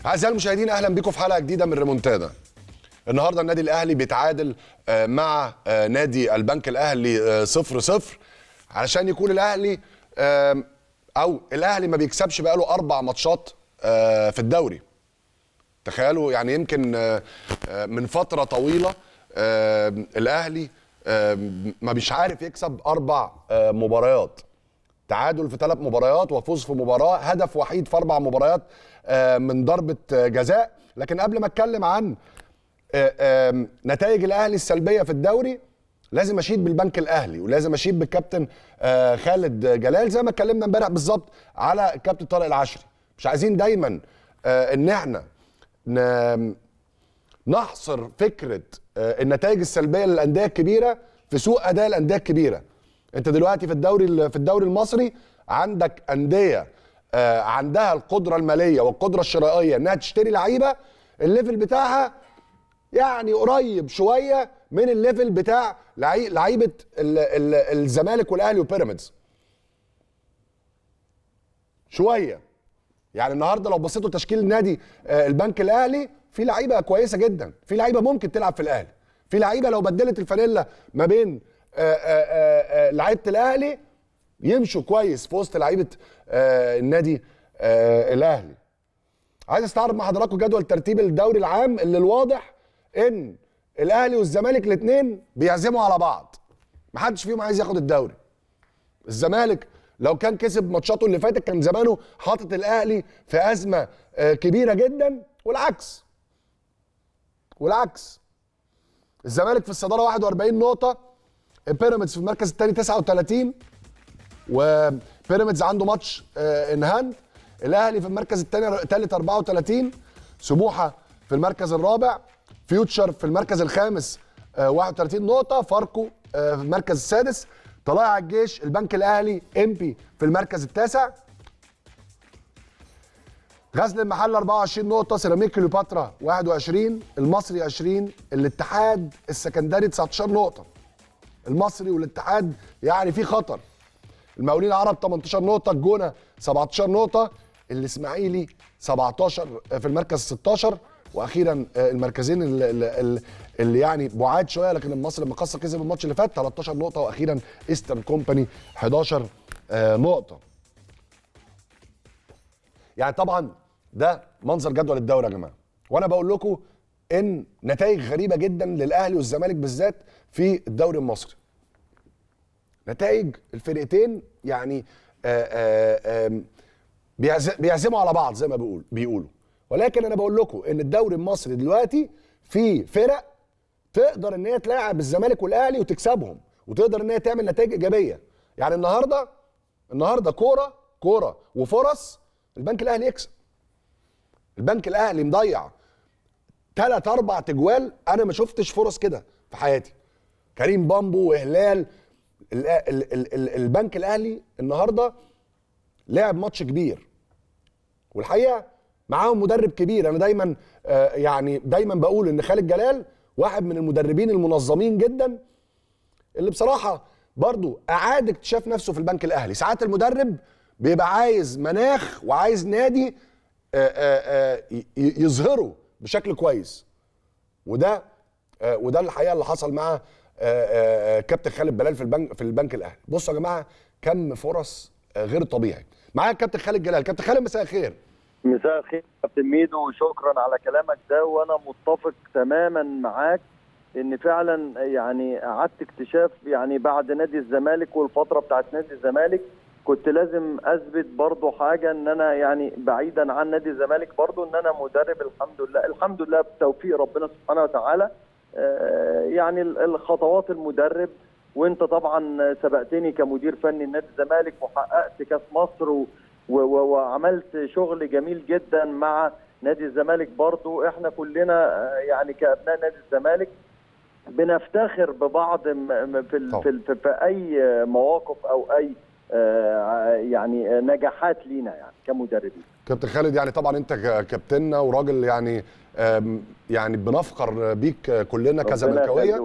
اعزائي المشاهدين اهلا بكم في حلقه جديده من ريمونتادا النهارده النادي الاهلي بيتعادل آه، مع آه، نادي البنك الاهلي 0 0 علشان يكون الاهلي آم، او الاهلي ما بيكسبش بقاله اربع ماتشات آه، في الدوري تخيلوا يعني يمكن آه، آه، من فتره طويله آه، الاهلي آه، ما مش عارف يكسب اربع آه، مباريات تعادل في ثلاث مباريات وفوز في مباراه هدف وحيد في اربع مباريات آه، من ضربه آه، جزاء لكن قبل ما اتكلم عن آه، آم، نتائج الاهلي السلبيه في الدوري لازم اشيد بالبنك الاهلي ولازم اشيد بالكابتن آه، خالد جلال زي ما اتكلمنا امبارح بالظبط على الكابتن طارق العشري مش عايزين دايما آه، ان احنا ن- نحصر فكره آه، النتائج السلبيه للانديه الكبيره في سوء اداء الانديه الكبيره انت دلوقتي في الدوري في الدوري المصري عندك انديه آه، عندها القدره الماليه والقدره الشرائيه انها تشتري لعيبه الليفل بتاعها يعني قريب شويه من الليفل بتاع لعي- لعيبه ال- ال- الزمالك والاهلي وبيراميدز شويه يعني النهارده لو بصيتوا تشكيل نادي آه، البنك الاهلي في لعيبه كويسه جدا في لعيبه ممكن تلعب في الاهلي في لعيبه لو بدلت الفانيلا ما بين آه، آه، آه، آه، لعيبه الاهلي يمشوا كويس في وسط لعيبه آه، النادي آه، الاهلي عايز استعرض مع حضراتكم جدول ترتيب الدوري العام اللي الواضح ان الاهلي والزمالك الاثنين بيعزموا على بعض محدش فيهم عايز ياخد الدوري الزمالك لو كان كسب ماتشاته اللي فاتت كان زمانه حاطط الاهلي في ازمه آه، كبيره جدا والعكس والعكس الزمالك في الصداره 41 نقطه بيراميدز في المركز الثاني 39 وبيراميدز عنده ماتش آه، ان هاند الاهلي في المركز الثاني ثالث 34 سموحه في المركز الرابع فيوتشر في المركز الخامس آه، 31 نقطه فاركو آه، في المركز السادس طلائع الجيش البنك الاهلي امبي في المركز التاسع غزل المحله 24 نقطة، سيراميك كليوباترا 21، المصري 20، الاتحاد السكندري 19 نقطة. المصري والاتحاد يعني في خطر. المقاولين العرب 18 نقطة، الجونة 17 نقطة، الإسماعيلي 17 في المركز 16 وأخيرا آه، المركزين اللي, اللي, اللي يعني بعاد شوية لكن المصري المقصة كسب الماتش اللي فات 13 نقطة وأخيرا إيسترن كومباني 11 آه، نقطة. يعني طبعا ده منظر جدول الدوري يا جماعه وانا بقول لكم ان نتائج غريبه جدا للاهلي والزمالك بالذات في الدوري المصري نتائج الفرقتين يعني آآ آآ آم، بيعز- بيعزموا على بعض زي ما بيقول بيقولوا ولكن انا بقول لكم ان الدوري المصري دلوقتي فيه فرق تقدر ان هي تلاعب الزمالك والاهلي وتكسبهم وتقدر ان هي تعمل نتائج ايجابيه يعني النهارده النهارده كوره كوره وفرص البنك الاهلي يكسب البنك الاهلي مضيع ثلاث اربع تجوال انا ما شفتش فرص كده في حياتي كريم بامبو وهلال ال- ال- ال- ال- البنك الاهلي النهارده لعب ماتش كبير والحقيقه معاهم مدرب كبير انا دايما آه، يعني دايما بقول ان خالد جلال واحد من المدربين المنظمين جدا اللي بصراحه برضو اعاد اكتشاف نفسه في البنك الاهلي ساعات المدرب بيبقى عايز مناخ وعايز نادي آه، آه، آه، ي- يظهره بشكل كويس وده آه، وده الحقيقه اللي حصل مع آه، آه، آه، كابتن خالد بلال في البنك في البنك الاهلي بصوا يا جماعه كم فرص آه، غير طبيعي معايا الكابتن خالد جلال كابتن خالد مساء الخير مساء الخير كابتن ميدو وشكرا على كلامك ده وانا متفق تماما معاك ان فعلا يعني اعدت اكتشاف يعني بعد نادي الزمالك والفتره بتاعت نادي الزمالك كنت لازم اثبت برضو حاجه ان انا يعني بعيدا عن نادي الزمالك برضو ان انا مدرب الحمد لله الحمد لله بتوفيق ربنا سبحانه وتعالى آه، يعني ال- الخطوات المدرب وانت طبعا سبقتني كمدير فني لنادي الزمالك وحققت كاس مصر و و و وعملت شغل جميل جدا مع نادي الزمالك برضو احنا كلنا آه، يعني كابناء نادي الزمالك بنفتخر ببعض م- م- في ال- طبعا. في, ال- في, في اي مواقف او اي آه، يعني نجاحات لينا يعني كمدربين كابتن خالد يعني طبعا انت ك- كابتننا وراجل يعني آم، يعني بنفخر بيك كلنا ربنا كزملكاويه يخليك.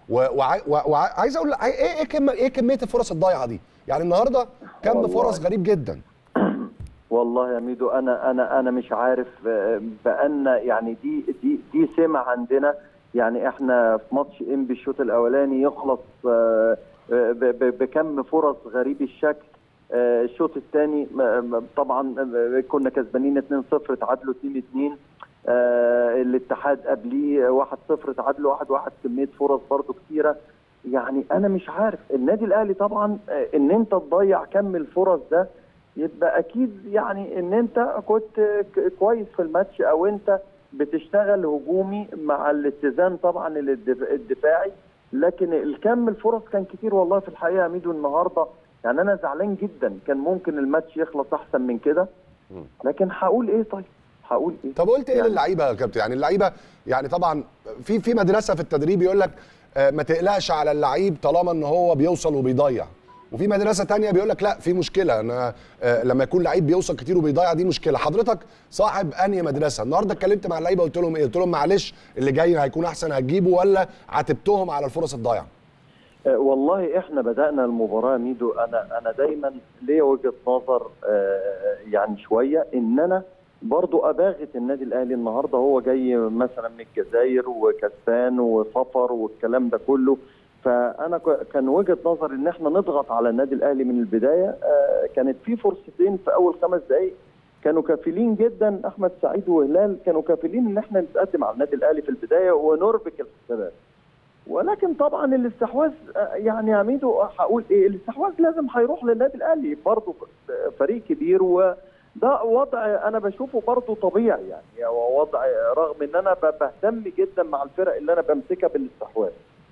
وعايز اقول عاي- ايه ايه كم ايه كميه الفرص الضايعه دي يعني النهارده كم والله. فرص غريب جدا والله يا ميدو انا انا انا مش عارف آه، بان يعني دي دي دي سمه عندنا يعني احنا في ماتش انبي الشوط الاولاني يخلص آه، آه، ب- ب- بكم فرص غريب الشكل آه، الشوط الثاني طبعا آه، كنا كسبانين 2-0 تعادلوا 2-2 آه، الاتحاد قبليه 1-0 تعادلوا 1-1 كميه فرص برضو كتيره يعني انا مش عارف النادي الاهلي طبعا آه، ان انت تضيع كم الفرص ده يبقى اكيد يعني ان انت كنت ك- كويس في الماتش او انت بتشتغل هجومي مع الاتزان طبعا الدف- الدفاعي لكن الكم الفرص كان كتير والله في الحقيقه يا ميدو النهارده يعني انا زعلان جدا كان ممكن الماتش يخلص احسن من كده لكن هقول ايه طيب هقول ايه طب قلت ايه يعني- للعيبه يا كابتن يعني اللعيبه يعني طبعا في في مدرسه في التدريب يقول لك آه، ما تقلقش على اللعيب طالما ان هو بيوصل وبيضيع وفي مدرسه تانية بيقول لك لا في مشكله انا آه، لما يكون لعيب بيوصل كتير وبيضيع دي مشكله حضرتك صاحب انهي مدرسه النهارده اتكلمت مع اللعيبه قلت لهم ايه قلت لهم معلش اللي جاي هيكون احسن هتجيبه ولا عاتبتهم على الفرص الضايعه آه، والله احنا بدانا المباراه ميدو انا انا دايما ليا وجهه نظر آه، يعني شويه ان انا برضو اباغت النادي الاهلي النهارده هو جاي مثلا من الجزائر وكسبان وسفر والكلام ده كله فانا ك- كان وجهه نظر ان احنا نضغط على النادي الاهلي من البدايه آه، كانت في فرصتين في اول خمس دقائق كانوا كافلين جدا احمد سعيد وهلال كانوا كافلين ان احنا نتقدم على النادي الاهلي في البدايه ونربك الحسابات ولكن طبعا الاستحواذ آه، يعني يا ميدو هقول ايه الاستحواذ لازم هيروح للنادي الاهلي برضه فريق كبير وده وضع انا بشوفه برضه طبيعي يعني هو وضع رغم ان انا ب- بهتم جدا مع الفرق اللي انا بمسكها بالاستحواذ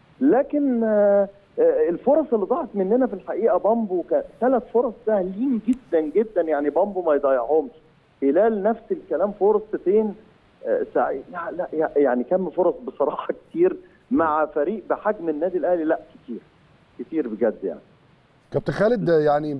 لكن آه، آه، الفرص اللي ضاعت مننا في الحقيقه بامبو ثلاث فرص سهلين جدا جدا يعني بامبو ما يضيعهمش هلال نفس الكلام فرصتين آه، سعيد لا لا يعني كم فرص بصراحه كتير مع فريق بحجم النادي الاهلي لا كتير كتير بجد يعني كابتن خالد يعني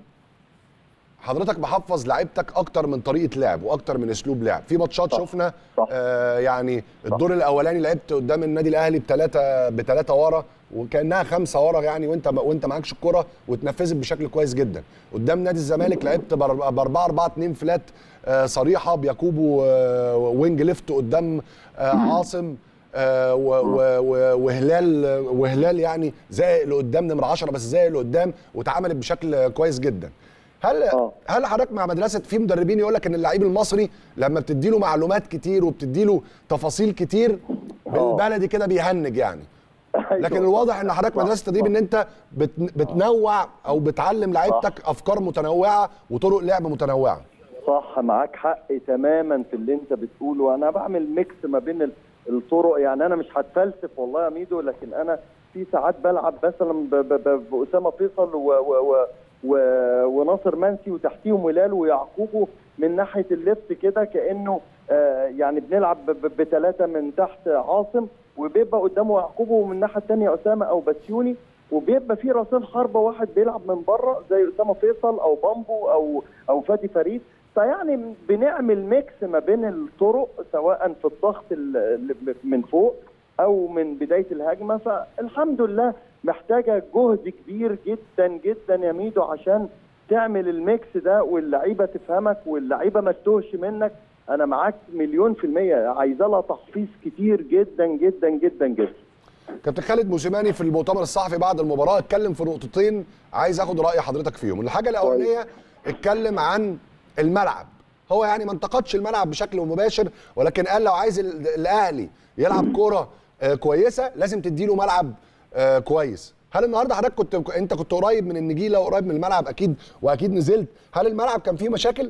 حضرتك محفظ لعيبتك اكتر من طريقه لعب واكتر من اسلوب لعب في ماتشات صح. شفنا صح. آه يعني الدور الاولاني لعبت قدام النادي الاهلي بثلاثه بثلاثه ورا وكانها خمسه ورا يعني وانت وانت معكش الكره واتنفذت بشكل كويس جدا قدام نادي الزمالك لعبت ب 4 4 2 فلات آه صريحه بيكوبو آه وينج ليفت قدام آه عاصم آه و- و- و- وهلال وهلال يعني زائق لقدام نمره 10 بس زائق لقدام واتعملت بشكل كويس جدا هل آه. هل حضرتك مع مدرسه في مدربين يقول لك ان اللعيب المصري لما بتدي له معلومات كتير وبتدي له تفاصيل كتير بالبلدي كده بيهنج يعني لكن الواضح ان حضرتك صح، مدرسه التدريب صح. ان انت بت بتنوع او بتعلم لعيبتك افكار متنوعه وطرق لعب متنوعه صح معاك حق تماما في اللي انت بتقوله انا بعمل ميكس ما بين ال- الطرق يعني انا مش هتفلسف والله يا ميدو لكن انا في ساعات بلعب مثلا ب- ب- ب- باسامه فيصل و و و و وناصر منسي وتحتيهم هلال ويعقوبه من ناحيه الليفت كده كانه آه يعني بنلعب بثلاثه من تحت عاصم وبيبقى قدامه يعقوبه ومن الناحيه الثانيه اسامه او بسيوني وبيبقى في راسين حربه واحد بيلعب من بره زي اسامه فيصل او بامبو او او فادي فريد فيعني بنعمل ميكس ما بين الطرق سواء في الضغط ال- ال- من فوق او من بدايه الهجمه فالحمد لله محتاجه جهد كبير جدا جدا يا ميدو عشان تعمل الميكس ده واللعيبه تفهمك واللعيبه ما تتوهش منك انا معاك مليون في الميه عايزه لها تحفيظ كتير جدا جدا جدا جدا كابتن خالد موسيماني في المؤتمر الصحفي بعد المباراه اتكلم في نقطتين عايز اخد راي حضرتك فيهم الحاجه الاولانيه اتكلم عن الملعب هو يعني ما انتقدش الملعب بشكل مباشر ولكن قال لو عايز ال- الاهلي يلعب كوره آه، كويسه لازم تديله ملعب آه، كويس هل النهارده حضرتك كنت انت كنت قريب من النجيله وقريب من الملعب اكيد واكيد نزلت هل الملعب كان فيه مشاكل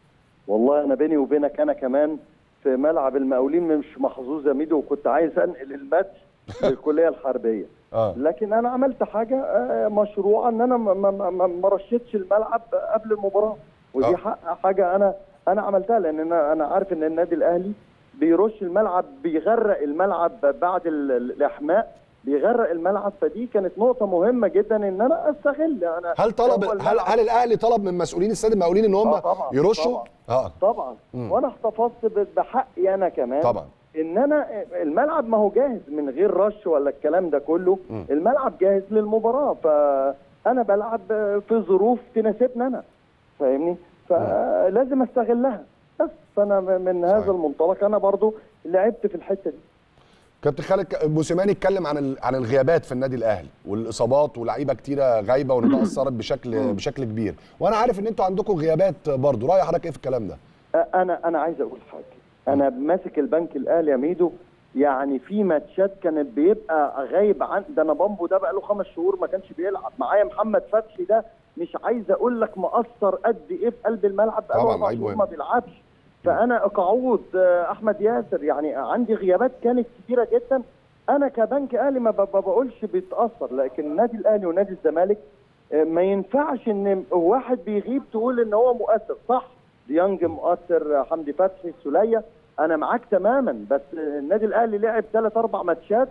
والله انا بيني وبينك انا كمان في ملعب المقاولين مش محظوظ يا ميدو وكنت عايز انقل الماتش للكليه الحربيه اه لكن انا عملت حاجه آه، مشروعه ان انا ما- ما ما- ما رشتش الملعب قبل المباراه ودي آه. حق- حاجه انا انا عملتها لان انا انا عارف ان النادي الاهلي بيرش الملعب بيغرق الملعب بعد ال- ال- الاحماء بيغرق الملعب فدي كانت نقطه مهمه جدا ان انا استغل انا هل طلب هو هل الملعب- هل الاهلي طلب من مسؤولين السيد المقاولين ان هم آه طبعاً، يرشوا طبعاً. اه طبعا مم. وانا احتفظت ب- بحقي انا كمان طبعا ان انا الملعب ما هو جاهز من غير رش ولا الكلام ده كله مم. الملعب جاهز للمباراه فانا بلعب في ظروف تناسبني انا فاهمني فلازم استغلها بس فانا من هذا صحيح. المنطلق انا برضو لعبت في الحته دي كابتن خالد ك- موسيماني اتكلم عن ال- عن الغيابات في النادي الاهلي والاصابات ولاعيبه كتيره غايبه وان ده اثرت بشكل بشكل كبير وانا عارف ان انتوا عندكم غيابات برضو راي حضرتك ايه في الكلام ده انا انا عايز اقول حاجه انا ماسك البنك الاهلي يا ميدو يعني في ماتشات كانت بيبقى غايب عن ده انا بامبو ده بقى له خمس شهور ما كانش بيلعب معايا محمد فتحي ده مش عايز اقول لك مأثر قد ايه في قلب الملعب بقى له طبعاً، اربع لعيب شهور مهم. ما بيلعبش فانا قعود آه، احمد ياسر يعني عندي غيابات كانت كتيره جدا انا كبنك اهلي ما ب- ما بقولش بيتاثر لكن النادي الاهلي ونادي الزمالك آه، ما ينفعش ان واحد بيغيب تقول ان هو مؤثر صح ديانج مؤثر حمدي فتحي السوليه انا معاك تماما بس النادي الاهلي لعب ثلاث اربع ماتشات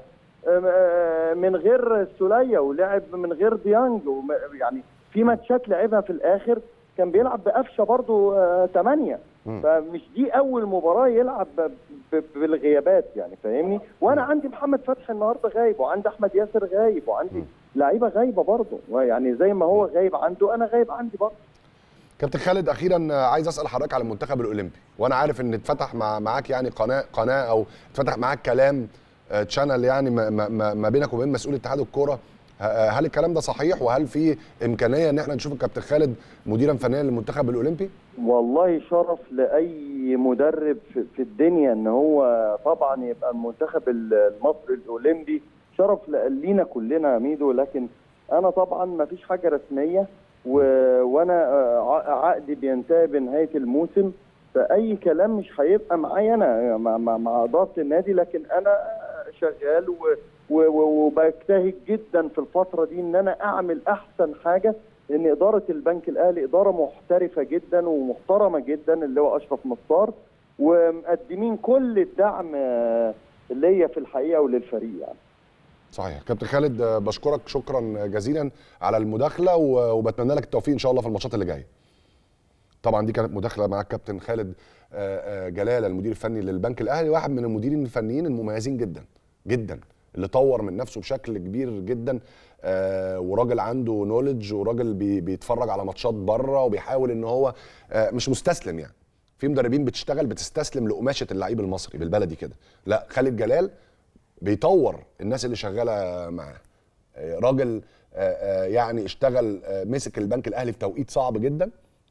آه، من غير السوليه ولعب من غير ديانج وم- يعني في ماتشات لعبها في الاخر كان بيلعب بقفشه برضو ثمانيه مم. فمش دي اول مباراه يلعب ب- ب- بالغيابات يعني فاهمني وانا عندي محمد فتحي النهارده غايب وعندي احمد ياسر غايب وعندي لعيبه غايبه برضه يعني زي ما هو غايب عنده انا غايب عندي برضه كابتن خالد اخيرا عايز اسال حضرتك على المنتخب الاولمبي وانا عارف ان اتفتح مع معاك يعني قناه قناه او اتفتح معاك كلام تشانل يعني ما, ما- ما, ما بينك وبين مسؤول اتحاد الكوره ه- هل الكلام ده صحيح وهل في امكانيه ان احنا نشوف الكابتن خالد مديرا فنيا للمنتخب الاولمبي؟ والله شرف لاي مدرب في, في الدنيا ان هو طبعا يبقى المنتخب المصري الاولمبي شرف ل- لينا كلنا يا ميدو لكن انا طبعا ما فيش حاجه رسميه و... وانا آه، ع- عقدي بينتهي بنهايه الموسم فاي كلام مش هيبقى معايا انا مع, مع, مع اداره النادي لكن انا شغال و... و... و- وبجتهد جدا في الفتره دي ان انا اعمل احسن حاجه لان اداره البنك الاهلي اداره محترفه جدا ومحترمه جدا اللي هو اشرف نصار ومقدمين كل الدعم آه، ليا في الحقيقه وللفريق يعني صحيح كابتن خالد آه، بشكرك شكرا جزيلا على المداخله و- وبتمنى لك التوفيق ان شاء الله في الماتشات اللي جايه طبعا دي كانت مداخله مع الكابتن خالد آه، آه، جلال المدير الفني للبنك الاهلي واحد من المديرين الفنيين المميزين جدا جدا اللي طور من نفسه بشكل كبير جدا آه، وراجل عنده نولج وراجل بي- بيتفرج على ماتشات بره وبيحاول ان هو آه، مش مستسلم يعني في مدربين بتشتغل بتستسلم لقماشه اللعيب المصري بالبلدي كده لا خالد جلال بيطور الناس اللي شغاله معاه آه، راجل آه، آه، يعني اشتغل آه، مسك البنك الاهلي في توقيت صعب جدا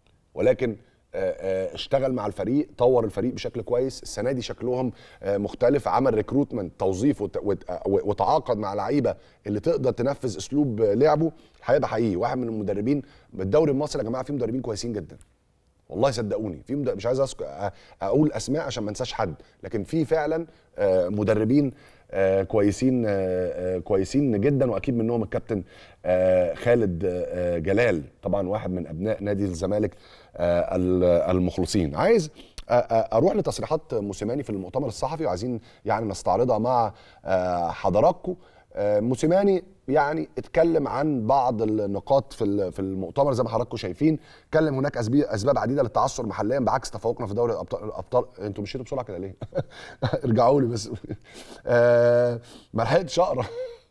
ولكن آه، آه، اشتغل مع الفريق طور الفريق بشكل كويس السنه دي شكلهم آه، مختلف عمل ريكروتمنت توظيف وت- وت- آه، وتعاقد مع لعيبه اللي تقدر تنفذ اسلوب آه، لعبه هيبقى حقيقي واحد من المدربين الدوري المصري يا جماعه فيه مدربين كويسين جدا والله صدقوني في مد... مش عايز أسك... أ- اقول اسماء عشان ما انساش حد لكن في فعلا آه، مدربين آه، كويسين آه، آه، كويسين جدا واكيد منهم الكابتن آه، خالد آه، جلال طبعا واحد من ابناء نادي الزمالك آه، ال- المخلصين عايز آه، آه، اروح لتصريحات موسيماني في المؤتمر الصحفي وعايزين يعني نستعرضها مع آه، حضراتكم آه، موسيماني يعني اتكلم عن بعض النقاط في ال- في المؤتمر زي ما حضراتكم شايفين اتكلم هناك أسبي- اسباب عديده للتعثر محليا بعكس تفوقنا في دوري الابطال الابطال انتوا مشيتوا بسرعه كده ليه؟ ارجعوا لي بس آه، ما لحقتش اقرا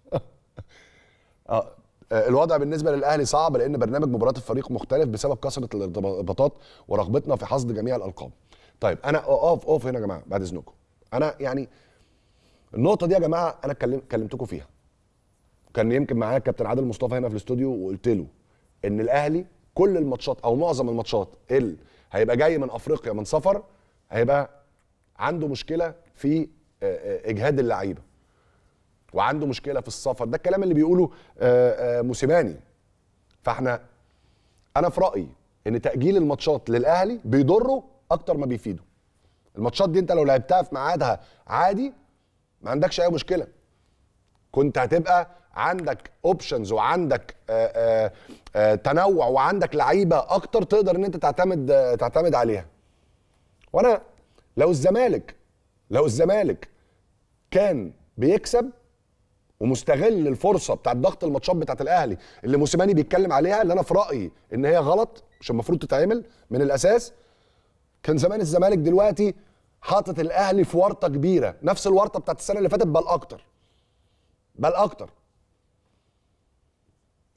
آه، آه، الوضع بالنسبه للاهلي صعب لان برنامج مباراه الفريق مختلف بسبب كثره الارتباطات ورغبتنا في حصد جميع الالقاب. طيب انا اقف اقف هنا يا جماعه بعد اذنكم. انا يعني النقطه دي يا جماعه انا اتكلم كلمتكم فيها. كان يمكن معايا الكابتن عادل مصطفى هنا في الاستوديو وقلت له ان الاهلي كل الماتشات او معظم الماتشات اللي هيبقى جاي من افريقيا من سفر هيبقى عنده مشكله في آه، آه، اجهاد اللعيبه وعنده مشكله في السفر ده الكلام اللي بيقوله آه، آه، موسيماني فاحنا انا في رايي ان تاجيل الماتشات للاهلي بيضره اكتر ما بيفيده الماتشات دي انت لو لعبتها في ميعادها عادي ما عندكش اي مشكله كنت هتبقى عندك اوبشنز وعندك آآ آآ آآ تنوع وعندك لعيبه اكتر تقدر ان انت تعتمد آه، تعتمد عليها وانا لو الزمالك لو الزمالك كان بيكسب ومستغل الفرصه بتاعت ضغط الماتشات بتاعت الاهلي اللي موسيماني بيتكلم عليها اللي انا في رايي ان هي غلط مش المفروض تتعمل من الاساس كان زمان الزمالك دلوقتي حاطط الاهلي في ورطه كبيره نفس الورطه بتاعت السنه اللي فاتت بل اكتر بل اكتر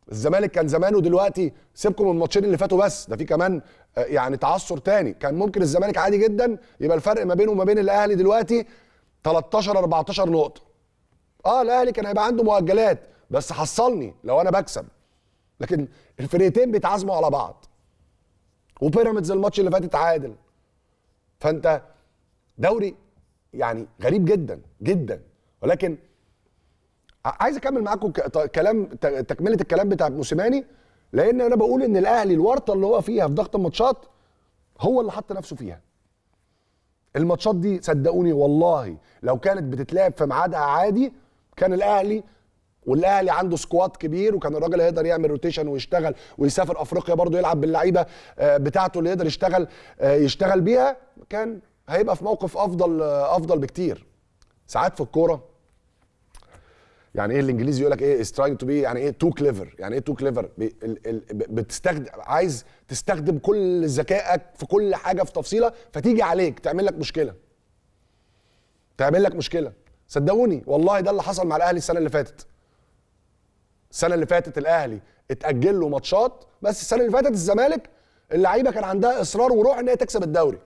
الزمالك كان زمانه دلوقتي سيبكم من الماتشين اللي فاتوا بس ده في كمان آه، يعني تعثر تاني كان ممكن الزمالك عادي جدا يبقى الفرق ما بينه وما بين الاهلي دلوقتي 13 14 نقطه اه الاهلي كان هيبقى عنده مؤجلات بس حصلني لو انا بكسب لكن الفرقتين بيتعازموا على بعض وبيراميدز الماتش اللي فات اتعادل فانت دوري يعني غريب جدا جدا ولكن ع- عايز اكمل معاكم ك- ط- كلام ت- تكمله الكلام بتاع موسيماني لان انا بقول ان الاهلي الورطه اللي هو فيها في ضغط الماتشات هو اللي حط نفسه فيها الماتشات دي صدقوني والله لو كانت بتتلعب في ميعادها عادي كان الاهلي والاهلي عنده سكواد كبير وكان الراجل هيقدر يعمل روتيشن ويشتغل ويسافر افريقيا برضه يلعب باللعيبه آه، بتاعته اللي يقدر يشتغل آه، يشتغل بيها كان هيبقى في موقف افضل آه، افضل بكتير ساعات في الكوره يعني ايه الانجليزي يقول لك ايه is trying to be يعني ايه تو كليفر يعني ايه تو كليفر بتستخدم عايز تستخدم كل ذكائك في كل حاجه في تفصيله فتيجي عليك تعمل لك مشكله تعمل لك مشكله صدقوني والله ده اللي حصل مع الاهلي السنه اللي فاتت السنه اللي فاتت الاهلي اتاجل له ماتشات بس السنه اللي فاتت الزمالك اللعيبه كان عندها اصرار وروح ان هي تكسب الدوري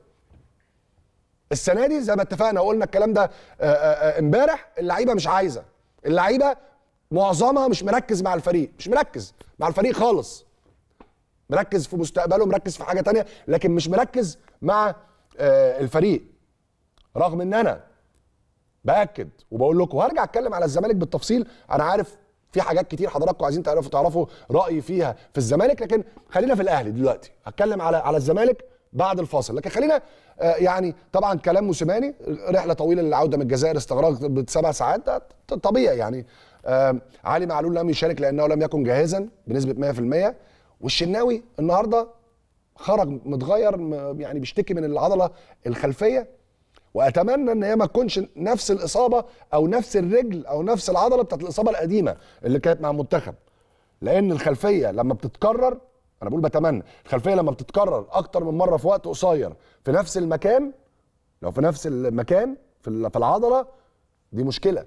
السنه دي زي ما اتفقنا وقلنا الكلام ده آه، آه، آه، امبارح اللعيبه مش عايزه اللعيبه معظمها مش مركز مع الفريق مش مركز مع الفريق خالص مركز في مستقبله مركز في حاجه تانية لكن مش مركز مع آه، الفريق رغم ان انا باكد وبقول لكم هرجع اتكلم على الزمالك بالتفصيل انا عارف في حاجات كتير حضراتكم عايزين تعرفوا تعرفوا رايي فيها في الزمالك لكن خلينا في الاهلي دلوقتي هتكلم على على الزمالك بعد الفاصل لكن خلينا آه، يعني طبعا كلام موسيماني رحله طويله للعوده من الجزائر استغرقت سبع ساعات ده ط- طبيعي يعني آه، علي معلول لم يشارك لانه لم يكن جاهزا بنسبه 100% والشناوي النهارده خرج متغير م- يعني بيشتكي من العضله الخلفيه واتمنى ان هي ما تكونش نفس الاصابه او نفس الرجل او نفس العضله بتاعت الاصابه القديمه اللي كانت مع المنتخب لان الخلفيه لما بتتكرر انا بقول بتمنى الخلفيه لما بتتكرر اكتر من مره في وقت قصير في نفس المكان لو في نفس المكان في ال- في العضله دي مشكله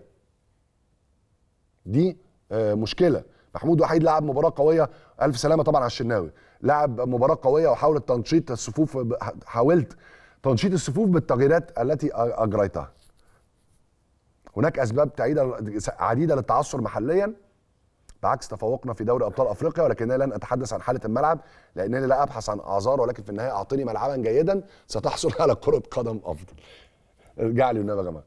دي آه، مشكله محمود وحيد لعب مباراه قويه الف سلامه طبعا على الشناوي لعب مباراه قويه وحاول تنشيط الصفوف ب- حاولت تنشيط الصفوف بالتغييرات التي أ- اجريتها هناك اسباب تعيدة عديده للتعثر محليا بعكس تفوقنا في دوري ابطال افريقيا ولكنني لن اتحدث عن حاله الملعب لانني لا ابحث عن اعذار ولكن في النهايه اعطني ملعبا جيدا ستحصل على كره قدم افضل ارجع لي والنبي يا جماعه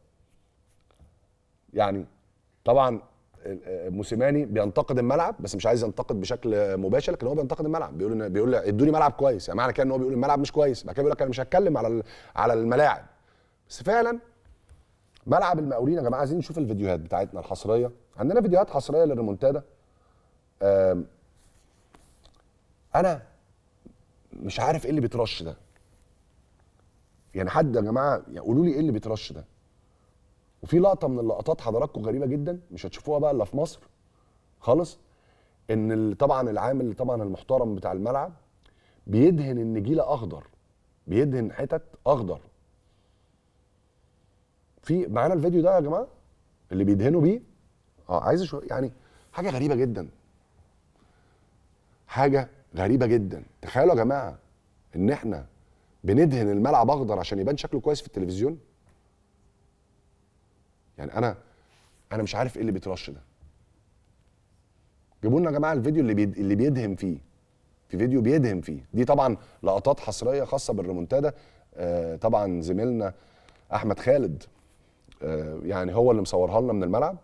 يعني طبعا آه، موسيماني بينتقد الملعب بس مش عايز ينتقد بشكل مباشر لكن هو بينتقد الملعب بيقول إن بيقول ادوني ملعب كويس يعني معنى كده ان هو بيقول الملعب مش كويس بعد كده بيقول لك انا مش هتكلم على ال- على الملاعب بس فعلا ملعب المقاولين يا جماعه عايزين نشوف الفيديوهات بتاعتنا الحصريه عندنا فيديوهات حصريه للريمونتادا آم، انا مش عارف ايه اللي بيترش ده يعني حد يا جماعه يعني قولوا لي ايه اللي بيترش ده وفي لقطه من اللقطات حضراتكم غريبه جدا مش هتشوفوها بقى الا في مصر خالص ان ال- طبعا العامل طبعا المحترم بتاع الملعب بيدهن النجيله اخضر بيدهن حتت اخضر في معانا الفيديو ده يا جماعه اللي بيدهنوا بيه اه عايز شو يعني حاجه غريبه جدا حاجه غريبه جدا تخيلوا يا جماعه ان احنا بندهن الملعب اخضر عشان يبان شكله كويس في التلفزيون يعني انا انا مش عارف ايه اللي بيترش ده جيبوا لنا يا جماعه الفيديو اللي بيد... اللي بيدهم فيه في فيديو بيدهم فيه دي طبعا لقطات حصريه خاصه بالريمونتادا آه طبعا زميلنا احمد خالد آه يعني هو اللي مصورها لنا من الملعب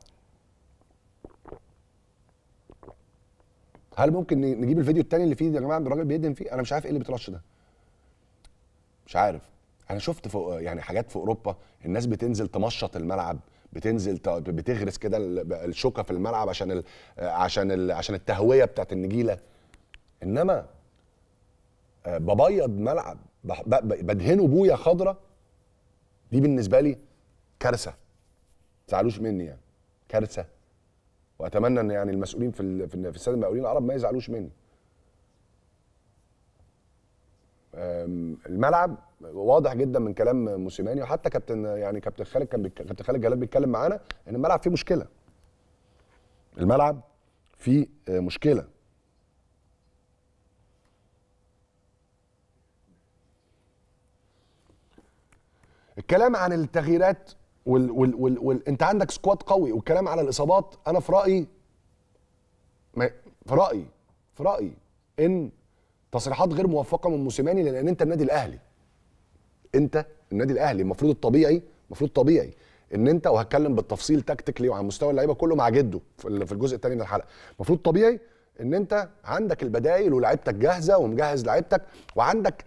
هل ممكن ن- نجيب الفيديو التاني اللي فيه يا جماعه الراجل بيدهن فيه انا مش عارف ايه اللي بيترش ده مش عارف انا شفت فوق يعني حاجات في اوروبا الناس بتنزل تمشط الملعب بتنزل ت- بتغرس كده ال- الشوكه في الملعب عشان ال عشان ال عشان التهويه بتاعت النجيله انما آه، ببيض ملعب بح- ب- ب- بدهنه بويه خضراء دي بالنسبه لي كارثه ما تزعلوش مني يعني كارثه واتمنى ان يعني المسؤولين في ال- في ال- في الساده المقاولين العرب ما يزعلوش مني أم، الملعب واضح جدا من كلام موسيماني وحتى كابتن يعني كابتن خالد كان بيك- كابتن خالد جلال بيتكلم معانا ان الملعب فيه مشكله الملعب فيه آه، مشكله الكلام عن التغييرات وال وال وال وال انت عندك سكواد قوي والكلام على الاصابات انا في رايي ما في رايي في رايي ان تصريحات غير موفقه من موسيماني لان انت النادي الاهلي انت النادي الاهلي المفروض الطبيعي المفروض طبيعي ان انت وهتكلم بالتفصيل تكتيكلي وعن مستوى اللعيبه كله مع جده في ال- في الجزء الثاني من الحلقه المفروض طبيعي ان انت عندك البدايل ولاعيبتك جاهزه ومجهز لعيبتك وعندك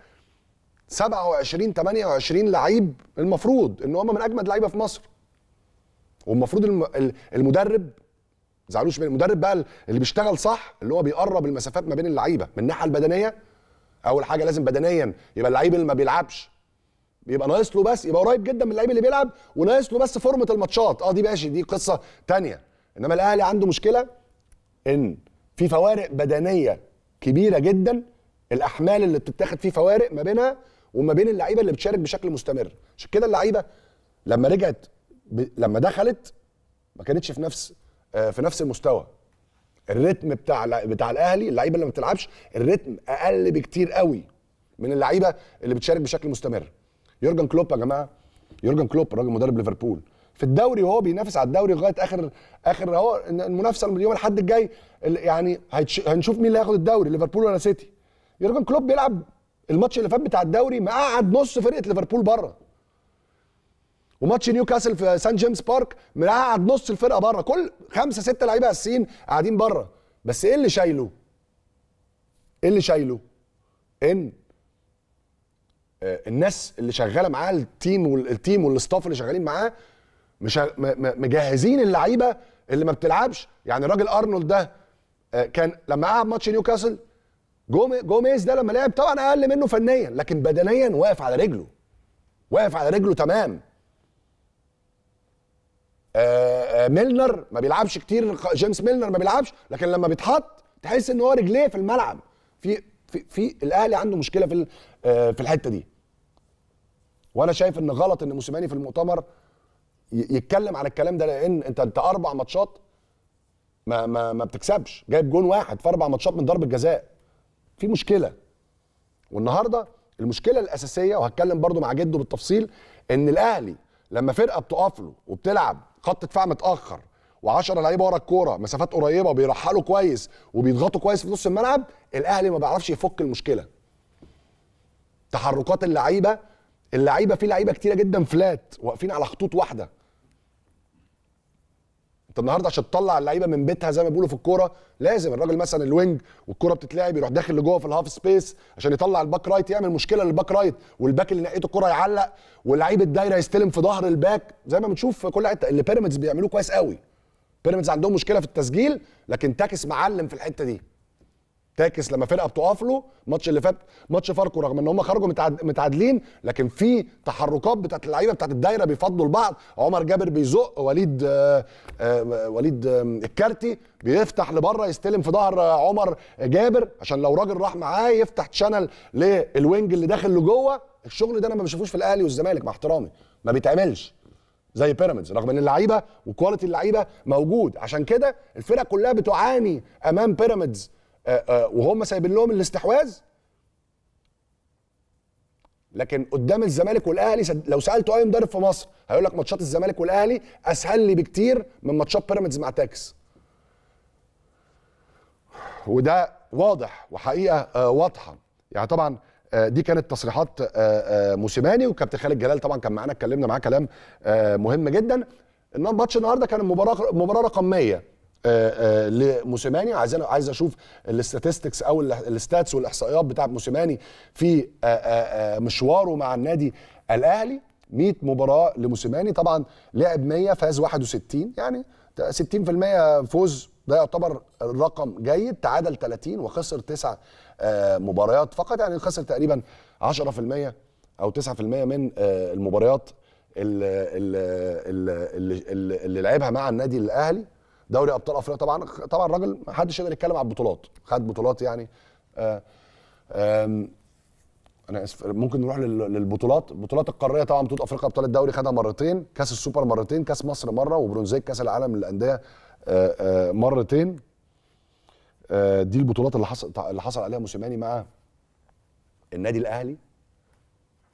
27 28 لعيب المفروض ان هم من اجمد لعيبه في مصر والمفروض الم- ال- المدرب زعلوش من المدرب بقى اللي بيشتغل صح اللي هو بيقرب المسافات ما بين اللعيبه من الناحيه البدنيه اول حاجه لازم بدنيا يبقى اللعيب اللي ما بيلعبش يبقى ناقص له بس يبقى قريب جدا من اللعيب اللي بيلعب وناقص له بس فورمه الماتشات اه دي ماشي دي قصه تانية انما الاهلي عنده مشكله ان في فوارق بدنيه كبيره جدا الاحمال اللي بتتاخد فيه فوارق ما بينها وما بين اللعيبه اللي بتشارك بشكل مستمر عشان كده اللعيبه لما رجعت ب... لما دخلت ما كانتش في نفس آه، في نفس المستوى الريتم بتاع الع- بتاع الاهلي اللعيبه اللي ما بتلعبش الريتم اقل بكتير قوي من اللعيبه اللي بتشارك بشكل مستمر يورجن كلوب يا جماعه يورجن كلوب راجل مدرب ليفربول في الدوري وهو بينافس على الدوري لغايه اخر اخر اهو إن المنافسه يوم الاحد الجاي ال- يعني هيتش- هنشوف مين اللي هياخد الدوري ليفربول ولا سيتي يورجن كلوب بيلعب الماتش اللي فات بتاع الدوري مقعد نص فرقه ليفربول بره وماتش نيوكاسل في سان جيمس بارك مقعد نص الفرقه بره كل خمسه سته لعيبه اساسيين قاعدين بره بس ايه اللي شايله؟ ايه اللي شايله؟ ان آه، الناس اللي شغاله معاه التيم والتيم والاستاف اللي شغالين معاه مش م- م- مجهزين اللعيبه اللي ما بتلعبش يعني الراجل ارنولد ده آه، كان لما قعد ماتش نيوكاسل جومي- جوميز ده لما لعب طبعا اقل منه فنيا لكن بدنيا واقف على رجله واقف على رجله تمام آه، آه، ميلنر ما بيلعبش كتير خ- جيمس ميلنر ما بيلعبش لكن لما بيتحط تحس ان هو رجليه في الملعب في في, في الاهلي عنده مشكله في ال- آه، في الحته دي وانا شايف ان غلط ان موسيماني في المؤتمر ي- يتكلم عن الكلام ده لان انت انت اربع ماتشات ما ما ما بتكسبش جايب جون واحد في اربع ماتشات من ضربه جزاء في مشكله والنهارده المشكله الاساسيه وهتكلم برضو مع جده بالتفصيل ان الاهلي لما فرقه بتقف له وبتلعب خط دفاع متاخر و10 لعيبه ورا الكوره مسافات قريبه وبيرحلوا كويس وبيضغطوا كويس في نص الملعب الاهلي ما بيعرفش يفك المشكله تحركات اللعيبه اللعيبه في لعيبه كتيره جدا فلات واقفين على خطوط واحده انت النهارده عشان تطلع اللعيبه من بيتها زي ما بيقولوا في الكوره لازم الراجل مثلا الوينج والكوره بتتلعب يروح داخل لجوه في الهاف سبيس عشان يطلع الباك رايت يعمل مشكله للباك رايت والباك اللي ناحيته الكوره يعلق ولعيب الدايره يستلم في ظهر الباك زي ما بنشوف في كل حته اللي بيراميدز بيعملوه كويس قوي بيراميدز عندهم مشكله في التسجيل لكن تاكس معلم في الحته دي تاكس لما فرقه بتقف له الماتش اللي فات ماتش فاركو رغم ان هم خرجوا متعاد- متعادلين لكن في تحركات بتاعت اللعيبه بتاعت الدايره بيفضوا لبعض عمر جابر بيزق وليد آه آه وليد آه الكارتي بيفتح لبره يستلم في ظهر آه، عمر جابر عشان لو راجل راح معاه يفتح شانل للوينج اللي داخل لجوه الشغل ده انا ما بشوفوش في الاهلي والزمالك مع احترامي ما بيتعملش زي بيراميدز رغم ان اللعيبه وكواليتي اللعيبه موجود عشان كده الفرق كلها بتعاني امام بيراميدز آه، آه، وهم سايبين لهم الاستحواذ لكن قدام الزمالك والاهلي سد- لو سالته اي مدرب في مصر هيقول لك ماتشات الزمالك والاهلي اسهل لي بكتير من ماتشات بيراميدز مع تاكس وده واضح وحقيقه آه، واضحه يعني طبعا آه، دي كانت تصريحات آه، آه، موسيماني وكابتن خالد جلال طبعا كان معانا اتكلمنا معاه كلام آه، مهم جدا ان ماتش النهارده كان مباراه مباراه رقميه آه، آه، لموسيماني عايز انا عايز اشوف الاستاتستكس او ال- الستاتس والاحصائيات بتاعه موسيماني في آه، آه، آه، مشواره مع النادي الاهلي 100 مباراه لموسيماني طبعا لعب 100 فاز 61 يعني 60% فوز ده يعتبر رقم جيد تعادل 30 وخسر تسع آه، مباريات فقط يعني خسر تقريبا 10% او 9% من آه، المباريات اللي, اللي, اللي, اللي لعبها مع النادي الاهلي دوري ابطال افريقيا طبعا طبعا الراجل ما حدش يقدر يتكلم على البطولات خد بطولات يعني آه، آم، انا اسف ممكن نروح لل- للبطولات البطولات القاريه طبعا بطوله افريقيا ابطال الدوري خدها مرتين كاس السوبر مرتين كاس مصر مره وبرونزيه كاس العالم للانديه آه، آه، مرتين آه، دي البطولات اللي حصل اللي حصل عليها موسيماني مع النادي الاهلي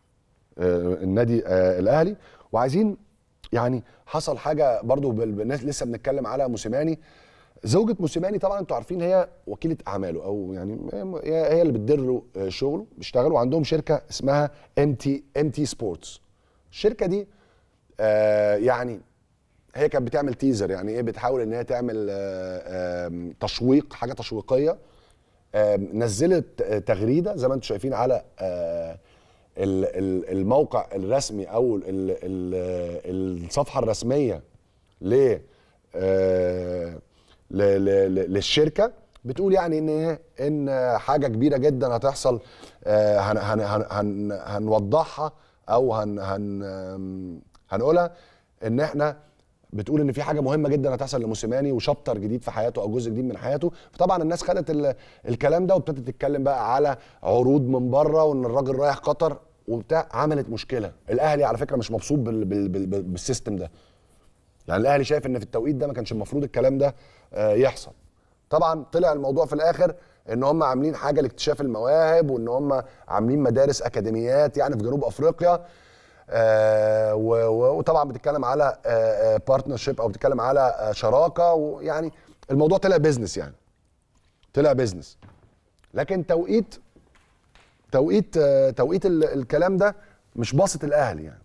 آه، النادي آه، الاهلي وعايزين يعني حصل حاجه برضو بال- بالناس لسه بنتكلم على موسيماني زوجة موسيماني طبعا انتوا عارفين هي وكيله اعماله او يعني هي هي اللي بتدير له آه، شغله بيشتغلوا وعندهم شركه اسمها ام تي ام تي سبورتس الشركه دي آه، يعني هي كانت بتعمل تيزر يعني ايه بتحاول ان هي تعمل آه، آم، تشويق حاجه تشويقيه آم، نزلت آه، تغريده زي ما انتم شايفين على آه، ال- ال- الموقع الرسمي او ال- ال- ال- الصفحه الرسميه ل آه، ل- ل- ل- للشركه بتقول يعني ان ايه ان حاجه كبيره جدا هتحصل آه، هن هن هن هن هنوضحها او هن هن آم، هنقولها ان احنا بتقول ان في حاجه مهمه جدا هتحصل لموسيماني وشابتر جديد في حياته او جزء جديد من حياته فطبعا الناس خدت ال- الكلام ده وابتدت تتكلم بقى على عروض من بره وان الراجل رايح قطر وبتاع عملت مشكله الاهلي على فكره مش مبسوط بال بال بال بال بالسيستم ده يعني الاهلي شايف ان في التوقيت ده ما كانش المفروض الكلام ده آه، يحصل طبعا طلع الموضوع في الاخر ان هم عاملين حاجه لاكتشاف المواهب وان هم عاملين مدارس اكاديميات يعني في جنوب افريقيا آه، و- و- وطبعا بتتكلم على بارتنرشيب او بتتكلم على آه، شراكه ويعني الموضوع طلع بيزنس يعني طلع بيزنس لكن توقيت توقيت آه، توقيت ال- الكلام ده مش باسط الاهلي يعني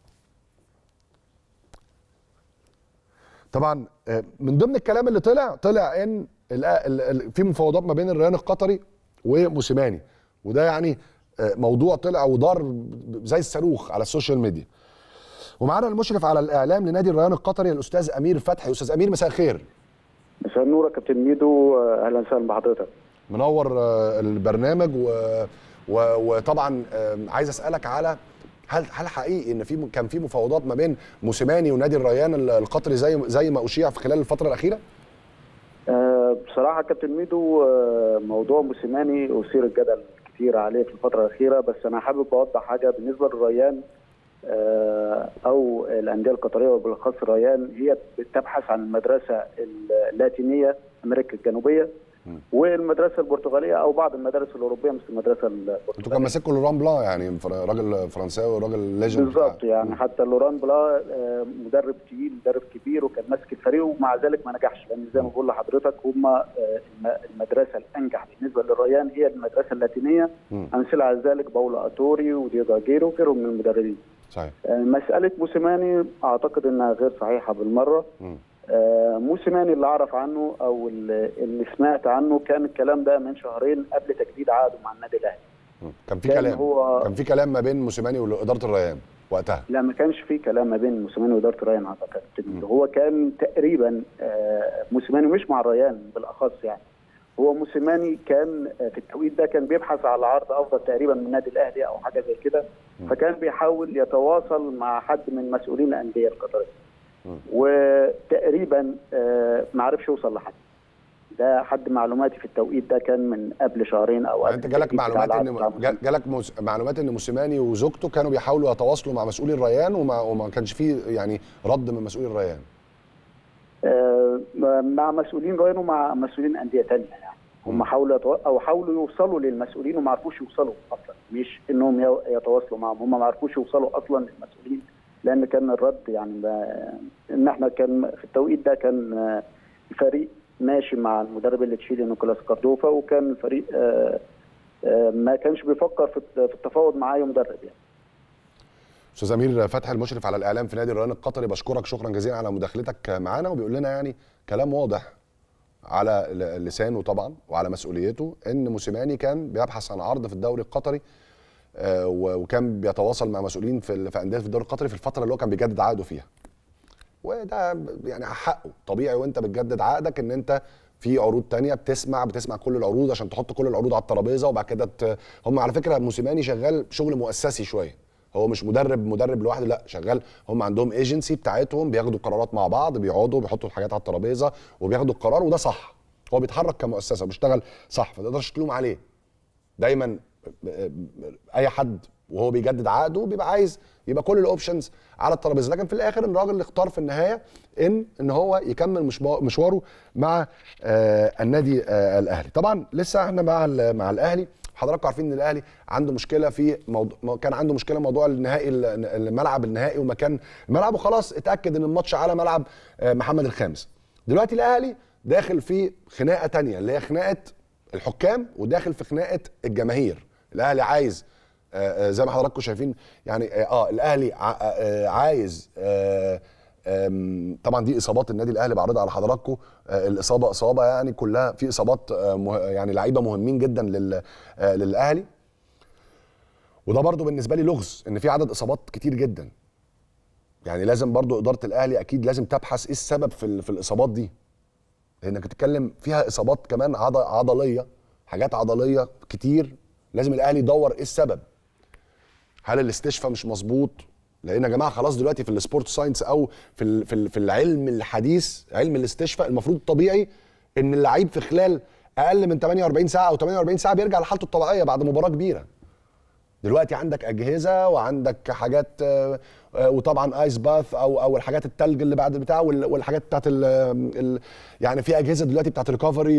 طبعا آه، من ضمن الكلام اللي طلع طلع ان ال- ال- ال- في مفاوضات ما بين الريان القطري وموسيماني وده يعني آه، موضوع طلع ودار ب- زي الصاروخ على السوشيال ميديا ومعانا المشرف على الاعلام لنادي الريان القطري الاستاذ امير فتحي استاذ امير مساء الخير مساء النور يا كابتن ميدو آه، اهلا وسهلا بحضرتك منور آه، البرنامج و... و... وطبعا آه، عايز اسالك على هل هل حقيقي ان في كان في مفاوضات ما بين موسيماني ونادي الريان ال- القطري زي زي ما اشيع في خلال الفتره الاخيره؟ آه، بصراحه يا كابتن ميدو آه، موضوع موسيماني اثير الجدل كتير عليه في الفتره الاخيره بس انا حابب اوضح حاجه بالنسبه للريان آه، او الانديه القطريه وبالاخص الريان هي بتبحث عن المدرسه اللاتينيه امريكا الجنوبيه والمدرسه البرتغاليه او بعض المدارس الاوروبيه مثل المدرسه انتوا البرتغاليه كان ماسكوا لوران بلان يعني فر- راجل فرنساوي وراجل ليجند بالظبط يعني حتى لوران بلا آه، مدرب تقيل مدرب كبير وكان ماسك الفريق ومع ذلك ما نجحش لان زي ما بقول لحضرتك هم آه، الم- المدرسه الانجح بالنسبه للريان هي المدرسه اللاتينيه مم. امثله على ذلك باولا اتوري ودييجو اجيرو وغيرهم من المدربين صحيح آه، مساله موسيماني اعتقد انها غير صحيحه بالمره مم. آه، موسيماني اللي اعرف عنه او اللي اللي سمعت عنه كان الكلام ده من شهرين قبل تجديد عقده مع النادي الاهلي مم. كان في كان كلام هو- كان في كلام ما بين موسيماني واداره الريان وقتها لا ما كانش في كلام ما بين موسيماني واداره الريان اعتقد هو كان تقريبا آه، موسيماني مش مع الريان بالاخص يعني هو موسيماني كان آه، في التوقيت ده كان بيبحث على عرض افضل تقريبا من النادي الاهلي او حاجه زي كده فكان بيحاول يتواصل مع حد من مسؤولين الانديه القطريه وتقريبا آه، ما عرفش يوصل لحد ده حد معلوماتي في التوقيت ده كان من قبل شهرين او يعني قبل انت جالك التجديد بتاع معلومات العقد بتاع ان جا- جالك موس- معلومات ان موسيماني وزوجته كانوا بيحاولوا يتواصلوا مع مسؤولي الريان وما, وما كانش فيه يعني رد من مسؤولي الريان آه، مع مسؤولين غيره ومع مسؤولين انديه تانية يعني هم حاولوا يتو... او حاولوا يوصلوا للمسؤولين وما عرفوش يوصلوا اصلا مش انهم يو- يتواصلوا معهم هم ما عرفوش يوصلوا اصلا للمسؤولين لان كان الرد يعني ما... ان احنا كان في التوقيت ده كان آه، الفريق ماشي مع المدرب اللي تشيلي نيكولاس كاردوفا وكان الفريق آه، آه، ما كانش بيفكر في في التفاوض مع اي مدرب يعني استاذ امير فتحي المشرف على الاعلام في نادي الريان القطري بشكرك شكرا جزيلا على مداخلتك معانا وبيقول لنا يعني كلام واضح على ل- لسانه طبعا وعلى مسؤوليته ان موسيماني كان بيبحث عن عرض في الدوري القطري آه، و- وكان بيتواصل مع مسؤولين في ال- في انديه في الدوري القطري في الفتره اللي هو كان بيجدد عقده فيها وده يعني حقه طبيعي وانت بتجدد عقدك ان انت في عروض تانية بتسمع بتسمع كل العروض عشان تحط كل العروض على الترابيزه وبعد كده ت... هم على فكره موسيماني شغال شغل مؤسسي شويه هو مش مدرب مدرب لوحده لا شغال هم عندهم ايجنسي بتاعتهم بياخدوا قرارات مع بعض بيقعدوا بيحطوا الحاجات على الترابيزه وبياخدوا القرار وده صح هو بيتحرك كمؤسسه بيشتغل صح فما تقدرش تلوم عليه دايما اي حد وهو بيجدد عقده بيبقى عايز يبقى كل الاوبشنز على الترابيزه لكن في الاخر الراجل اللي اختار في النهايه ان ان هو يكمل مشوا- مشواره مع آه النادي آه الاهلي طبعا لسه احنا مع ال- مع الاهلي حضراتكم عارفين ان الاهلي عنده مشكله في موضوع كان عنده مشكله موضوع النهائي الملعب النهائي ومكان الملعب وخلاص اتاكد ان الماتش على ملعب آه، محمد الخامس دلوقتي الاهلي داخل في خناقه تانية اللي هي خناقه الحكام وداخل في خناقه الجماهير الاهلي عايز آه، آه، زي ما حضراتكم شايفين يعني اه آه، الاهلي ع- آه، عايز آه، آم، طبعا دي اصابات النادي الاهلي بعرضها على حضراتكم آه، الاصابه اصابه يعني كلها في اصابات آه، مه- يعني لعيبه مهمين جدا لل- آه، للاهلي وده برضو بالنسبه لي لغز ان في عدد اصابات كتير جدا يعني لازم برضو اداره الاهلي اكيد لازم تبحث ايه السبب في ال- في الاصابات دي لانك بتتكلم فيها اصابات كمان عض- عضليه حاجات عضليه كتير لازم الاهلي يدور ايه السبب هل الاستشفاء مش مظبوط لان يا جماعه خلاص دلوقتي في السبورت ساينس او في ال- في ال- في العلم الحديث علم الاستشفاء المفروض طبيعي ان اللعيب في خلال اقل من 48 ساعه او 48 ساعه بيرجع لحالته الطبيعيه بعد مباراه كبيره دلوقتي عندك اجهزه وعندك حاجات آه، آه، وطبعا ايس باث او او الحاجات التلج اللي بعد البتاع وال- والحاجات بتاعت ال ال يعني في اجهزه دلوقتي بتاعت ريكفري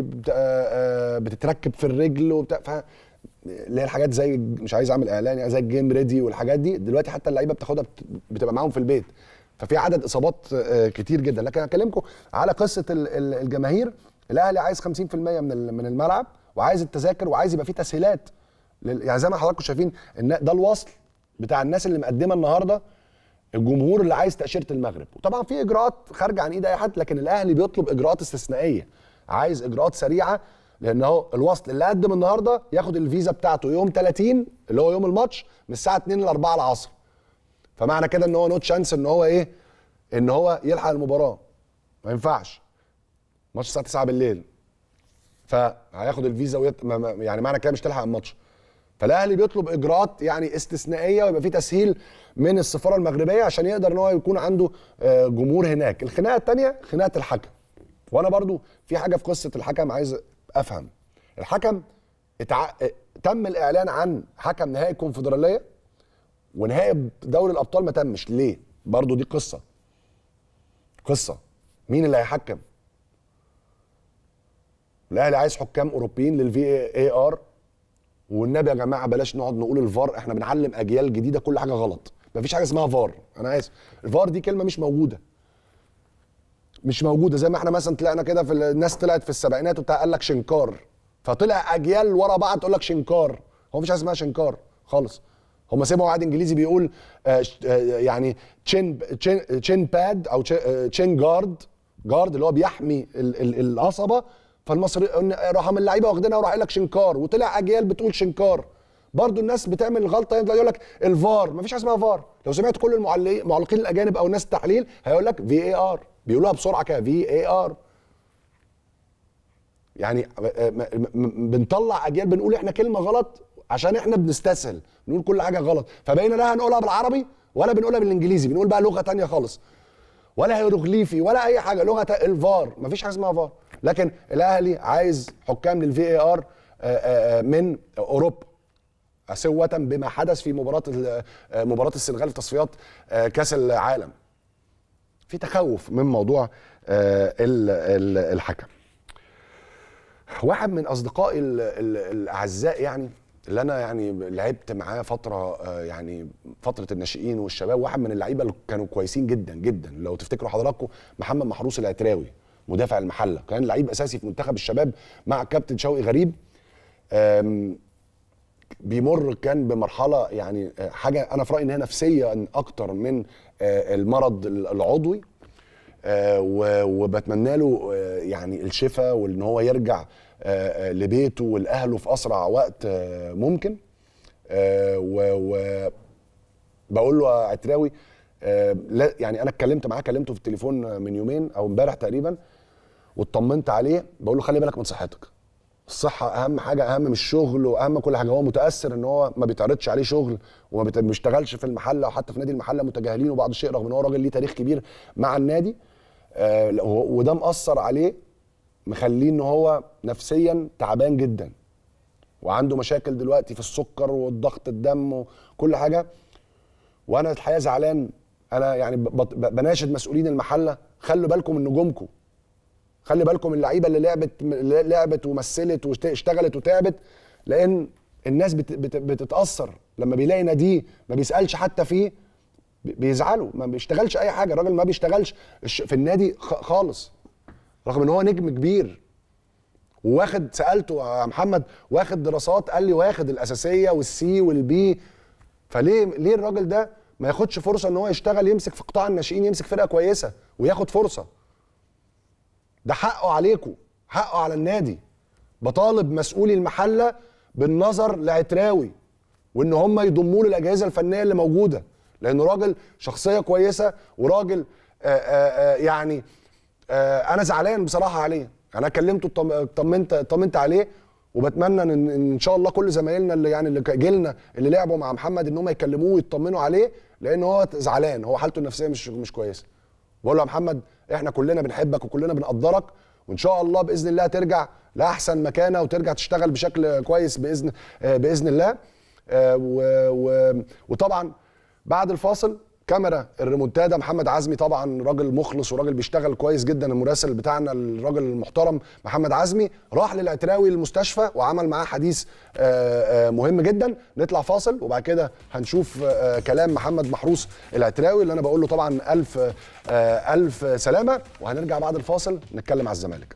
بتتركب في الرجل وبتاع ف اللي هي الحاجات زي مش عايز اعمل اعلان يعني زي الجيم ريدي والحاجات دي دلوقتي حتى اللعيبه بتاخدها بت- بتبقى معاهم في البيت ففي عدد اصابات آه، كتير جدا لكن هكلمكم على قصه ال- ال- الجماهير الاهلي عايز 50% من ال- من الملعب وعايز التذاكر وعايز يبقى فيه تسهيلات لل- يعني زي ما حضراتكم شايفين ان ده الوصل بتاع الناس اللي مقدمه النهارده الجمهور اللي عايز تاشيره المغرب وطبعا في اجراءات خارجه عن ايد اي حد لكن الاهلي بيطلب اجراءات استثنائيه عايز اجراءات سريعه لان هو الوصل اللي قدم النهارده ياخد الفيزا بتاعته يوم 30 اللي هو يوم الماتش من الساعه 2 ل 4 العصر فمعنى كده ان هو نوت شانس ان هو ايه ان هو يلحق المباراه ما ينفعش ماتش الساعه 9 بالليل فهياخد الفيزا ويت... ما- ما- يعني معنى كده مش تلحق الماتش فالاهلي بيطلب اجراءات يعني استثنائيه ويبقى في تسهيل من السفاره المغربيه عشان يقدر ان هو يكون عنده آه، جمهور هناك الخناقه الثانيه خناقه الحكم وانا برضو في حاجه في قصه الحكم عايز افهم الحكم اتع... اه، تم الاعلان عن حكم نهائي الكونفدراليه ونهائي دوري الابطال ما تمش ليه برضو دي قصه قصه مين اللي هيحكم الاهلي عايز حكام اوروبيين للفي اي ار والنبي يا جماعه بلاش نقعد نقول الفار احنا بنعلم اجيال جديده كل حاجه غلط مفيش حاجه اسمها فار انا اسف الفار دي كلمه مش موجوده مش موجوده زي ما احنا مثلا طلعنا كده في ال- الناس طلعت في السبعينات وبتاع قال لك شنكار فطلع اجيال ورا بعض تقول لك شنكار هو مفيش حاجه اسمها شنكار خالص هم سمعوا واحد انجليزي بيقول آه ش- آه يعني تشين تشين تشين باد او تشين جارد جارد اللي هو بيحمي ال- ال- القصبه فالمصري راح من اللعيبه واخدينها وراح قال لك شنكار وطلع اجيال بتقول شنكار برضو الناس بتعمل الغلطه يقول لك الفار مفيش حاجه اسمها فار لو سمعت كل المعلقين المعلقين الاجانب او الناس التحليل هيقول لك في اي ار بيقولوها بسرعه كده في اي ار يعني م- م- م- بنطلع اجيال بنقول احنا كلمه غلط عشان احنا بنستسهل بنقول كل حاجه غلط فبقينا لا هنقولها بالعربي ولا بنقولها بالانجليزي بنقول بقى لغه تانية خالص ولا هيروغليفي ولا اي حاجه لغه تا- الفار مفيش حاجه اسمها فار لكن الاهلي عايز حكام للفي اي ار من اوروبا سوة بما حدث في مباراة ال- آه، مباراة السنغال في تصفيات آه، كأس العالم. في تخوف من موضوع آه، ال- ال- الحكم. واحد من اصدقائي ال- ال- الاعزاء يعني اللي انا يعني لعبت معاه فتره آه، يعني فتره الناشئين والشباب واحد من اللعيبه اللي كانوا كويسين جدا جدا لو تفتكروا حضراتكم محمد محروس العتراوي مدافع المحله كان لعيب اساسي في منتخب الشباب مع كابتن شوقي غريب آم، بيمر كان بمرحله يعني آه، حاجه انا في رايي ان هي نفسيه اكتر من آه، المرض العضوي آه، و- وبتمنى له آه، يعني الشفاء وان هو يرجع آه، آه، لبيته ولاهله في اسرع وقت آه، ممكن آه، و و- بقول له يا عتراوي آه، لا يعني انا اتكلمت معاه كلمته في التليفون من يومين او امبارح تقريبا واطمنت عليه بقول له خلي بالك من صحتك الصحة أهم حاجة أهم من الشغل وأهم كل حاجة هو متأثر إن هو ما بيتعرضش عليه شغل وما بيت- بيشتغلش في المحلة وحتى في نادي المحلة متجاهلينه بعض الشيء رغم إن هو راجل ليه تاريخ كبير مع النادي آه و- وده مأثر عليه مخليه إن هو نفسيا تعبان جدا وعنده مشاكل دلوقتي في السكر والضغط الدم وكل حاجة وأنا الحقيقة زعلان أنا يعني ب- ب- بناشد مسؤولين المحلة خلوا بالكم من نجومكم خلي بالكم من اللعيبه اللي لعبت اللي لعبت ومثلت واشتغلت وتعبت لان الناس بت بت بتتاثر لما بيلاقي ناديه ما بيسالش حتى فيه بي- بيزعلوا ما بيشتغلش اي حاجه الراجل ما بيشتغلش الش- في النادي خ- خالص رغم ان هو نجم كبير وواخد سالته يا محمد واخد دراسات قال لي واخد الاساسيه والسي والبي فليه ليه الراجل ده ما ياخدش فرصه ان هو يشتغل يمسك في قطاع الناشئين يمسك فرقه كويسه وياخد فرصه ده حقه عليكم حقه على النادي بطالب مسؤولي المحله بالنظر لعتراوي وان هم يضموه للاجهزه الفنيه اللي موجوده لانه راجل شخصيه كويسه وراجل آآ آآ يعني آآ انا زعلان بصراحه عليه انا كلمته طم- طمنت طمنت عليه وبتمنى ان ان إن شاء الله كل زمايلنا اللي يعني اللي جيلنا اللي لعبوا مع محمد ان هم يكلموه ويطمنوا عليه لان هو زعلان هو حالته النفسيه مش مش كويسه بقول له يا محمد احنا كلنا بنحبك وكلنا بنقدرك وان شاء الله باذن الله ترجع لاحسن مكانه وترجع تشتغل بشكل كويس باذن آه، باذن الله آه، و- و- وطبعا بعد الفاصل كاميرا الريمونتادا محمد عزمي طبعا راجل مخلص وراجل بيشتغل كويس جدا المراسل بتاعنا الراجل المحترم محمد عزمي راح للعتراوي المستشفى وعمل معاه حديث آه، آه، مهم جدا نطلع فاصل وبعد كده هنشوف آه، كلام محمد محروس العتراوي اللي انا بقول له طبعا الف آه، الف سلامه وهنرجع بعد الفاصل نتكلم على الزمالك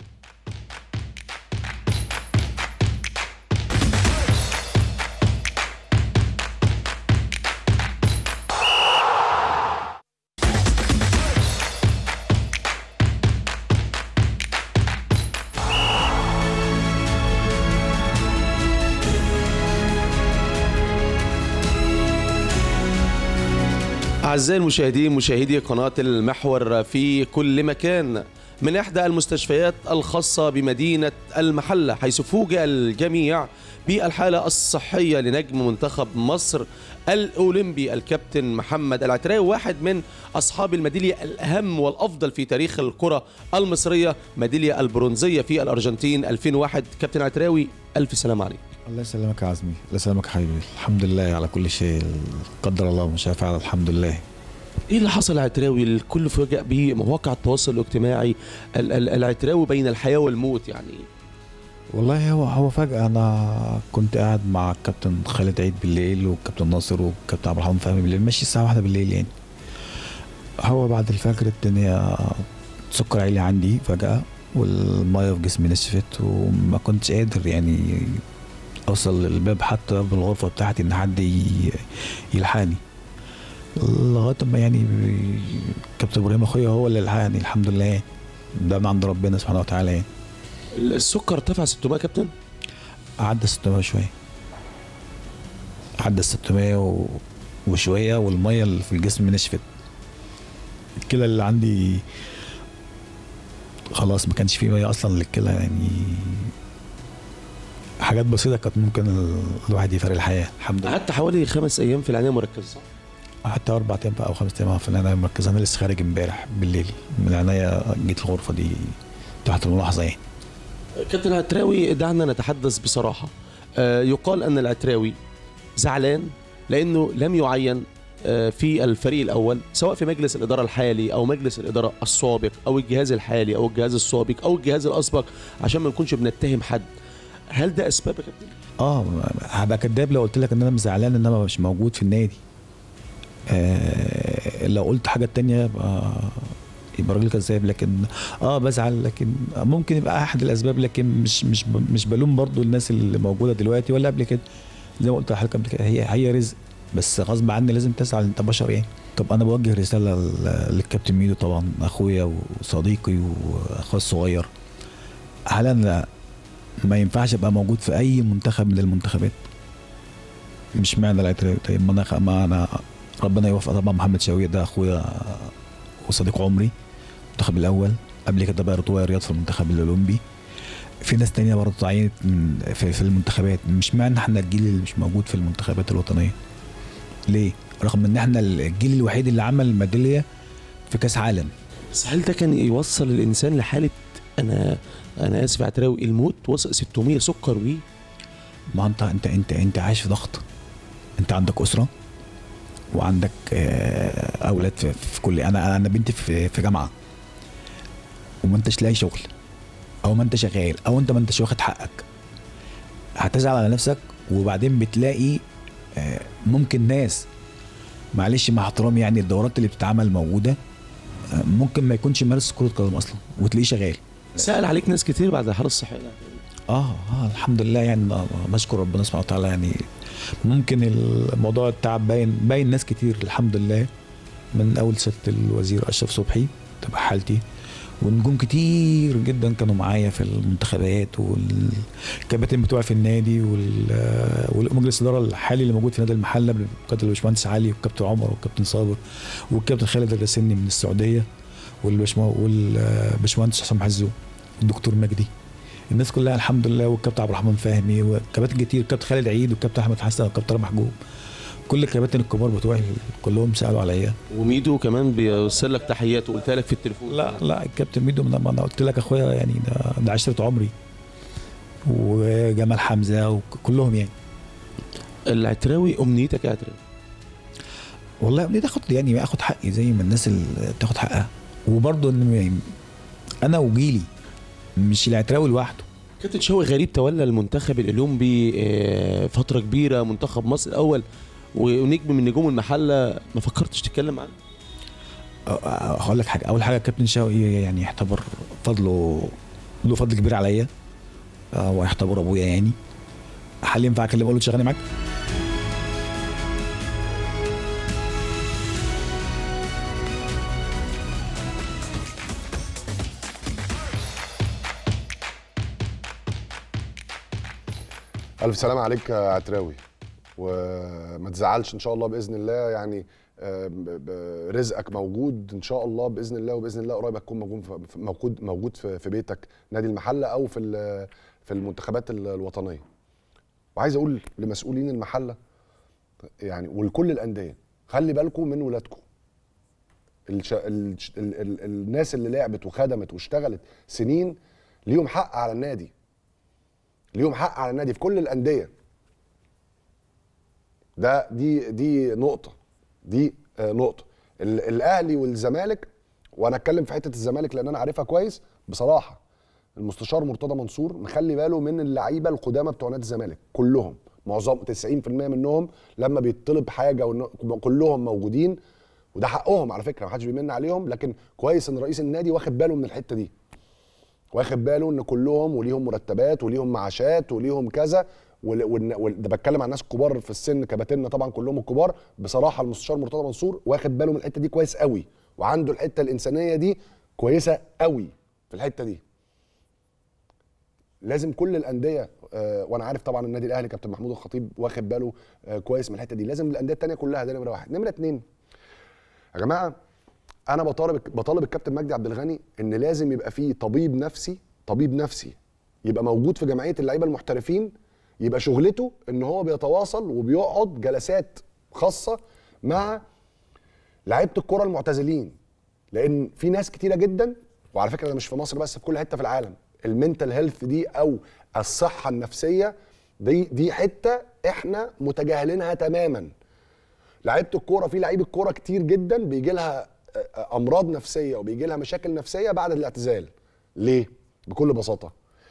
أعزائي المشاهدين مشاهدي قناة المحور في كل مكان من إحدى المستشفيات الخاصة بمدينة المحلة حيث فوجئ الجميع بالحالة الصحية لنجم منتخب مصر الأولمبي الكابتن محمد العتراوي واحد من أصحاب الميدالية الأهم والأفضل في تاريخ الكرة المصرية ميدالية البرونزية في الأرجنتين 2001 كابتن العتراوي ألف سلام عليك الله يسلمك يا عزمي الله يسلمك يا حبيبي الحمد لله على كل شيء قدر الله ما شاء فعل الحمد لله ايه اللي حصل العتراوي الكل فوجئ بمواقع التواصل الاجتماعي ال- ال- العتراوي بين الحياه والموت يعني والله هو هو فجأة أنا كنت قاعد مع الكابتن خالد عيد بالليل والكابتن ناصر والكابتن عبد الرحمن فهمي بالليل ماشي الساعة واحدة بالليل يعني هو بعد الفجر الدنيا سكر عالي عندي فجأة والمية في جسمي نشفت وما كنتش قادر يعني أوصل للباب حتى باب الغرفة بتاعتي إن حد ي- يلحقني لغاية ما يعني كابتن إبراهيم أخويا هو اللي لحقني الحمد لله يعني ده من عند ربنا سبحانه وتعالى يعني السكر ارتفع 600 يا كابتن عدى 600 شويه عدى 600 و... وشويه والميه اللي في الجسم نشفت الكلى اللي عندي خلاص ما كانش فيه ميه اصلا للكلى يعني حاجات بسيطه كانت ممكن ال- الواحد يفرق الحياه الحمد لله قعدت حوالي خمس ايام في العنايه المركزه صح؟ حتى اربع ايام بقى او خمس ايام في العنايه المركزه انا لسه خارج امبارح بالليل من العنايه جيت الغرفه دي تحت الملاحظه يعني كابتن العتراوي دعنا نتحدث بصراحه آه، يقال ان العتراوي زعلان لانه لم يعين آه، في الفريق الاول سواء في مجلس الاداره الحالي او مجلس الاداره السابق او الجهاز الحالي او الجهاز السابق او الجهاز الاسبق عشان ما نكونش بنتهم حد هل ده اسباب يا كابتن؟ اه هبقى كداب لو قلت لك ان انا مش زعلان ان انا مش موجود في النادي آه لو قلت حاجه تانية يبقى يبقى راجل كذاب لكن اه بزعل لكن ممكن يبقى احد الاسباب لكن مش مش ب- مش بلوم برضو الناس اللي موجوده دلوقتي ولا قبل كده زي ما قلت لحضرتك قبل كده هي هي رزق بس غصب عني لازم تزعل انت بشر يعني طب انا بوجه رساله ل- للكابتن ميدو طبعا اخويا وصديقي واخويا الصغير هل انا ما ينفعش ابقى موجود في اي منتخب من المنتخبات مش معنى العتراوي طيب ما انا خ- ما انا ربنا يوفق طبعا محمد شوقي ده اخويا وصديق عمري المنتخب الاول قبل كده بقى رضوى رياض في المنتخب الاولمبي في ناس تانية برضه تعينت من في, في المنتخبات مش معنى احنا الجيل اللي مش موجود في المنتخبات الوطنيه ليه رغم ان احنا الجيل الوحيد اللي عمل ميداليه في كاس عالم بس هل ده كان يوصل الانسان لحاله انا انا اسف يا عتراوي الموت وصل 600 سكر ويه ما انت انت انت انت عايش في ضغط انت عندك اسره وعندك آه، اولاد في, في كل انا انا بنتي في في جامعه وما انتش لاقي شغل او ما انت شغال او انت ما انتش واخد حقك هتزعل على نفسك وبعدين بتلاقي آه، ممكن ناس معلش مع احترامي يعني الدورات اللي بتتعمل موجوده آه، ممكن ما يكونش مارس كره قدم اصلا وتلاقيه شغال سأل عليك ناس كتير بعد الحاله الصحيه ده. اه اه الحمد لله يعني آه، بشكر ربنا سبحانه وتعالى يعني ممكن الموضوع التعب باين باين ناس كتير الحمد لله من اول سياده الوزير اشرف صبحي تبقى حالتي ونجوم كتير جدا كانوا معايا في المنتخبات والكباتن بتوعي في النادي وال- والمجلس الاداره الحالي اللي موجود في نادي المحله بقياده الباشمهندس علي والكابتن عمر والكابتن صابر والكابتن خالد الرسني من السعوديه والباشمه- والباشمهندس حسام حزو والدكتور مجدي الناس كلها الحمد لله والكابتن عبد الرحمن فهمي وكباتن كتير الكابتن خالد عيد والكابتن احمد حسن والكابتن رامي محجوب كل الكباتن الكبار بتوعي كلهم سالوا عليا وميدو كمان بيوصل لك تحيات وقلتها لك في التليفون لا لا الكابتن ميدو من لما انا قلت لك اخويا يعني ده, ده عشره عمري وجمال حمزه وكلهم يعني العتراوي امنيتك يا عتراوي والله بدي اخد يعني اخد حقي زي ما الناس اللي تاخد حقها وبرضه ان يعني انا وجيلي مش العتراوي لوحده كابتن شوقي غريب تولى المنتخب الاولمبي آه، فتره كبيره منتخب مصر الاول ونجم من نجوم المحله ما فكرتش تتكلم عنه أ- أ- هقول لك حاجه اول حاجه الكابتن شوقي يعني يعتبر فضله له فضل كبير عليا آه، ويعتبر ابويا يعني هل ينفع اكلمه اقول له تشغلني معاك؟ الف سلام عليك يا عتراوي وما تزعلش ان شاء الله باذن الله يعني آه، ب- ب- رزقك موجود ان شاء الله باذن الله وباذن الله قريب هتكون موجود في- في- موجود موجود في في بيتك نادي المحله او في ال- في المنتخبات ال- الوطنيه وعايز اقول لمسؤولين المحله يعني ولكل الانديه خلي بالكم من ولادكم الش... ال... ال... ال... الناس اللي لعبت وخدمت واشتغلت سنين ليهم حق على النادي ليهم حق على النادي في كل الانديه ده دي دي نقطه دي آه، نقطه ال- الاهلي والزمالك وانا اتكلم في حته الزمالك لان انا عارفها كويس بصراحه المستشار مرتضى منصور مخلي باله من اللعيبه القدامى بتوع نادي الزمالك كلهم معظم 90% منهم لما بيطلب حاجه وإن- كلهم موجودين وده حقهم على فكره محدش بيمن عليهم لكن كويس ان رئيس النادي واخد باله من الحته دي واخد باله ان كلهم وليهم مرتبات وليهم معاشات وليهم كذا وال- وال- وال- ده بتكلم عن ناس كبار في السن كباتنة طبعا كلهم الكبار بصراحه المستشار مرتضى منصور واخد باله من الحته دي كويس قوي وعنده الحته الانسانيه دي كويسه قوي في الحته دي لازم كل الانديه آه وانا عارف طبعا النادي الاهلي كابتن محمود الخطيب واخد باله آه كويس من الحته دي لازم الانديه التانيه كلها ده نمره واحد نمره اتنين يا جماعه انا بطالب بطالب الكابتن مجدي عبد الغني ان لازم يبقى فيه طبيب نفسي طبيب نفسي يبقى موجود في جمعيه اللعيبه المحترفين يبقى شغلته ان هو بيتواصل وبيقعد جلسات خاصه مع لعيبه الكره المعتزلين لان في ناس كتيره جدا وعلى فكره ده مش في مصر بس في كل حته في العالم المنتال هيلث دي او الصحه النفسيه دي دي حته احنا متجاهلينها تماما لعيبه الكوره في لعيبه كوره كتير جدا بيجي لها امراض نفسيه وبيجي لها مشاكل نفسيه بعد الاعتزال ليه بكل بساطه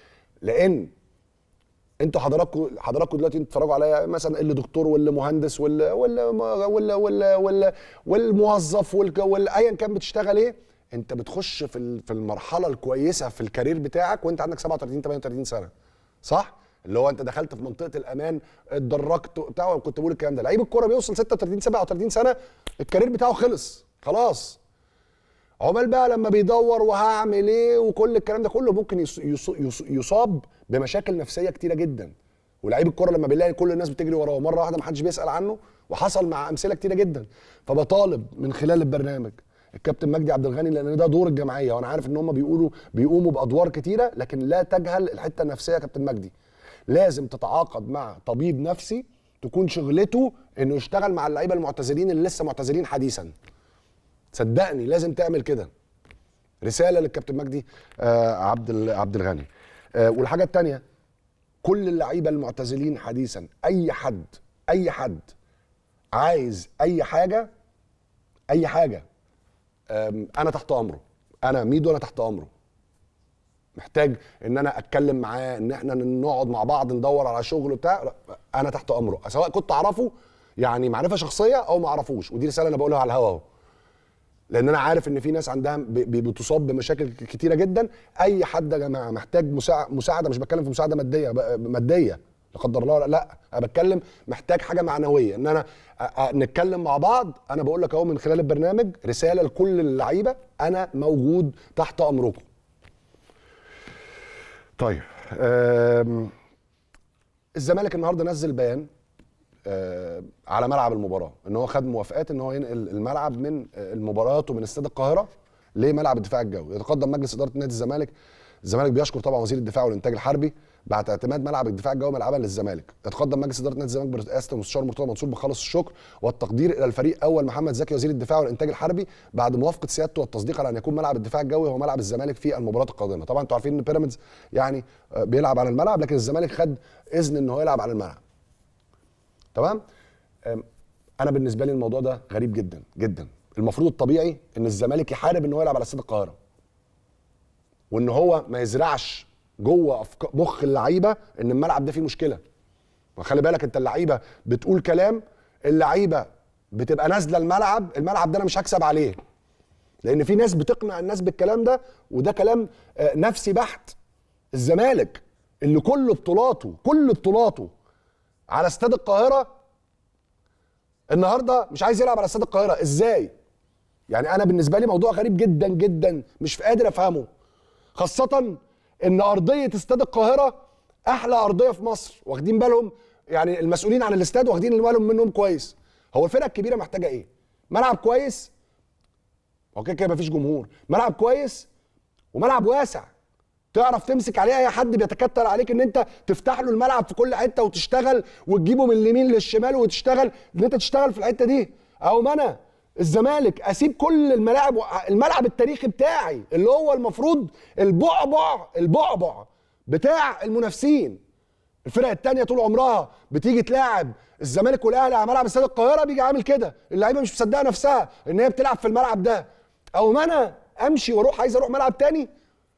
لان انتوا حضراتكم حضراتكم دلوقتي انتوا بتتفرجوا عليا مثلا اللي دكتور واللي مهندس واللي واللي واللي واللي, واللي والموظف والك- واللي ايا كان بتشتغل ايه انت بتخش في ال- في المرحله الكويسه في الكارير بتاعك وانت عندك 37 38 سنه صح اللي هو انت دخلت في منطقه الامان اتدرجت بتاع كنت بقول الكلام ده لعيب الكوره بيوصل 36 37 سنه الكارير بتاعه خلص خلاص عقبال بقى لما بيدور وهعمل ايه وكل الكلام ده كله ممكن يص- يص- يص- يصاب بمشاكل نفسيه كتيره جدا ولعيب الكوره لما بيلاقي كل الناس بتجري وراه مره واحده ما حدش بيسال عنه وحصل مع امثله كتيره جدا فبطالب من خلال البرنامج الكابتن مجدي عبد الغني لان ده دور الجمعيه وانا عارف ان هم بيقولوا بيقوموا بادوار كتيره لكن لا تجهل الحته النفسيه يا كابتن مجدي لازم تتعاقد مع طبيب نفسي تكون شغلته انه يشتغل مع اللعيبه المعتزلين اللي لسه معتزلين حديثا صدقني لازم تعمل كده رساله للكابتن مجدي آه عبد ال- عبد الغني آه والحاجه الثانيه كل اللعيبه المعتزلين حديثا اي حد اي حد عايز اي حاجه اي حاجه آم، انا تحت امره انا ميدو انا تحت امره محتاج ان انا اتكلم معاه ان احنا نقعد مع بعض ندور على شغل بتاع انا تحت امره سواء كنت اعرفه يعني معرفه شخصيه او ما اعرفوش ودي رساله انا بقولها على الهوا اهو لان انا عارف ان في ناس عندها ب- ب- بتصاب بمشاكل كتيره جدا اي حد يا جماعه محتاج مساع- مساعده مش بتكلم في مساعده ماديه ب- ماديه لا قدر الله لا, لا انا بتكلم محتاج حاجه معنويه ان انا أ- أ- نتكلم مع بعض انا بقول لك اهو من خلال البرنامج رساله لكل اللعيبه انا موجود تحت امركم طيب أم، الزمالك النهارده نزل بيان آه، على ملعب المباراه ان هو خد موافقات ان هو ينقل الملعب من آه، المباريات ومن استاد القاهره لملعب الدفاع الجوي يتقدم مجلس اداره نادي الزمالك الزمالك بيشكر طبعا وزير الدفاع والانتاج الحربي بعد اعتماد ملعب الدفاع الجوي ملعبا للزمالك يتقدم مجلس اداره نادي الزمالك برئاسه المستشار مرتضى منصور بخلص الشكر والتقدير الى الفريق اول محمد زكي وزير الدفاع والانتاج الحربي بعد موافقه سيادته والتصديق على ان يكون ملعب الدفاع الجوي هو ملعب الزمالك في المباراه القادمه طبعا انتوا عارفين ان بيراميدز يعني آه، بيلعب على الملعب لكن الزمالك خد اذن ان هو يلعب على الملعب تمام أم، انا بالنسبه لي الموضوع ده غريب جدا جدا المفروض الطبيعي ان الزمالك يحارب ان هو يلعب على استاد القاهره وان هو ما يزرعش جوه أفك- مخ اللعيبه ان الملعب ده فيه مشكله وخلي بالك انت اللعيبه بتقول كلام اللعيبه بتبقى نازله الملعب الملعب ده انا مش هكسب عليه لان في ناس بتقنع الناس بالكلام ده وده كلام آه، نفسي بحت الزمالك اللي كل بطولاته كل بطولاته على استاد القاهره النهارده مش عايز يلعب على استاد القاهره ازاي يعني انا بالنسبه لي موضوع غريب جدا جدا مش قادر افهمه خاصه ان ارضيه استاد القاهره احلى ارضيه في مصر واخدين بالهم يعني المسؤولين عن الاستاد واخدين بالهم منهم كويس هو الفرقه الكبيره محتاجه ايه ملعب كويس هو كده كده مفيش جمهور ملعب كويس وملعب واسع تعرف تمسك عليه اي حد بيتكتل عليك ان انت تفتح له الملعب في كل حته وتشتغل وتجيبه من اليمين للشمال وتشتغل ان انت تشتغل في الحته دي او ما انا الزمالك اسيب كل الملاعب الملعب التاريخي بتاعي اللي هو المفروض البعبع البعبع بتاع المنافسين الفرق التانية طول عمرها بتيجي تلاعب الزمالك والاهلي على ملعب استاد القاهره بيجي عامل كده اللعيبه مش مصدقه نفسها ان هي بتلعب في الملعب ده او ما انا امشي واروح عايز اروح ملعب تاني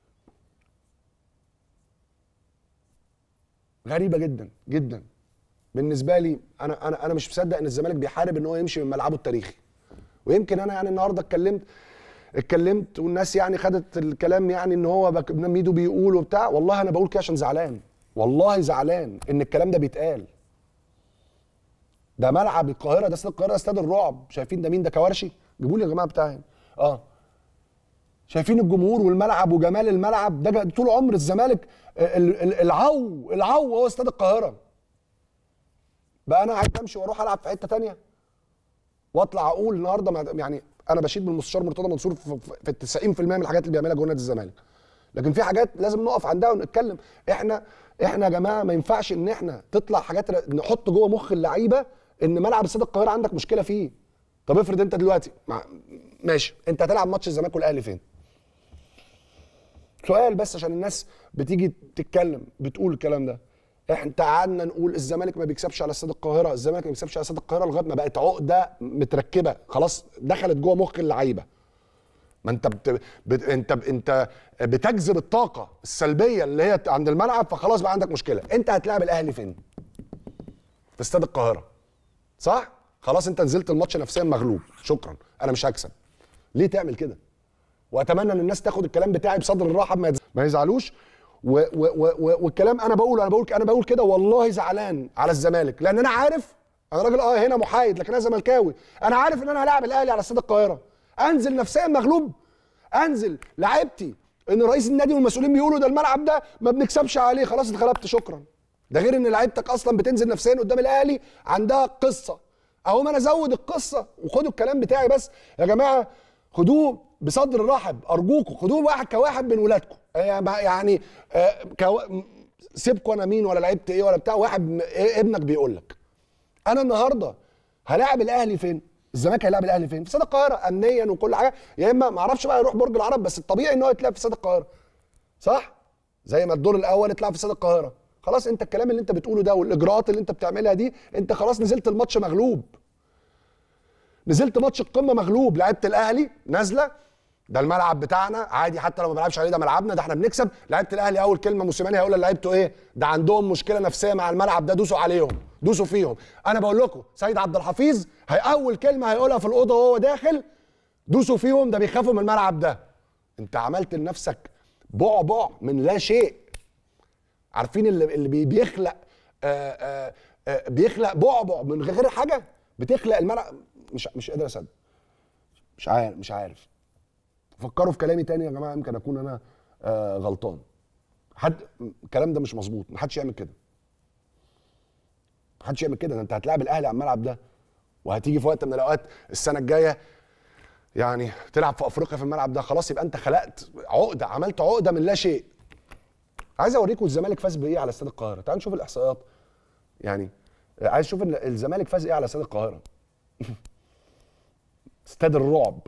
غريبه جدا جدا بالنسبه لي انا انا انا مش مصدق ان الزمالك بيحارب ان هو يمشي من ملعبه التاريخي ويمكن انا يعني النهارده اتكلمت اتكلمت والناس يعني خدت الكلام يعني ان هو بك- ميدو بيقول وبتاع والله انا بقول كده عشان زعلان والله زعلان ان الكلام ده بيتقال ده ملعب القاهره ده استاد القاهره ده استاد الرعب شايفين ده مين ده كوارشي جيبوا لي يا جماعه بتاعي اه شايفين الجمهور والملعب وجمال الملعب ده جا- طول عمر الزمالك ال- ال- العو العو هو استاد القاهره بقى انا عايز امشي واروح العب في حته تانية واطلع اقول النهارده مع- يعني انا بشيد بالمستشار مرتضى منصور في في ال 90% من الحاجات اللي بيعملها جوه نادي الزمالك لكن في حاجات لازم نقف عندها ونتكلم احنا احنا يا جماعه ما ينفعش ان احنا تطلع حاجات ر- نحط جوه مخ اللعيبه ان ملعب استاد القاهره عندك مشكله فيه طب افرض انت دلوقتي مع ماشي انت هتلعب ماتش الزمالك والاهلي فين سؤال بس عشان الناس بتيجي تتكلم بتقول الكلام ده احنا قعدنا نقول الزمالك ما بيكسبش على استاد القاهره الزمالك ما بيكسبش على استاد القاهره لغايه ما بقت عقده متركبه خلاص دخلت جوه مخ اللعيبه ما انت بت... بت... انت انت بتجذب الطاقه السلبيه اللي هي عند الملعب فخلاص بقى عندك مشكله انت هتلاعب الاهلي فين في استاد القاهره صح خلاص انت نزلت الماتش نفسيا مغلوب شكرا انا مش هكسب ليه تعمل كده واتمنى ان الناس تاخد الكلام بتاعي بصدر الرحب ما يز- ما يزعلوش و و و و والكلام انا بقوله انا بقول انا بقول كده والله زعلان على الزمالك لان انا عارف انا راجل اه هنا محايد لكن انا زملكاوي انا عارف ان انا هلاعب الاهلي على استاد القاهره انزل نفسيا مغلوب انزل لعيبتي ان رئيس النادي والمسؤولين بيقولوا ده الملعب ده ما بنكسبش عليه خلاص اتغلبت شكرا ده غير ان لعيبتك اصلا بتنزل نفسيا قدام الاهلي عندها قصه اهو ما انا ازود القصه وخدوا الكلام بتاعي بس يا جماعه خدوه بصدر رحب ارجوكم خدوه واحد كواحد من ولادكم يعني آه، كوا... سيبكوا انا مين ولا لعبت ايه ولا بتاع واحد م- إيه ابنك بيقول لك انا النهارده هلاعب الاهلي فين الزمالك هيلاعب الاهلي فين في استاد القاهره امنيا وكل حاجه يا اما ما اعرفش بقى يروح برج العرب بس الطبيعي ان هو يتلعب في استاد القاهره صح زي ما الدور الاول اتلعب في استاد القاهره خلاص انت الكلام اللي انت بتقوله ده والاجراءات اللي انت بتعملها دي انت خلاص نزلت الماتش مغلوب نزلت ماتش القمه مغلوب لعيبه الاهلي نازله ده الملعب بتاعنا عادي حتى لو ما بنلعبش عليه ده ملعبنا ده احنا بنكسب لعيبه الاهلي اول كلمه موسيماني هيقول لعيبته ايه ده عندهم مشكله نفسيه مع الملعب ده دوسوا عليهم دوسوا فيهم انا بقول لكم سيد عبد الحفيظ هي اول كلمه هيقولها في الاوضه وهو داخل دوسوا فيهم ده بيخافوا من الملعب ده انت عملت لنفسك بعبع من لا شيء عارفين اللي, اللي بي- بيخلق آآ آآ آآ بيخلق بعبع من غير حاجه بتخلق الملعب مش مش قادر اصدق مش عارف مش عارف فكروا في كلامي تاني يا جماعه يمكن اكون انا آه غلطان حد الكلام ده مش مظبوط محدش يعمل كده محدش يعمل كده ده انت هتلاعب الاهلي على الملعب ده وهتيجي في وقت من الاوقات السنه الجايه يعني تلعب في افريقيا في الملعب ده خلاص يبقى انت خلقت عقده عملت عقده من لا شيء عايز اوريكم الزمالك فاز بايه على استاد القاهره تعالوا نشوف الاحصائيات يعني عايز اشوف إن الزمالك فاز ايه على استاد القاهره استاد الرعب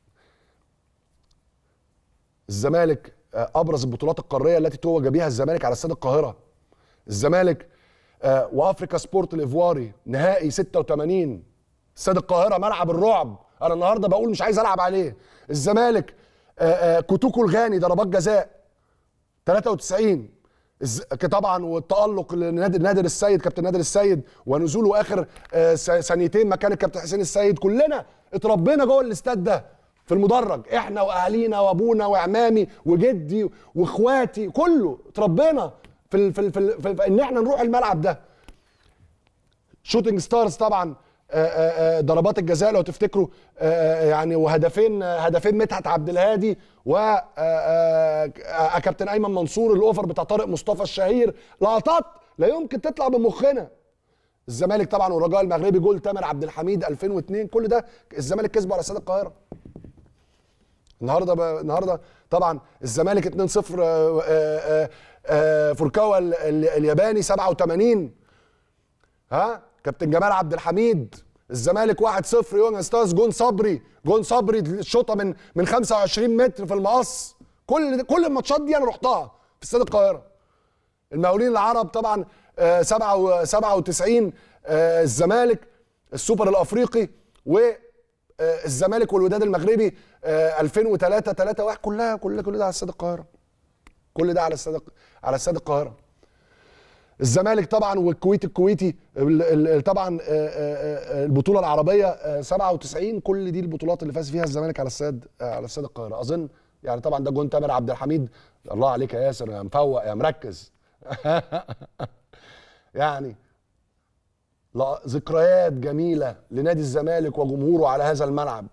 الزمالك آه، ابرز البطولات القاريه التي توج بها الزمالك على استاد القاهره الزمالك آه، وافريكا سبورت الايفواري نهائي 86 استاد القاهره ملعب الرعب انا النهارده بقول مش عايز العب عليه الزمالك آه، آه، كوتوكو الغاني ضربات جزاء 93 الز- طبعا والتالق لنادر نادر السيد كابتن نادر السيد ونزوله اخر آه، س- ثانيتين مكان الكابتن حسين السيد كلنا اتربينا جوه الاستاد ده في المدرج احنا واهالينا وابونا وعمامي وجدي واخواتي كله اتربينا في ال في, ال في, ال في, في ان احنا نروح الملعب ده شوتنج ستارز طبعا آه، آه، آه، ضربات الجزاء لو تفتكروا آه، آه، يعني وهدفين آه، هدفين مدحت عبد الهادي و آه، آه، آه، كابتن ايمن منصور الاوفر بتاع طارق مصطفى الشهير لقطات لا يمكن تطلع من مخنا الزمالك طبعا والرجاء المغربي جول تامر عبد الحميد 2002 كل ده الزمالك كسبه على استاد القاهره النهارده ب... النهارده طبعا الزمالك 2-0 آه، آه، آه، فوركاوا ال- ال- الياباني 87 ها كابتن جمال عبد الحميد الزمالك 1-0 يونغ ستارز جون صبري جون صبري الشوطه من من 25 متر في المقص كل كل الماتشات دي انا رحتها في استاد القاهره المقاولين العرب طبعا آه، سبعة و- 97 آه، الزمالك السوبر الافريقي والزمالك والوداد المغربي آه، 2003 3 1 كلها كل كل ده على استاد القاهره كل ده على استاد على استاد القاهره الزمالك طبعا والكويت الكويتي ال- ال- طبعا آه، آه، آه، البطوله العربيه آه، 97 كل دي البطولات اللي فاز فيها الزمالك على استاد آه، على استاد القاهره اظن يعني طبعا ده جون تامر عبد الحميد الله عليك يا ياسر يا مفوق يا مركز يعني لا ذكريات جميله لنادي الزمالك وجمهوره على هذا الملعب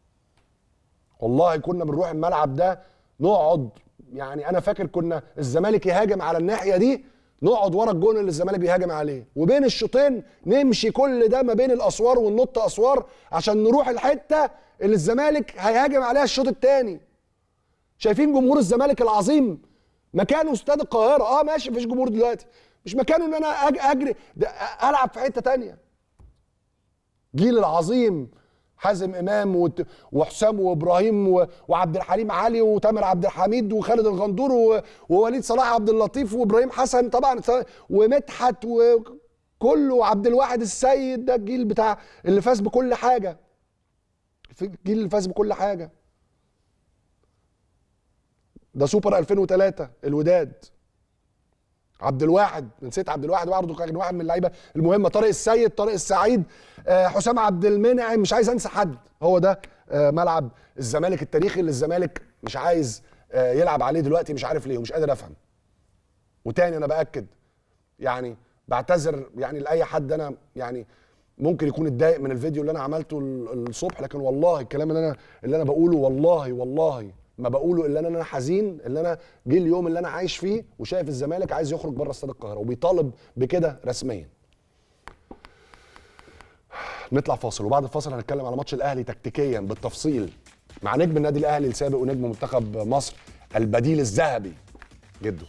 والله كنا بنروح الملعب ده نقعد يعني انا فاكر كنا الزمالك يهاجم على الناحيه دي نقعد ورا الجون اللي الزمالك بيهاجم عليه وبين الشوطين نمشي كل ده ما بين الاسوار وننط اسوار عشان نروح الحته اللي الزمالك هيهاجم عليها الشوط الثاني شايفين جمهور الزمالك العظيم مكانه استاد القاهره اه ماشي مفيش جمهور دلوقتي مش مكانه ان انا أج- اجري ده العب في حته تانية جيل العظيم حازم امام وت- وحسام وابراهيم و- وعبد الحليم علي وتامر عبد الحميد وخالد الغندور و- ووليد صلاح عبد اللطيف وابراهيم حسن طبعا س- ومدحت وكله وعبد الواحد السيد ده الجيل بتاع اللي فاز بكل حاجه في الجيل اللي فاز بكل حاجه ده سوبر 2003 الوداد عبد الواحد نسيت عبد الواحد برضه كان واحد من اللعيبه المهمه طارق السيد طارق السعيد آه، حسام عبد المنعم مش عايز انسى حد هو ده آه، ملعب الزمالك التاريخي اللي الزمالك مش عايز آه، يلعب عليه دلوقتي مش عارف ليه ومش قادر افهم وتاني انا باكد يعني بعتذر يعني لاي حد انا يعني ممكن يكون اتضايق من الفيديو اللي انا عملته ال- الصبح لكن والله الكلام اللي انا اللي انا بقوله والله والله ما بقوله الا ان انا حزين اللي انا جه اليوم اللي انا عايش فيه وشايف الزمالك عايز يخرج بره استاد القاهره وبيطالب بكده رسميا نطلع فاصل وبعد الفاصل هنتكلم على ماتش الاهلي تكتيكيا بالتفصيل مع نجم النادي الاهلي السابق ونجم منتخب مصر البديل الذهبي جده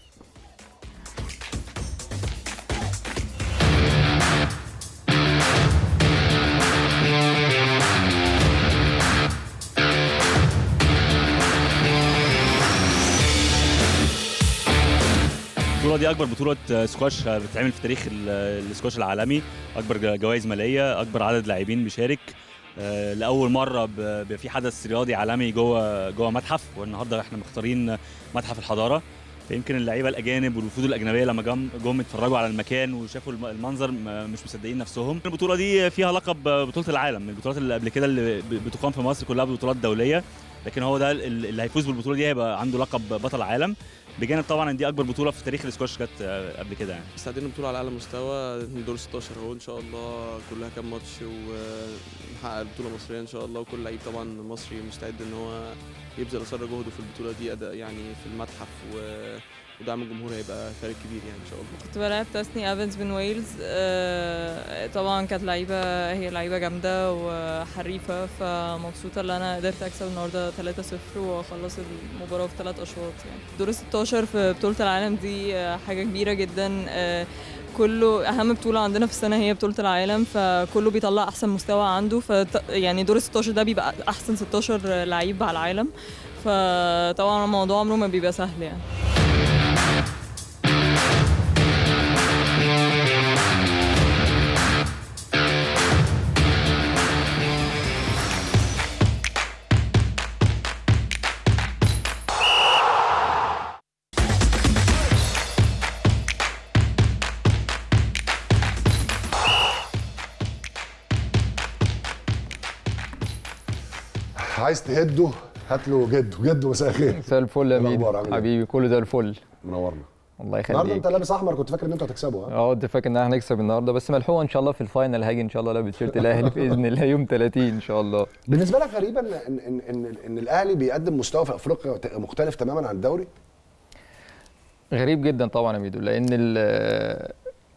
البطوله دي اكبر بطوله سكواش بتتعمل في تاريخ ال- السكواش العالمي اكبر جوائز ماليه اكبر عدد لاعبين بيشارك آه، لاول مره ب- بيبقى في حدث رياضي عالمي جوه جوه متحف والنهارده احنا مختارين متحف الحضاره فيمكن اللعيبه الاجانب والوفود الاجنبيه لما جم جم اتفرجوا على المكان وشافوا الم- المنظر م- مش مصدقين نفسهم البطوله دي فيها لقب بطوله العالم من البطولات اللي قبل كده اللي ب- بتقام في مصر كلها بطولات دوليه لكن هو ده ال- اللي هيفوز بالبطوله دي هيبقى عنده لقب بطل عالم بجانب طبعا ان دي اكبر بطوله في تاريخ الاسكواش جت آه، قبل كده يعني مستعدين بطولة على أعلى مستوى دور 16 اهو إن شاء الله كلها كام ماتش ونحقق البطولة المصرية إن شاء الله وكل لعيب طبعا مصري مستعد إن هو يبذل أصر جهده في البطولة دي أداء يعني في المتحف و... ودعم الجمهور هيبقى فارق كبير يعني إن شاء الله كنت بلعب تاسني ايفنز من ويلز آه، طبعا كانت لعيبه هي لعيبه جامده وحريفه فمبسوطه ان انا قدرت اكسب النهارده 3-0 واخلص المباراه في ثلاث اشواط يعني دور ال 16 في بطوله العالم دي آه، حاجه كبيره جدا آه، كله اهم بطوله عندنا في السنه هي بطوله العالم فكله بيطلع احسن مستوى عنده ف يعني دور ال 16 ده بيبقى احسن 16 لعيب على العالم فطبعا الموضوع عمره ما بيبقى سهل يعني عايز تهده هات له جده جده مساء الخير مساء الفل يا إيه الأخبار؟ ميدو عامل إيه؟ حبيبي كله زي الفل منورنا الله النهارده انت يخليك لابس احمر كنت فاكر ان انتوا هتكسبوا ها اه كنت فاكر ان احنا هنكسب النهارده بس ملحوقه ان شاء الله في الفاينل هاجي ان شاء الله لابس تيشيرت الاهلي باذن الله يوم 30 ان شاء الله بالنسبه لك غريبه ان ان ان, إن, إن الاهلي بيقدم مستوى في افريقيا ت- مختلف تماما عن الدوري غريب جدا طبعا يا ميدو لان ال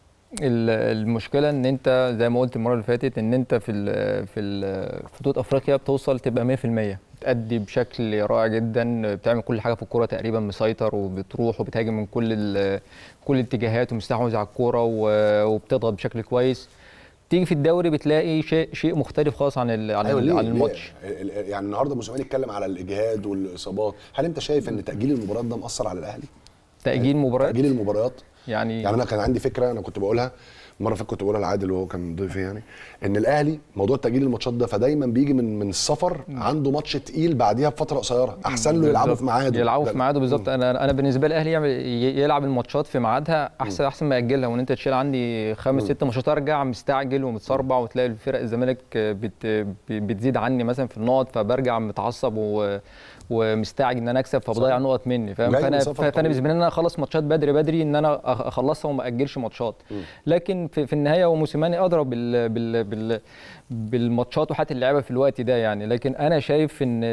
ال- المشكله ان انت زي ما قلت المره اللي فاتت ان انت في ال في ال في بطوله افريقيا بتوصل تبقى 100% بتأدي بشكل رائع جدا بتعمل كل حاجه في الكوره تقريبا مسيطر وبتروح وبتهاجم من كل ال- كل الاتجاهات ومستحوذ على الكوره و- وبتضغط بشكل كويس تيجي في الدوري بتلاقي شيء شيء مختلف خالص عن ال عن, أيوة ال ليه؟ عن ليه؟ الماتش ال- ال- يعني النهارده موسيماني اتكلم على الاجهاد والاصابات هل انت شايف ان تاجيل المباريات ده مأثر على الاهلي تأجيل مباريات تاجيل المباريات يعني يعني انا كان عندي فكره انا كنت بقولها مره اللي فاتت كنت بقولها لعادل وهو كان ضيفي يعني ان الاهلي موضوع تاجيل الماتشات ده فدايما بيجي من من السفر عنده ماتش تقيل بعديها بفتره قصيره احسن له يلعبوا في ميعاده يلعبوا ده- في ميعاده بالظبط انا انا بالنسبه لي الاهلي يعمل ي- يلعب الماتشات في ميعادها احسن احسن ما ياجلها وان انت تشيل عندي خمس ست ماتشات ارجع مستعجل ومتصربع وتلاقي الفرق الزمالك بت بتزيد عني مثلا في النقط فبرجع متعصب و ومستعجل ان انا اكسب فبضيع نقط مني فاهم جاي من فانا سفر فانا طويل. بالنسبه لي ان انا اخلص ماتشات بدري بدري ان انا أخ- اخلصها وما اجلش ماتشات لكن في, في النهايه هو موسيماني ادرى بال بال بال بالماتشات وحالة اللعيبه في الوقت ده يعني لكن انا شايف ان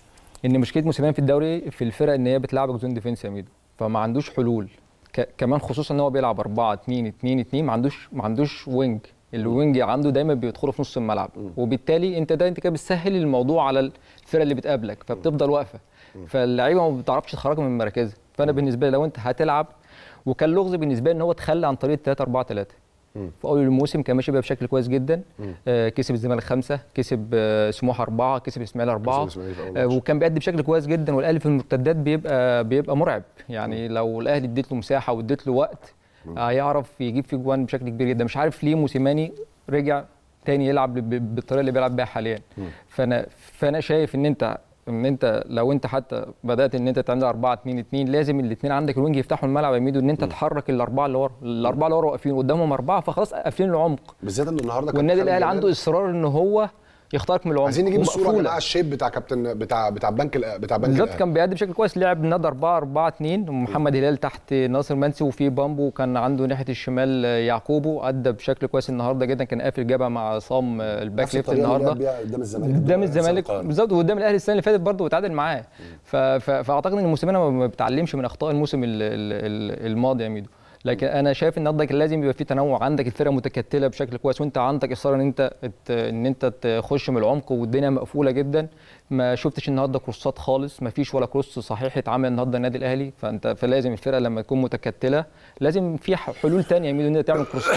ان مشكله موسيماني في الدوري في الفرق ان هي بتلعبك زون ديفنس يا ميدو فما عندوش حلول ك كمان خصوصا ان هو بيلعب 4 2 2 2 ما عندوش ما عندوش وينج الوينج عنده دايما بيدخلوا في نص الملعب وبالتالي انت ده انت كده بتسهل الموضوع على الفرق اللي بتقابلك فبتفضل واقفه فاللعيبه ما بتعرفش تخرجها من مراكزها فانا بالنسبه لي لو انت هتلعب وكان لغز بالنسبه لي ان هو تخلى عن طريقه 3 4 3 في اول الموسم كان ماشي بيها بشكل كويس جدا آه كسب الزمالك خمسه كسب آه سموحه اربعه كسب الاسماعيلي اربعه كسب الإسماعيلي في أول آه ماتش. وكان بيأدي بشكل كويس جدا والاهلي في المرتدات بيبقى بيبقى مرعب يعني لو الاهلي اديت له مساحه واديت له وقت هيعرف يجيب فيه جوان بشكل كبير جدا مش عارف ليه موسيماني رجع تاني يلعب ب- بالطريقه اللي بيلعب بيها حاليا فانا فانا شايف ان انت ان انت لو انت حتى بدات ان انت تعمل 4 2 2 لازم الاثنين عندك الوينج يفتحوا الملعب يا ميدو ان انت تحرك الاربعه اللي ورا الاربعه اللي ورا واقفين قدامهم اربعه فخلاص قافلين العمق بالذات ان النهارده كان والنادي خالد الاهلي جلال- عنده اصرار ان هو يخترق من العمق عايزين نجيب الصوره يا ومقفولة. جماعه الشيب بتاع كابتن بتاع بتاع بنك الأ- بتاع بنك بالظبط الأهلي. كان بيأدي بشكل كويس لعب النهارده 4 4 2 ومحمد هلال تحت ناصر منسي وفي بامبو كان عنده ناحيه الشمال يعقوبو ادى بشكل كويس النهارده جدا كان قافل جابها مع عصام الباك نفس ليفت الطريقة اللي النهارده لعب بيها قدام الزمالك قدام ضد الزمالك القاهرة. بالظبط وقدام الاهلي السنه اللي فاتت برضه وتعادل معاه ف- ف- فاعتقد ان موسيماني ما- ما بيتعلمش من اخطاء الموسم ال- ال- ال- الماضي يا ميدو لكن انا شايف النهارده كان لازم يبقى في تنوع عندك الفرقه متكتله بشكل كويس وانت عندك اصرار ان انت ت- ان انت تخش من العمق والدنيا مقفوله جدا ما شفتش النهارده كروسات خالص ما فيش ولا كروس صحيح اتعمل النهارده النادي الاهلي فانت فلازم الفرقه لما تكون متكتله لازم في ح- حلول ثانيه يا ميدو ان انت تعمل كروسات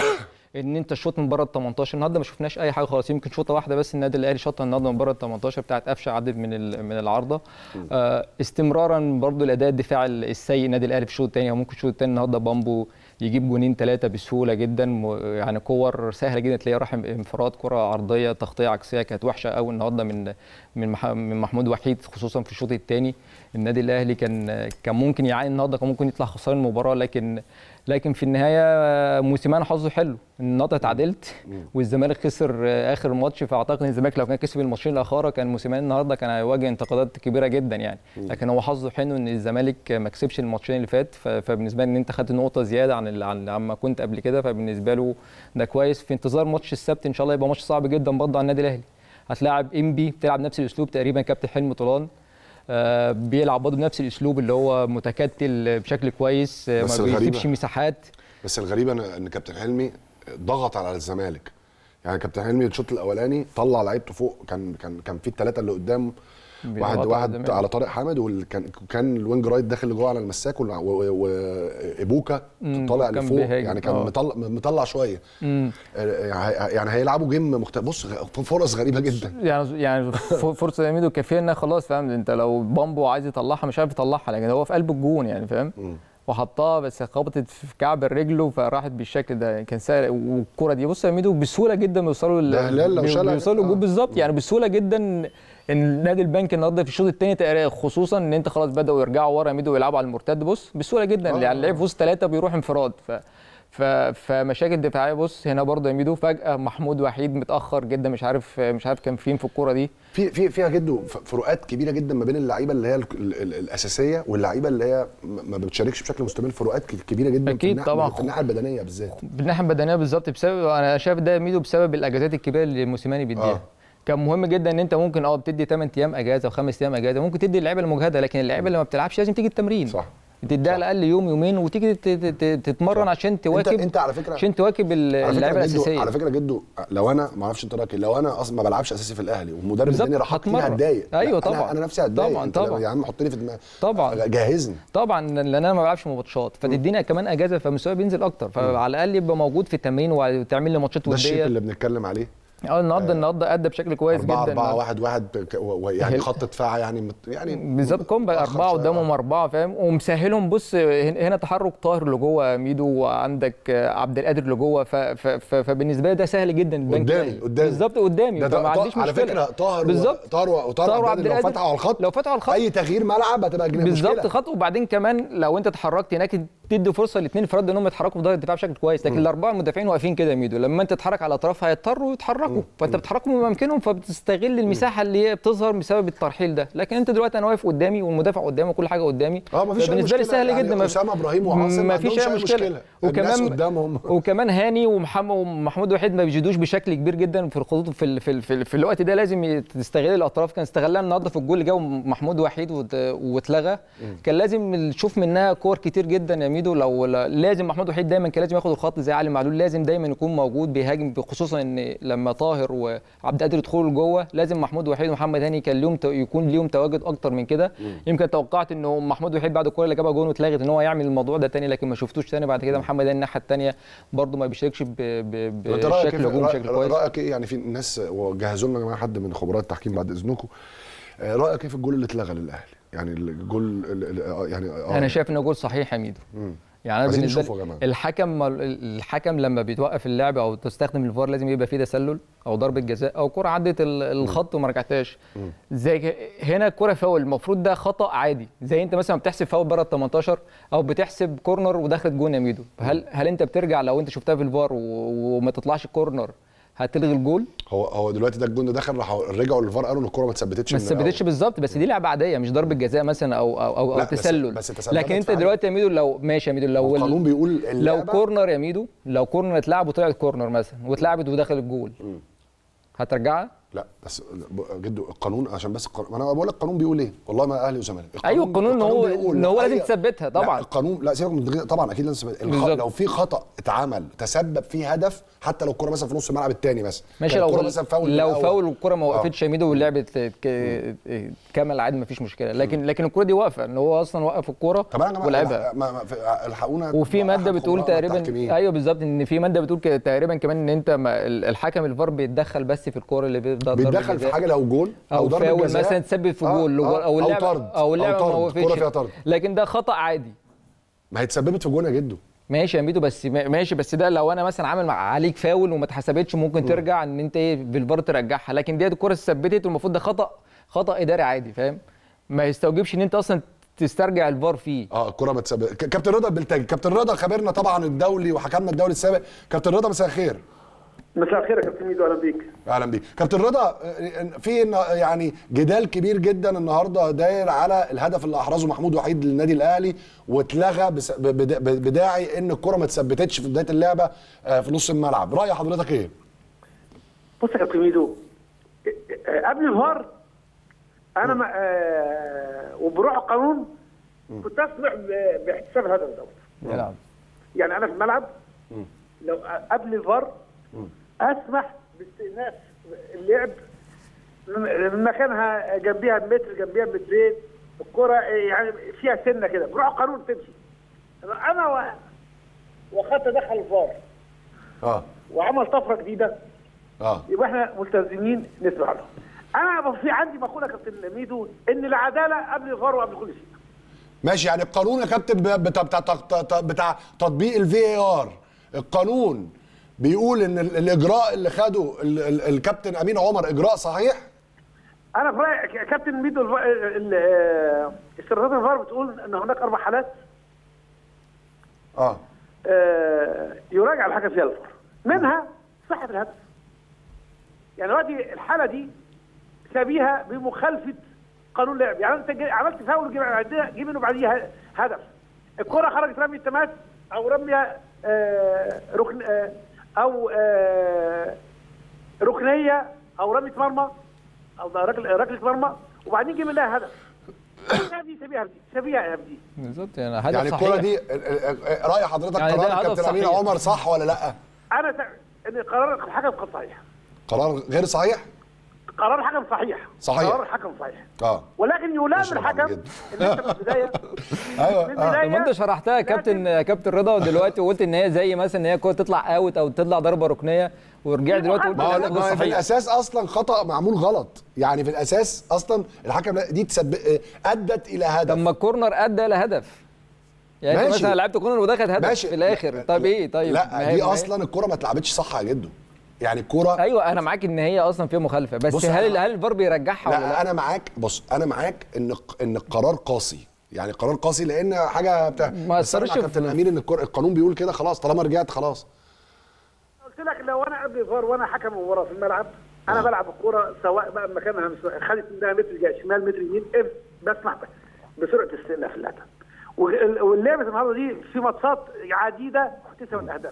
ان انت الشوط من بره ال 18 النهارده ما شفناش اي حاجه خالص يمكن شوطه واحده بس النادي الاهلي شاطها النهارده من بره ال 18 بتاعت قفشه عدت من ال- من العارضه آه استمرارا برضو الاداء الدفاعي السيء النادي الاهلي في الشوط الثاني ممكن الشوط الثاني النهارده بامبو يجيب جونين ثلاثه بسهوله جدا م- يعني كور سهله جدا تلاقيه راح انفراد كره عرضيه تغطيه عكسيه كانت وحشه قوي النهارده من من مح- من محمود وحيد خصوصا في الشوط الثاني النادي الاهلي كان كان ممكن يعاني النهارده كان ممكن يطلع خسران المباراه لكن لكن في النهايه موسيماني حظه حلو النهارده اتعادلت والزمالك خسر اخر ماتش فاعتقد ان الزمالك لو كان كسب الماتشين الاخرى كان موسيماني النهارده كان هيواجه انتقادات كبيره جدا يعني لكن هو حظه حلو ان الزمالك ما كسبش الماتشين اللي فات ف- فبالنسبه لي ان انت خدت نقطه زياده عن ال- عن عما كنت قبل كده فبالنسبه له ده كويس في انتظار ماتش السبت ان شاء الله يبقى ماتش صعب جدا برضه على النادي الاهلي هتلاعب انبي بتلعب نفس الاسلوب تقريبا كابتن حلمي طولان آه، بيلعب برضه بنفس الاسلوب اللي هو متكتل بشكل كويس آه، بس ما الغريبة- بيسيبش مساحات بس الغريبه ان إن كابتن حلمي ضغط على الزمالك يعني كابتن حلمي الشوط الاولاني طلع لعيبته فوق كان كان كان في الثلاثه اللي قدام واحد بيضغطوا على واحد الزمالك. على طارق حامد وكان كان الوينج رايت داخل لجوه على المساك وال- و- و- وايبوكا مم، طالع كان لفوق بيهاجم، يعني كان آه. مطلع مطلع شويه مم. آه، يعني هيلعبوا جيم مختلف بص غ- فرص غريبه جدا يعني يعني ف- فرصه يميدو كافيه انها خلاص فاهم انت لو بامبو عايز يطلعها مش عارف يطلعها لكن هو في قلب الجون يعني فاهم وحطها بس خبطت في كعب رجله فراحت بالشكل ده يعني كان سهل والكره دي بص يا ميدو بسهوله جدا بيوصلوا ل- ده هلال لو بي- شالها بيوصلوا آه. الجول بالظبط يعني بسهوله جدا ان نادي البنك النهارده في الشوط الثاني تقريبا خصوصا ان انت خلاص بداوا يرجعوا ورا يا ميدو ويلعبوا على المرتد بص بسهوله جدا آه. يعني اللعيب في وسط ثلاثه بيروح انفراد ف ف فمشاكل دفاعيه بص هنا برضه يا ميدو فجاه محمود وحيد متاخر جدا مش عارف مش عارف كان فين في الكوره دي في في فيها جدا ف- فروقات كبيره جدا ما بين اللعيبه اللي هي ال- ال- ال- الاساسيه واللعيبه اللي هي م- ما بتشاركش بشكل مستمر فروقات ك- كبيره جدا في أكيد الناحية- طبعاً. في الناحيه البدنيه بالذات بالناحيه البدنيه بالظبط بسبب انا شايف ده يا ميدو بسبب الاجازات الكبيره اللي موسيماني بيديها آه. آه. كان مهم جدا ان انت ممكن اه بتدي 8 ايام اجازه وخمس ايام اجازه ممكن تدي اللعيبه المجهده لكن اللعيبه اللي ما بتلعبش لازم تيجي التمرين صح تديها على الاقل يوم يومين وتيجي ت- ت- ت- تتمرن صح. عشان انت تواكب انت على فكره عشان تواكب ال- على فكره اللعيبه جدو الاساسيه على فكره جدو لو انا ما اعرفش انت رايك إيه، لو انا اصلا ما بلعبش اساسي في الاهلي والمدرب بالظبط، اداني راحه كتير هتمرن. هتضايق أيوة لا، طبعاً. انا, أنا نفسي هتضايق طبعاً، انت لو- طبعاً. يا عم حطني في دماغي طبعا جهزني طبعا لان انا ما بلعبش ماتشات فتدينا كمان اجازه فمستواي بينزل اكتر فعلى الاقل يبقى موجود في التمرين وتعمل لي ماتشات ده الشيء وديه اللي بنتكلم عليه اه النهارده النهارده ادى بشكل كويس 4 جدا 4 1 1 يعني هل- خط دفاع يعني مت- يعني بالظبط كومبا متأخر اربعه شوية. قدامهم اربعه فاهم ومسهلهم بص هن- هنا تحرك طاهر لجوه ميدو وعندك آه، عبد القادر لجوه ف- ف- ف- فبالنسبه لي ده سهل جدا البنك قدامي الأهلي. قدامي بالظبط قدامي ده فما طا- عنديش على مشكله فكره طاهر و- بالظبط طاهر و- طاهر وطاهر وعبد عبد لو القادر فتحوا على الخط لو فتحوا على الخط اي تغيير ملعب هتبقى جنيه بالظبط مشكلة. خط وبعدين كمان لو انت اتحركت هناك تدي فرصه الاثنين فرد انهم يتحركوا في ظهر الدفاع بشكل كويس لكن الاربعه المدافعين واقفين كده يا ميدو لما انت تتحرك على الاطراف هيضطروا يتحركوا فانت بتحركهم بامكانهم فبتستغل المساحه اللي هي بتظهر بسبب الترحيل ده لكن انت دلوقتي انا واقف قدامي والمدافع قدامي وكل حاجه قدامي اه مفيش أي فبالنسبه لي مشكلة. سهل يعني جدا ما- أسامة إبراهيم وعاصم ما ما فيش عندهمش اي أي مشكله مشكلة. الناس وكمان قدامهم. وكمان هاني ومحمد ومحمود وحيد ما بيجدوش بشكل كبير جدا في الخطوط في ال- في, ال- في, ال- في الوقت ده لازم تستغل الاطراف كان استغلها النهارده في الجول اللي جاب محمود وحيد وت- واتلغى كان لازم نشوف منها كور كتير جدا يا ميدو لو لا- لازم محمود وحيد دايما كان لازم ياخد الخط زي علي معلول لازم دايما يكون موجود بيهاجم خصوصا ان لما طاهر وعبد القادر يدخلوا لجوه لازم محمود وحيد ومحمد هاني كان ليهم تو- يكون ليهم تواجد اكتر من كده يمكن توقعت انه محمود وحيد بعد الكوره اللي جابها جون واتلغت ان هو يعمل الموضوع ده تاني لكن ما شفتوش تاني بعد كده محمد هاني الناحيه الثانيه برده ما بيشاركش ب- ب- انت رايك بشكل ايه هجوم رأ- بشكل كويس رايك ايه يعني في ناس وجهزوا لنا يا جماعه حد من خبراء التحكيم بعد اذنكم آه، رايك ايه في الجول اللي اتلغى للاهلي يعني الجول ال- ال- آه، يعني آه، انا شايف انه جول صحيح يا ميدو مم. يعني انا عايزين بالنسبه نشوفه يا لي جماعة. الحكم الحكم لما بيتوقف اللعب او تستخدم الفار لازم يبقى فيه تسلل او ضربه جزاء او كره عدت ال- الخط وما رجعتهاش زي ك- هنا الكره فاول المفروض ده خطا عادي زي انت مثلا بتحسب فاول بره ال 18 او بتحسب كورنر ودخلت جون يا ميدو هل هل انت بترجع لو انت شفتها في الفار و- وما تطلعش كورنر هتلغي الجول هو هو دلوقتي ده الجون ده دخل راح رجعوا للفار قالوا ان الكوره ما اتثبتتش ما من الأول. ثبتتش بالظبط بس دي لعبه عاديه مش ضربه جزاء مثلا او او او, لا، أو بس- تسلل بس تسللت لكن انت فعلا. دلوقتي يا ميدو لو ماشي يا ميدو لو ال- القانون بيقول لو اللعبة- كورنر يا ميدو لو كورنر اتلعب وطلعت كورنر مثلا واتلعبت ودخل الجول هترجعها لا بس ب- جدو القانون عشان بس القانون ما انا بقول لك القانون بيقول ايه والله ما اهلي وزمالك ايوه القانون ان هو بيقول ان هو لازم أي- تثبتها لا طبعا القانون لا سيبك من طبعا اكيد لازم تثبت. الخ... بالظبط. لو في خطا اتعمل تسبب فيه هدف حتى لو الكره مثلا في نص الملعب الثاني مثلا ماشي كان لو الكرة مثلا فاول من لو الأول. فاول والكره ما آه. وقفتش يا ميدو واللعب ت- ك- كمل عادي مفيش مشكله لكن لكن الكره دي واقفه ان هو اصلا وقف الكره طب انا يا جماعه ولعبها ما- ما- في- الحقونا وفي ماده أحد بتقول خبراء تقريبا التحكيميين. ايوه بالظبط ان في ماده بتقول كده تقريبا كمان ان انت ما ال- الحكم الفار بيتدخل بس في الكوره اللي بيبدا ضربة بيتدخل في جزاء. حاجه لو جول او ضربة فاول جزاء. مثلا تسبب في آه، جول آه، او اللعبه طرد او اللعبه طرد. ما الكرة وقفتش فيها طرد لكن ده خطا عادي ما هي اتسببت في جون يا جدو ماشي يا ميدو بس ماشي بس ده لو انا مثلا عامل مع عليك فاول وما اتحسبتش ممكن ترجع ان انت ايه بالفار ترجعها لكن ديت الكره اتثبتت والمفروض ده خطا خطا اداري عادي فاهم ما يستوجبش ان انت اصلا تسترجع الفار فيه اه الكره ما اتسببت ك- كابتن رضا البلتاجي كابتن رضا خبرنا طبعا الدولي وحكمنا الدولي السابق كابتن رضا مساء الخير مساء الخير يا كابتن ميدو اهلا بيك اهلا بيك كابتن رضا آه، في إن- يعني جدال كبير جدا النهارده داير على الهدف اللي احرزه محمود وحيد للنادي الاهلي واتلغى بس- بد- بداعي ان الكره ما اتثبتتش في بدايه اللعبه آه، في نص الملعب راي حضرتك ايه بص يا كابتن ميدو آه، قبل الفار انا ما آه وبروح القانون كنت اسمح ب- باحتساب الهدف دوت يلعب يعني انا في الملعب لو قبل الفار اسمح باستئناف اللعب من مكانها جنبيها بمتر جنبيها بمترين الكرة يعني فيها سنه كده بروح القانون تمشي انا و... وخدت دخل الفار اه وعمل طفره جديده اه يبقى احنا ملتزمين نسمع له. انا في عندي مقوله يا كابتن ميدو ان العداله قبل الفار وقبل كل شيء. ماشي يعني القانون يا كابتن ب- بتاع بتاع, بتاع, بتاع تطبيق الفي اي ار القانون بيقول ان ال- الاجراء اللي خده ال- ال- الكابتن امين عمر اجراء صحيح انا في رايي ك- كابتن ميدو الف... ال- ال- استراتيجيه الفار بتقول ان هناك اربع حالات اه آه، يراجع الحكم فيها الفار منها صحه الهدف. يعني دلوقتي الحاله دي شبيهه بمخالفه قانون لعب يعني انت جي- عملت فاول جيب بعدها- جيب منه بعديها هدف الكره خرجت رمي التماس او رميه آه، ركن آه، او آه، ركنيه او رميه مرمى او ركل- ركله مرمى وبعدين جيب منها هدف دي شبيهه بدي شبيهه بدي بالظبط يعني هدف يعني صحيح الكره دي ال- ال- ال- راي حضرتك يعني ده قرار هدف الكابتن امين صحيح. عمر صح ولا لا انا تع- ان قرار الحكم كان صحيح قرار غير صحيح قرار الحكم صحيح صحيح. قرار الحكم صحيح اه ولكن يلام ماشي يا الحكم محمد ان انت من البدايه ايوه من آه. البدايه طب ما انت شرحتها يا كابتن يا كابتن رضا ودلوقتي وقلت ان هي زي مثلا ان هي كوره تطلع اوت او تطلع ضربه ركنيه ورجعت دلوقتي قلت ما هو ان لا، ده ما هو في صحيح الاساس اصلا خطا معمول غلط يعني في الاساس اصلا الحكم لا- دي تسبب ادت الى هدف طب ما الكورنر ادى لهدف يعني انت ماشي. مثلا لعبت كورنر ودخل هدف ماشي في الاخر طب ايه طيب ما لا هي- دي ما هي- اصلا الكره ما اتلعبتش صح يا جدو يعني الكره ايوه انا معاك ان هي اصلا فيها مخالفه بس بص هل أنا- هل الفار بيرجعها ولا لا لا؟ انا معاك بص انا معاك ان ان القرار قاسي يعني قرار قاسي لان حاجه بتاع ما بس انا مع أثرش كابتن في- امير ان الكر- القانون بيقول كده خلاص طالما رجعت خلاص قلت لك لو انا قبل الفار وانا حكم ورا في الملعب انا بلعب الكوره سواء بقى مكانها مش خدت منها متر جاي شمال متر يمين إف بسمح ب- بسرعه استئناف الهدف وال- واللعبه النهارده دي في ماتشات عديده احتسبت الاهداف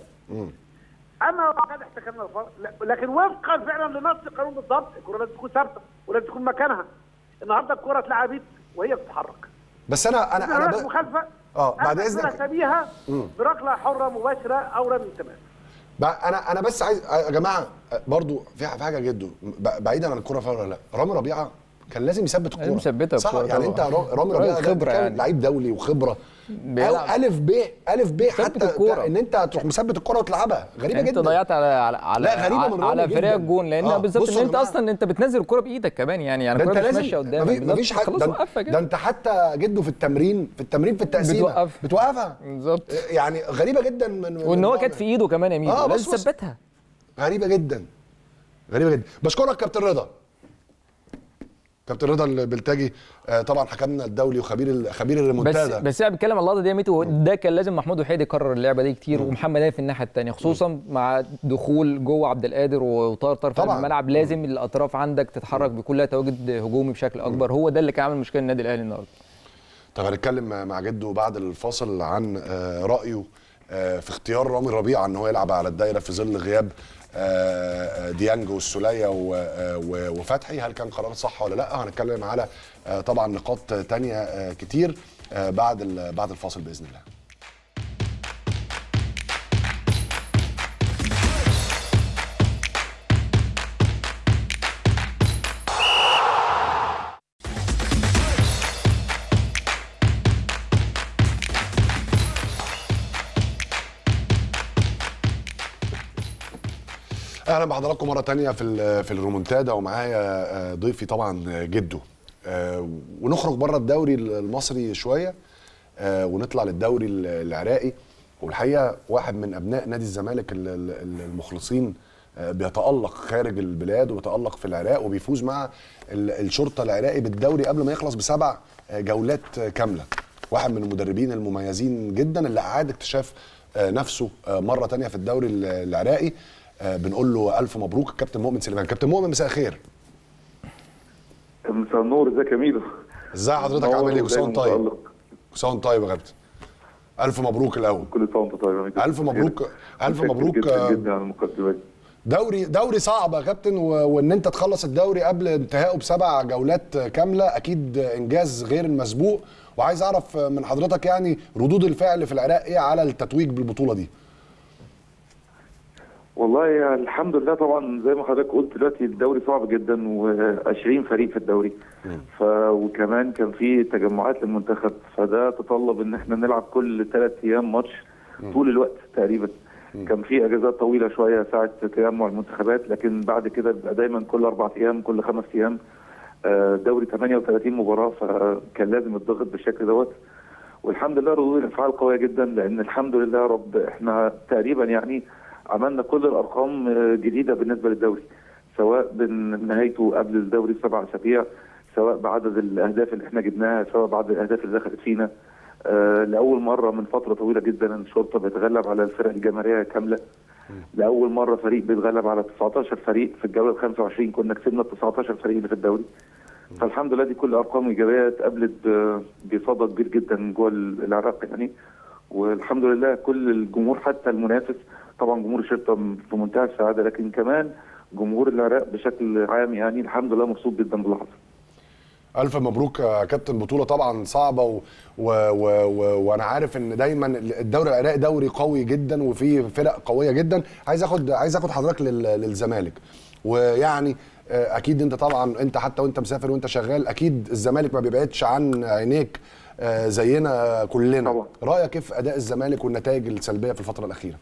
اما لو قد احتكمنا الفار لا- لكن وفقا فعلا لنص القانون بالضبط الكوره لازم تكون ثابته ولازم تكون مكانها النهارده الكوره اتلعبت وهي بتتحرك بس انا انا انا هناك ب... مخالفه اه بعد أنا اذنك شبيهه بركله حره مباشره او رمي التماس بقى انا انا بس عايز يا جماعه برضو في في حاجه جدو ب- بعيدا عن الكوره فاول ولا لا رامي ربيعه كان لازم يثبت الكوره لازم يثبتها صح الكورة يعني طبعا. انت را- رامي راجل ربيعه ده خبرة كان يعني. لعيب دولي وخبره بيلعب. أو الف ب الف ب حتى الكورة. ان انت تروح مثبت الكوره وتلعبها غريبه انت جدا ضيعت على على على, لا، غريبة من على رامي فريق جداً. الجون لان آه، بالظبط بصوا ان يا انت جماعة. اصلا انت بتنزل الكوره بايدك كمان يعني يعني ده انت الكوره مش لازم ماشيه قدامك مفيش, بالظبط. مفيش حاجه خلاص ده, وقفها ده كده انت حتى جده في التمرين في التمرين في التقسيمه بتوقف. بتوقفها بالظبط يعني غريبه جدا من من وان هو رامي. كانت في ايده كمان يا ميدو آه، بص- لازم بص. تثبتها غريبه جدا غريبه جدا بشكرك كابتن رضا كابتن رضا البلتاجي آه، طبعا حكمنا الدولي وخبير ال- خبير بس الريمونتادا بس انا بتكلم على اللقطه دي يا ميتو ده كان لازم محمود وحيد يكرر اللعبه دي كتير ومحمد هاني في الناحيه الثانيه خصوصا مع دخول جوه عبد القادر وطاهر طرف طبعاً. الملعب لازم الاطراف عندك تتحرك بيكون لها تواجد هجومي بشكل اكبر هو ده اللي كان عامل مشكله النادي الاهلي النهارده طب هنتكلم مع جده بعد الفاصل عن آه، رايه آه، في اختيار رامي ربيعه ان هو يلعب على الدايره في ظل غياب آه، ديانج والسوليه و- آه، و- وفتحي هل كان قرار صح ولا لا هنتكلم على آه، طبعا نقاط تانية آه، كتير آه، بعد ال- بعد الفاصل باذن الله اهلا بحضراتكم مره تانية في ال- في الرومونتادا ومعايا آه، ضيفي طبعا آه، جده آه، ونخرج بره الدوري المصري شويه آه، ونطلع للدوري ال- العراقي والحقيقه واحد من ابناء نادي الزمالك ال- ال- المخلصين آه، بيتالق خارج البلاد وبيتالق في العراق وبيفوز مع ال- الشرطه العراقي بالدوري قبل ما يخلص بسبع آه، جولات آه، كامله واحد من المدربين المميزين جدا اللي اعاد اكتشاف آه، نفسه آه، مره تانية في الدوري ال- العراقي آه، بنقول له الف مبروك كابتن مؤمن سليمان كابتن مؤمن مساء الخير مساء النور ازيك يا ميدو ازاي حضرتك منور عامل ايه كل سنه ودايما وانت طيب متألق. كل سنه وانت طيب يا كابتن الف مبروك الاول كل سنه وانت طيب يا ميدو الف مبروك الف متشكر مبروك جدا آه، جدا على المقدمات دوري دوري صعب يا كابتن و- وان انت تخلص الدوري قبل انتهائه بسبع جولات كامله اكيد انجاز غير المسبوق وعايز اعرف من حضرتك يعني ردود الفعل في العراق ايه على التتويج بالبطوله دي والله يا الحمد لله طبعا زي ما حضرتك قلت دلوقتي الدوري صعب جدا و20 فريق في الدوري ف وكمان كان في تجمعات للمنتخب فده تطلب ان احنا نلعب كل ثلاث ايام ماتش طول الوقت تقريبا كان في اجازات طويله شويه ساعه تجمع المنتخبات لكن بعد كده بيبقى دايما كل اربع ايام كل خمس ايام آه، دوري 38 مباراه فكان لازم الضغط بالشكل دوت والحمد لله ردود الافعال قويه جدا لان الحمد لله يا رب احنا تقريبا يعني عملنا كل الارقام آه، جديده بالنسبه للدوري سواء من نهايته قبل الدوري سبع اسابيع سواء بعدد الاهداف اللي احنا جبناها سواء بعدد الاهداف اللي دخلت فينا آه، لاول مره من فتره طويله جدا الشرطه بيتغلب على الفرق الجماهيريه كامله لاول مره فريق بيتغلب على 19 فريق في الجوله ال 25 كنا كسبنا ال 19 فريق اللي في الدوري فالحمد لله دي كل ارقام ايجابيه اتقابلت ب- بصدى كبير جدا جوه العراق يعني والحمد لله كل الجمهور حتى المنافس طبعا جمهور الشرطه في منتهى السعاده لكن كمان جمهور العراق بشكل عام يعني الحمد لله مبسوط جدا باللي حصل الف مبروك يا كابتن بطوله طبعا صعبه و... و... و... و... وانا عارف ان دايما الدوري العراقي دوري قوي جدا وفيه فرق قويه جدا عايز اخد عايز اخد حضرتك لل... للزمالك ويعني آه، اكيد انت طبعا انت حتى وانت مسافر وانت شغال اكيد الزمالك ما بيبعدش عن عينيك آه، زينا كلنا طبعا. رايك كيف في اداء الزمالك والنتائج السلبيه في الفتره الاخيره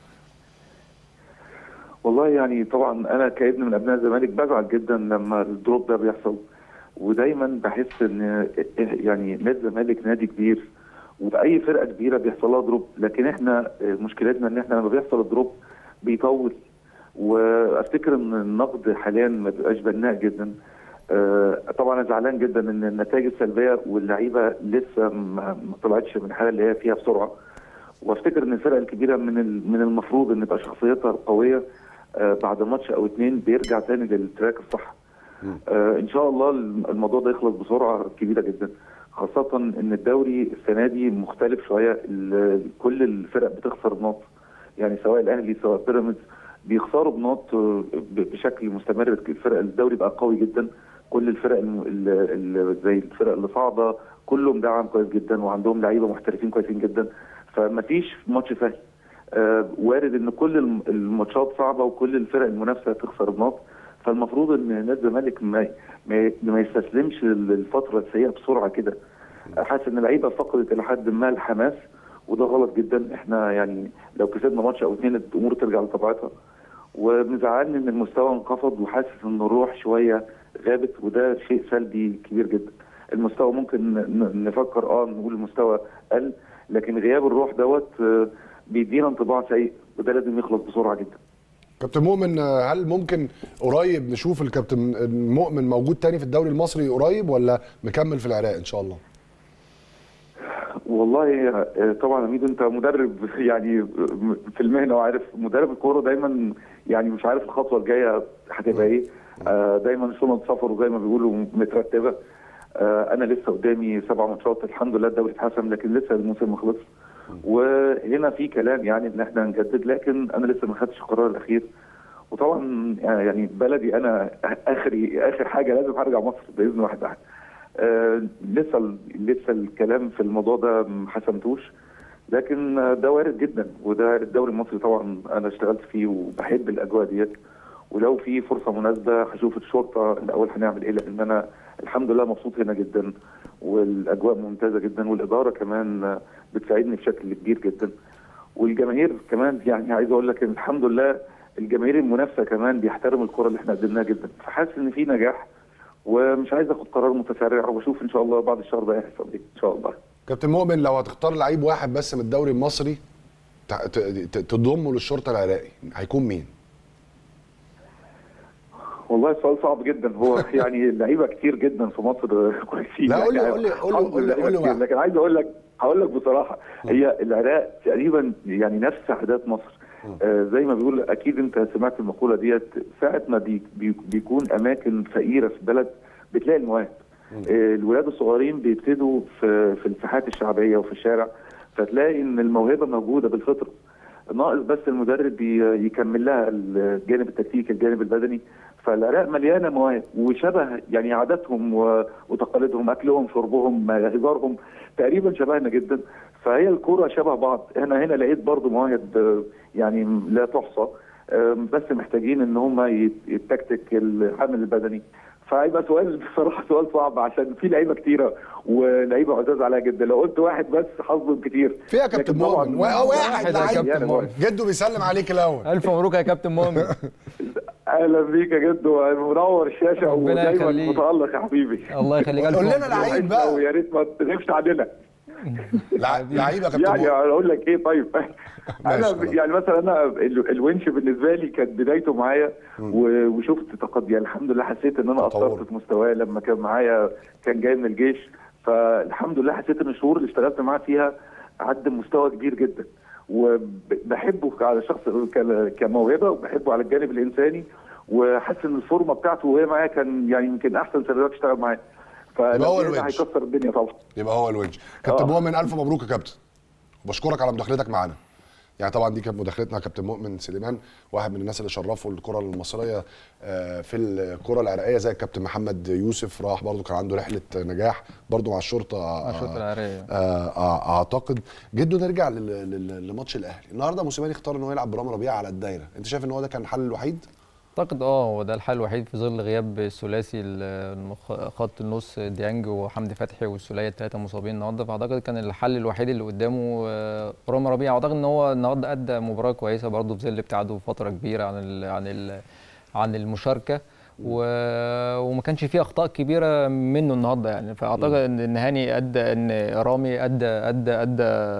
والله يعني طبعا انا كابن من ابناء الزمالك بزعل جدا لما الدروب ده بيحصل ودايما بحس ان يعني نادي الزمالك نادي كبير وفي فرقه كبيره بيحصل لها دروب لكن احنا مشكلتنا ان احنا لما بيحصل الدروب بيطول وافتكر ان النقد حاليا ما بيبقاش بناء جدا آه، طبعا انا زعلان جدا ان النتائج السلبيه واللعيبه لسه ما ما طلعتش من الحاله اللي هي فيها بسرعه وافتكر ان الفرق الكبيره من ال- من المفروض ان تبقى شخصيتها القويه آه، بعد ماتش او اتنين بيرجع تاني للتراك الصح آه، ان شاء الله الموضوع ده يخلص بسرعه كبيره جدا خاصه ان الدوري السنه دي مختلف شويه ال- كل الفرق بتخسر بنقط يعني سواء الاهلي سواء بيراميدز بيخسروا بنقط آه، ب- بشكل مستمر الفرق الدوري بقى قوي جدا كل الفرق الم- ال- ال- زي الفرق اللي صاعده كلهم دعم كويس جدا وعندهم لعيبه محترفين كويسين جدا فما فيش ماتش سهل آه، وارد ان كل الم- الماتشات صعبه وكل الفرق المنافسه تخسر بنقط فالمفروض ان نادي الزمالك ما ما ما يستسلمش للفتره السيئه بسرعه كده حاسس ان اللعيبه فقدت الى حد ما الحماس وده غلط جدا احنا يعني لو كسبنا ماتش او اثنين الامور ترجع لطبيعتها ومزعلني ان المستوى انخفض وحاسس ان الروح شويه غابت وده شيء سلبي كبير جدا المستوى ممكن ن- نفكر اه نقول المستوى قل لكن غياب الروح دوت آه، بيدينا انطباع سيء وده لازم يخلص بسرعه جدا كابتن مؤمن آه، هل ممكن قريب نشوف الكابتن مؤمن موجود تاني في الدوري المصري قريب ولا مكمل في العراق ان شاء الله والله آه، طبعا يا ميدو انت مدرب يعني في المهنه وعارف مدرب الكوره دايما يعني مش عارف الخطوه الجايه هتبقى ايه آه، دايما شنط سفره زي ما بيقولوا مترتبه آه، انا لسه قدامي سبع ماتشات الحمد لله الدوري اتحسم لكن لسه الموسم ما خلصش وهنا في كلام يعني ان احنا نجدد لكن انا لسه ما خدتش القرار الاخير وطبعا يعني بلدي انا اخري اخر حاجه لازم هرجع مصر باذن واحد احد آه لسه ال- لسه الكلام في الموضوع ده ما حسمتوش لكن آه، ده وارد جدا وده الدوري المصري طبعا انا اشتغلت فيه وبحب الاجواء ديت ولو في فرصه مناسبه هشوف الشرطه الاول هنعمل ايه لان انا الحمد لله مبسوط هنا جدا والاجواء ممتازه جدا والاداره كمان آه، بتساعدني بشكل كبير جدا والجماهير كمان يعني عايز اقول لك ان الحمد لله الجماهير المنافسه كمان بيحترم الكره اللي احنا قدمناها جدا فحاسس ان في نجاح ومش عايز اخد قرار متسرع وبشوف ان شاء الله بعد الشهر ده هيحصل ايه ان شاء الله كابتن مؤمن لو هتختار لعيب واحد بس من الدوري المصري تع- ت- ت- تضمه للشرطه العراقي هيكون مين؟ والله سؤال صعب جدا هو يعني لعيبه كتير جدا في مصر كويسين لا، قول لي- يعني قول لي- قول لي- حظ قول لي- اللعيبة قول لي كتير. واحد. لكن عايز اقول لك هقول لك بصراحه هي العراق تقريبا يعني نفس عادات مصر آه زي ما بيقول اكيد انت سمعت المقوله ديت ساعه ما بي بي بيكون اماكن فقيره في بلد بتلاقي المواهب آه الولاد الصغيرين بيبتدوا في في الساحات الشعبيه وفي الشارع فتلاقي ان الموهبه موجوده بالفطره ناقص بس المدرب ي- يكمل لها الجانب التكتيكي الجانب البدني فالعراق مليانه مواهب وشبه يعني عاداتهم و- وتقاليدهم اكلهم شربهم هزارهم تقريبا شبهنا جدا فهي الكوره شبه بعض انا هنا لقيت برضو مواهب آه، يعني لا تحصى آه، بس محتاجين ان هم يت- التكتيك الحمل البدني فهيبقى سؤال بصراحه سؤال صعب عشان في لعيبه كتيره ولعيبه عزاز عليها جدا لو قلت واحد بس حظهم كتير فيها كابتن لكن طبعاً- مؤمن وا- واحد يا لعيب كابتن مؤمن. جده بيسلم عليك الاول الف مبروك يا كابتن مؤمن اهلا بيك يا جدو منور الشاشه ربنا ودايما يخليك. متالق يا حبيبي الله يخليك الف قول لنا مبروك. لعيب بقى ويا ريت ما تغيبش عننا لع- لعيب يا كابتن يعني مؤمن اقول لك ايه طيب انا خلاص. يعني مثلا انا ال- الونش بالنسبه لي كانت بدايته معايا و- وشفت تقدم يعني الحمد لله حسيت ان انا تطور. اثرت في مستواه لما كان معايا كان جاي من الجيش فالحمد لله حسيت ان الشهور اللي اشتغلت معاه فيها قدم مستوى كبير جدا وبحبه على شخص ك- كموهبه وبحبه على الجانب الانساني وحاسس ان الفورمه بتاعته وهي معايا كان يعني يمكن احسن سنوات اشتغل معايا يبقى هو فلو الونش. هيكسر الدنيا طبعا يبقى هو الونش كابتن آه. مؤمن الف مبروك يا كابتن وبشكرك على مداخلتك معانا يعني طبعا دي كانت مداخلتنا كابتن مؤمن سليمان واحد من الناس اللي شرفوا الكره المصريه آه، في الكره العراقيه زي الكابتن محمد يوسف راح برضو كان عنده رحله نجاح برضو مع الشرطه مع الشرطة العراقية. آه، آه، اعتقد جدو نرجع لل- لل- لماتش الاهلي النهارده موسيماني اختار ان هو يلعب برامي ربيعه على الدايره انت شايف ان هو ده كان الحل الوحيد اعتقد اه هو ده الحل الوحيد في ظل غياب الثلاثي ال- المخ- خط النص ديانج وحمدي فتحي والسوليه الثلاثه مصابين النهارده فاعتقد كان الحل الوحيد اللي قدامه آه، رامي ربيعه اعتقد ان هو النهارده ادى مباراه كويسه برضه في ظل ابتعاده فتره كبيره عن ال عن ال عن المشاركه و... وما كانش فيه اخطاء كبيره منه النهارده يعني فاعتقد ان إن هاني ادى ان رامي ادى ادى ادى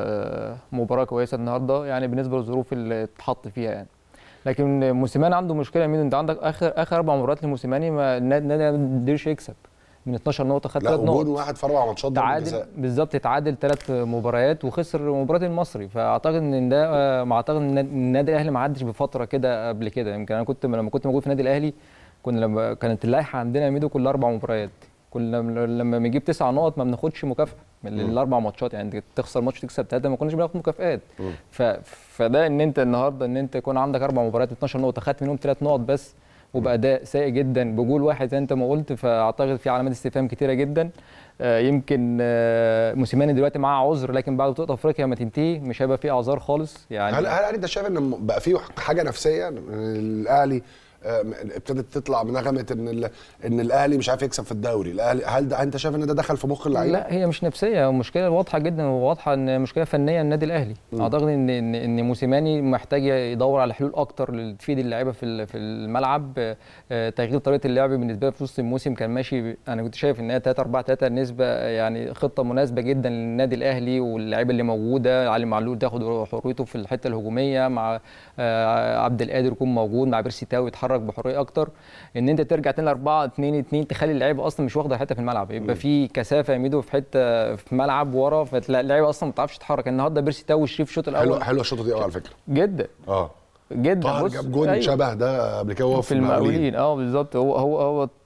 مباراه كويسه النهارده يعني بالنسبه للظروف اللي اتحط فيها يعني لكن موسيماني عنده مشكله مين انت عندك اخر اخر اربع مباريات لموسيماني ما النادي النادي ما قدرش يكسب من 12 نقطه خد لا ثلاث وجود نقط واحد في اربع ماتشات ضربة تعادل جزاء. بالظبط اتعادل ثلاث مباريات وخسر مباراه المصري فاعتقد ان ده آه، ما اعتقد ان النادي الاهلي ما عدش بفتره كده قبل كده يمكن انا كنت لما كنت موجود في النادي الاهلي كنا لما كانت اللائحه عندنا يا ميدو كل اربع مباريات كنا لما- لما بنجيب تسع نقط ما بناخدش مكافاه من الاربع ماتشات يعني انت تخسر ماتش تكسب ثلاثه ما كناش بناخد مكافآت ف... فده ان انت النهارده ان انت يكون عندك اربع مباريات 12 نقطه خدت منهم ثلاث نقط بس وباداء سيء جدا بجول واحد زي انت ما قلت فاعتقد في علامات استفهام كتيره جدا آه، يمكن آه، موسيماني دلوقتي معاه عذر لكن بعد بطوله افريقيا ما تنتهي مش هيبقى فيه اعذار خالص يعني هل هل انت شايف ان بقى في حاجه نفسيه إن الاهلي آه، ابتدت تطلع بنغمه ان ال- ان الاهلي مش عارف يكسب في الدوري الاهلي هل ده انت شايف ان ده دخل في مخ اللعيبه لا هي مش نفسيه مشكله واضحه جدا وواضحه ان مشكله فنيه النادي الاهلي اعتقد ان ان ان موسيماني محتاج يدور على حلول اكتر اللي تفيد اللعيبه في ال- في الملعب آه، تغيير طريقه اللعب بالنسبه لي في وسط الموسم كان ماشي ب- انا كنت شايف ان هي 3 4 3 نسبه يعني خطه مناسبه جدا للنادي الاهلي واللعيبه اللي موجوده علي معلول تاخد حريته في الحته الهجوميه مع آه، عبد القادر يكون موجود مع بيرسي تاو يتحرك بحريه اكتر ان انت ترجع تاني 4 2 2 تخلي اللعيبه اصلا مش واخده حته في الملعب يبقى في كثافه يا ميدو في حته في ملعب ورا فتلاقي اللعيبه اصلا ما بتعرفش تتحرك النهارده بيرسي تاو وشريف الشوط حلوه الاول حلوه الشوطه دي قوي على فكره جدا اه جدا طاهر بص جاب جون أيوة. شبه ده قبل كده وهو في المقاولين اه بالظبط هو هو هو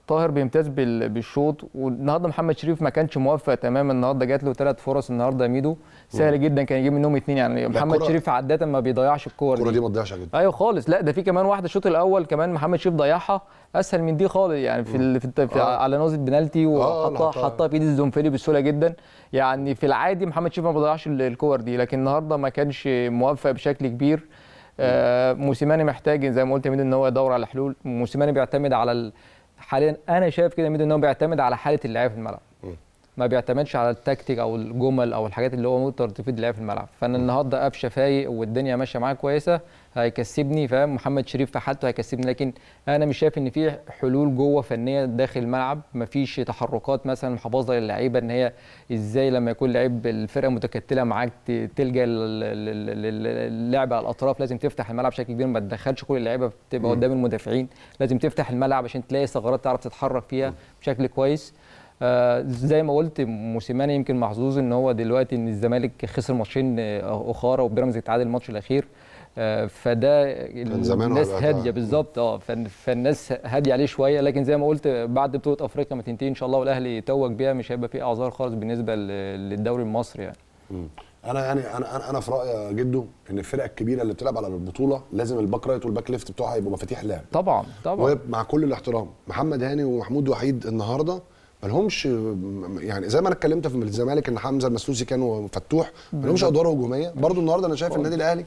طاهر بيمتاز بال- بالشوط والنهارده محمد شريف ما كانش موفق تماما النهارده جات له ثلاث فرص النهارده يا ميدو سهل جدا كان يجيب منهم اثنين يعني محمد الكرة- شريف عاده ما بيضيعش الكور الكوره دي ما تضيعش جدا ايوه خالص لا ده في كمان واحده الشوط الاول كمان محمد شريف ضيعها اسهل من دي خالص يعني في, ال... في, الت... في آه. على نازل بنالتي آه، وحطها حطها. حطها في ايد الزنفري بسهوله جدا يعني في العادي محمد شريف ما بيضيعش ال- الكور دي لكن النهارده ما كانش موفق بشكل كبير آه موسيماني محتاج زي ما قلت يا ميدو ان هو يدور على حلول موسيماني بيعتمد على ال... حاليا انا شايف كده يا ميدو ان هو بيعتمد على حاله اللعيبه في الملعب ما بيعتمدش على التكتيك او الجمل او الحاجات اللي هو مقدر تفيد اللعيبه في الملعب فانا النهارده قفشه فايق والدنيا ماشيه معاه كويسه هيكسبني فاهم محمد شريف في حالته هيكسبني لكن انا مش شايف ان في حلول جوه فنيه داخل الملعب مفيش تحركات مثلا محافظه للعيبه ان هي ازاي لما يكون لعيب الفرقه متكتله معاك ت- تلجا لل- لل- لل- للعب على الاطراف لازم تفتح الملعب بشكل كبير ما تدخلش كل اللعيبه تبقى قدام المدافعين لازم تفتح الملعب عشان تلاقي ثغرات تعرف تتحرك فيها بشكل كويس آه، زي ما قلت موسيماني يمكن محظوظ ان هو دلوقتي ان الزمالك خسر ماتشين آه، اخاره وبيراميدز اتعادل الماتش الاخير آه، فده زمانه الناس هيبقى- هاديه بالظبط اه فن- فالناس هاديه عليه شويه لكن زي ما قلت بعد بطوله افريقيا ما تنتهي ان شاء الله والاهلي يتوج بيها مش هيبقى في اعذار خالص بالنسبه ل- للدوري المصري يعني انا يعني انا انا انا في رايي يا جدو ان الفرق الكبيره اللي بتلعب على البطوله لازم الباك رايت والباك ليفت بتوعها يبقوا مفاتيح لعب طبعا طبعا ومع كل الاحترام محمد هاني ومحمود وحيد النهارده ما لهمش يعني زي ما انا اتكلمت في الزمالك ان حمزه المسلوسي كان وفتوح ما لهمش ادوار هجوميه برضو النهارده انا شايف النادي الاهلي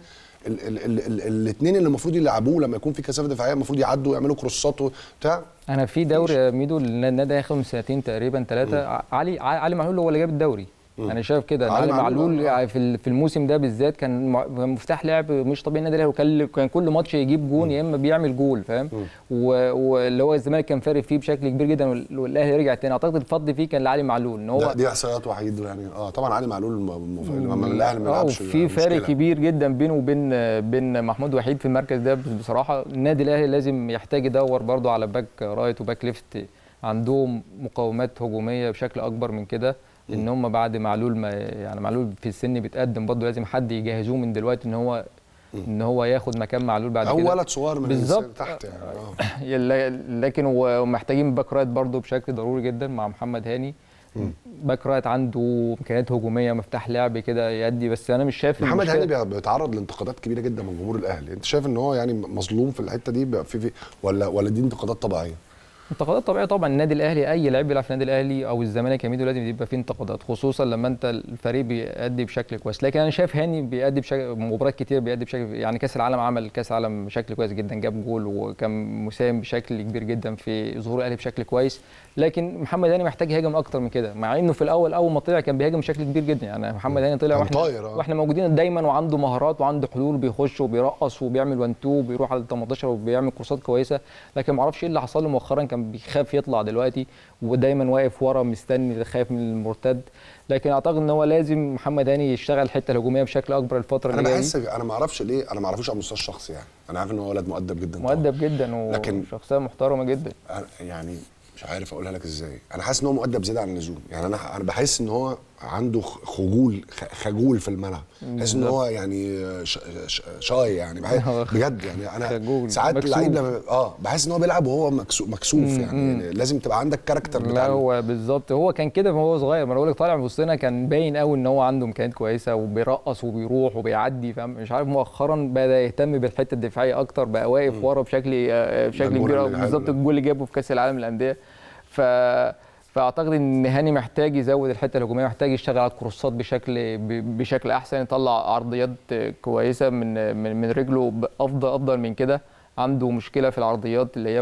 الاثنين اللي المفروض يلعبوه لما يكون في كثافه دفاعيه المفروض يعدوا ويعملوا كروسات وبتاع انا في دوري يا ميدو النادي هياخد من سنتين تقريبا ثلاثه علي علي معلول هو اللي جاب الدوري انا شايف كده إن علي علي معلول، معلول آه. في ال- في الموسم ده بالذات كان م- مفتاح لعب مش طبيعي النادي الاهلي وكان كان كل ماتش يجيب جون يا اما بيعمل جول فاهم و- واللي هو الزمالك كان فارق فيه بشكل كبير جدا وال- والاهلي رجع تاني اعتقد الفضل فيه كان لعلي معلول ان هو ده- دي احصائيات وحيد يعني اه طبعا علي معلول م- م- لما الاهلي ما اه يلعبش وفي فارق مشكلة. كبير جدا بينه وبين بين محمود وحيد في المركز ده بصراحه النادي الاهلي لازم يحتاج يدور برضه على باك رايت وباك ليفت عندهم مقاومات هجوميه بشكل اكبر من كده ان هم بعد معلول ما يعني معلول في السن بيتقدم برضه لازم حد يجهزوه من دلوقتي ان هو ان هو ياخد مكان معلول بعد او كده ولد صغير من بالظبط. السن تحت يعني اه يلا- لكن هو محتاجين باك رايت برضه بشكل ضروري جدا مع محمد هاني باك رايت عنده امكانيات هجوميه مفتاح لعب كده يدي بس انا مش شايف محمد المشكلة- هاني بي- بيتعرض لانتقادات كبيره جدا من جمهور الاهلي انت شايف ان هو يعني مظلوم في الحته دي بقى في, في ولا ولا دي انتقادات طبيعيه انتقادات طبيعيه طبعا النادي الاهلي اي لاعب بيلعب في النادي الاهلي او الزمالك يا ميدو لازم يبقى فيه انتقادات خصوصا لما انت الفريق بيأدي بشكل كويس لكن انا شايف هاني بيأدي بشكل مباريات كتير بيأدي بشكل يعني كاس العالم عمل كاس العالم بشكل كويس جدا جاب جول وكان مساهم بشكل كبير جدا في ظهور الاهلي بشكل كويس لكن محمد هاني محتاج يهاجم اكتر من كده مع انه في الاول اول ما طلع كان بيهاجم بشكل كبير جدا يعني محمد هاني طلع كان واحنا طاير، اه. واحنا موجودين دايما وعنده مهارات وعنده حلول بيخش وبيرقص وبيعمل وان تو وبيروح على ال 18 وبيعمل كورسات كويسه لكن ما اعرفش ايه اللي حصل له مؤخرا كان بيخاف يطلع دلوقتي ودايما واقف ورا مستني خايف من المرتد لكن اعتقد ان هو لازم محمد هاني يشتغل الحته الهجوميه بشكل اكبر الفتره انا اللي جايه بحس دي. انا ما اعرفش ليه انا ما اعرفوش على المستوى الشخصي يعني انا عارف ان هو ولد مؤدب جدا طبعاً. مؤدب جدا لكن- وشخصيه محترمه جدا أنا- يعني مش عارف اقولها لك ازاي انا حاسس ان هو مؤدب زياده عن اللزوم يعني انا انا بحس ان هو عنده خ- خجول خ- خجول في الملعب بحس ان هو يعني ش- ش- شاي يعني بحس بجد يعني انا خجول، ساعات مكسوف. اللعيب لما اه بحس ان هو بيلعب وهو مكسوف, مكسوف يعني, يعني لازم تبقى عندك كاركتر لا بتاع هو بالظبط هو كان كده وهو صغير ما انا بقول لك طالع من وسطنا كان باين قوي ان هو عنده امكانيات كويسه وبيرقص وبيروح وبيعدي فاهم مش عارف مؤخرا بدا يهتم بالحته الدفاعيه اكتر بقى واقف ورا بشكل آه، بشكل الجول كبير اللي بالظبط حلو ده. الجول اللي جابه في كاس العالم للانديه ف فاعتقد ان هاني محتاج يزود الحته الهجوميه محتاج يشتغل على الكروسات بشكل ب- بشكل احسن يطلع عرضيات كويسه من من, من رجله افضل افضل من كده عنده مشكله في العرضيات اللي هي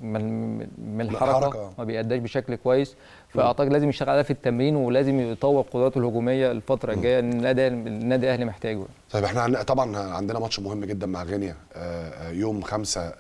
من من الحركه الحركة. ما بيأداش بشكل كويس فاعتقد لازم يشتغل عليها في التمرين ولازم يطور قدراته الهجوميه الفتره الجايه إن النادي النادي الاهلي محتاجه طيب احنا عن- طبعا عندنا ماتش مهم جدا مع غينيا آه، آه، يوم 5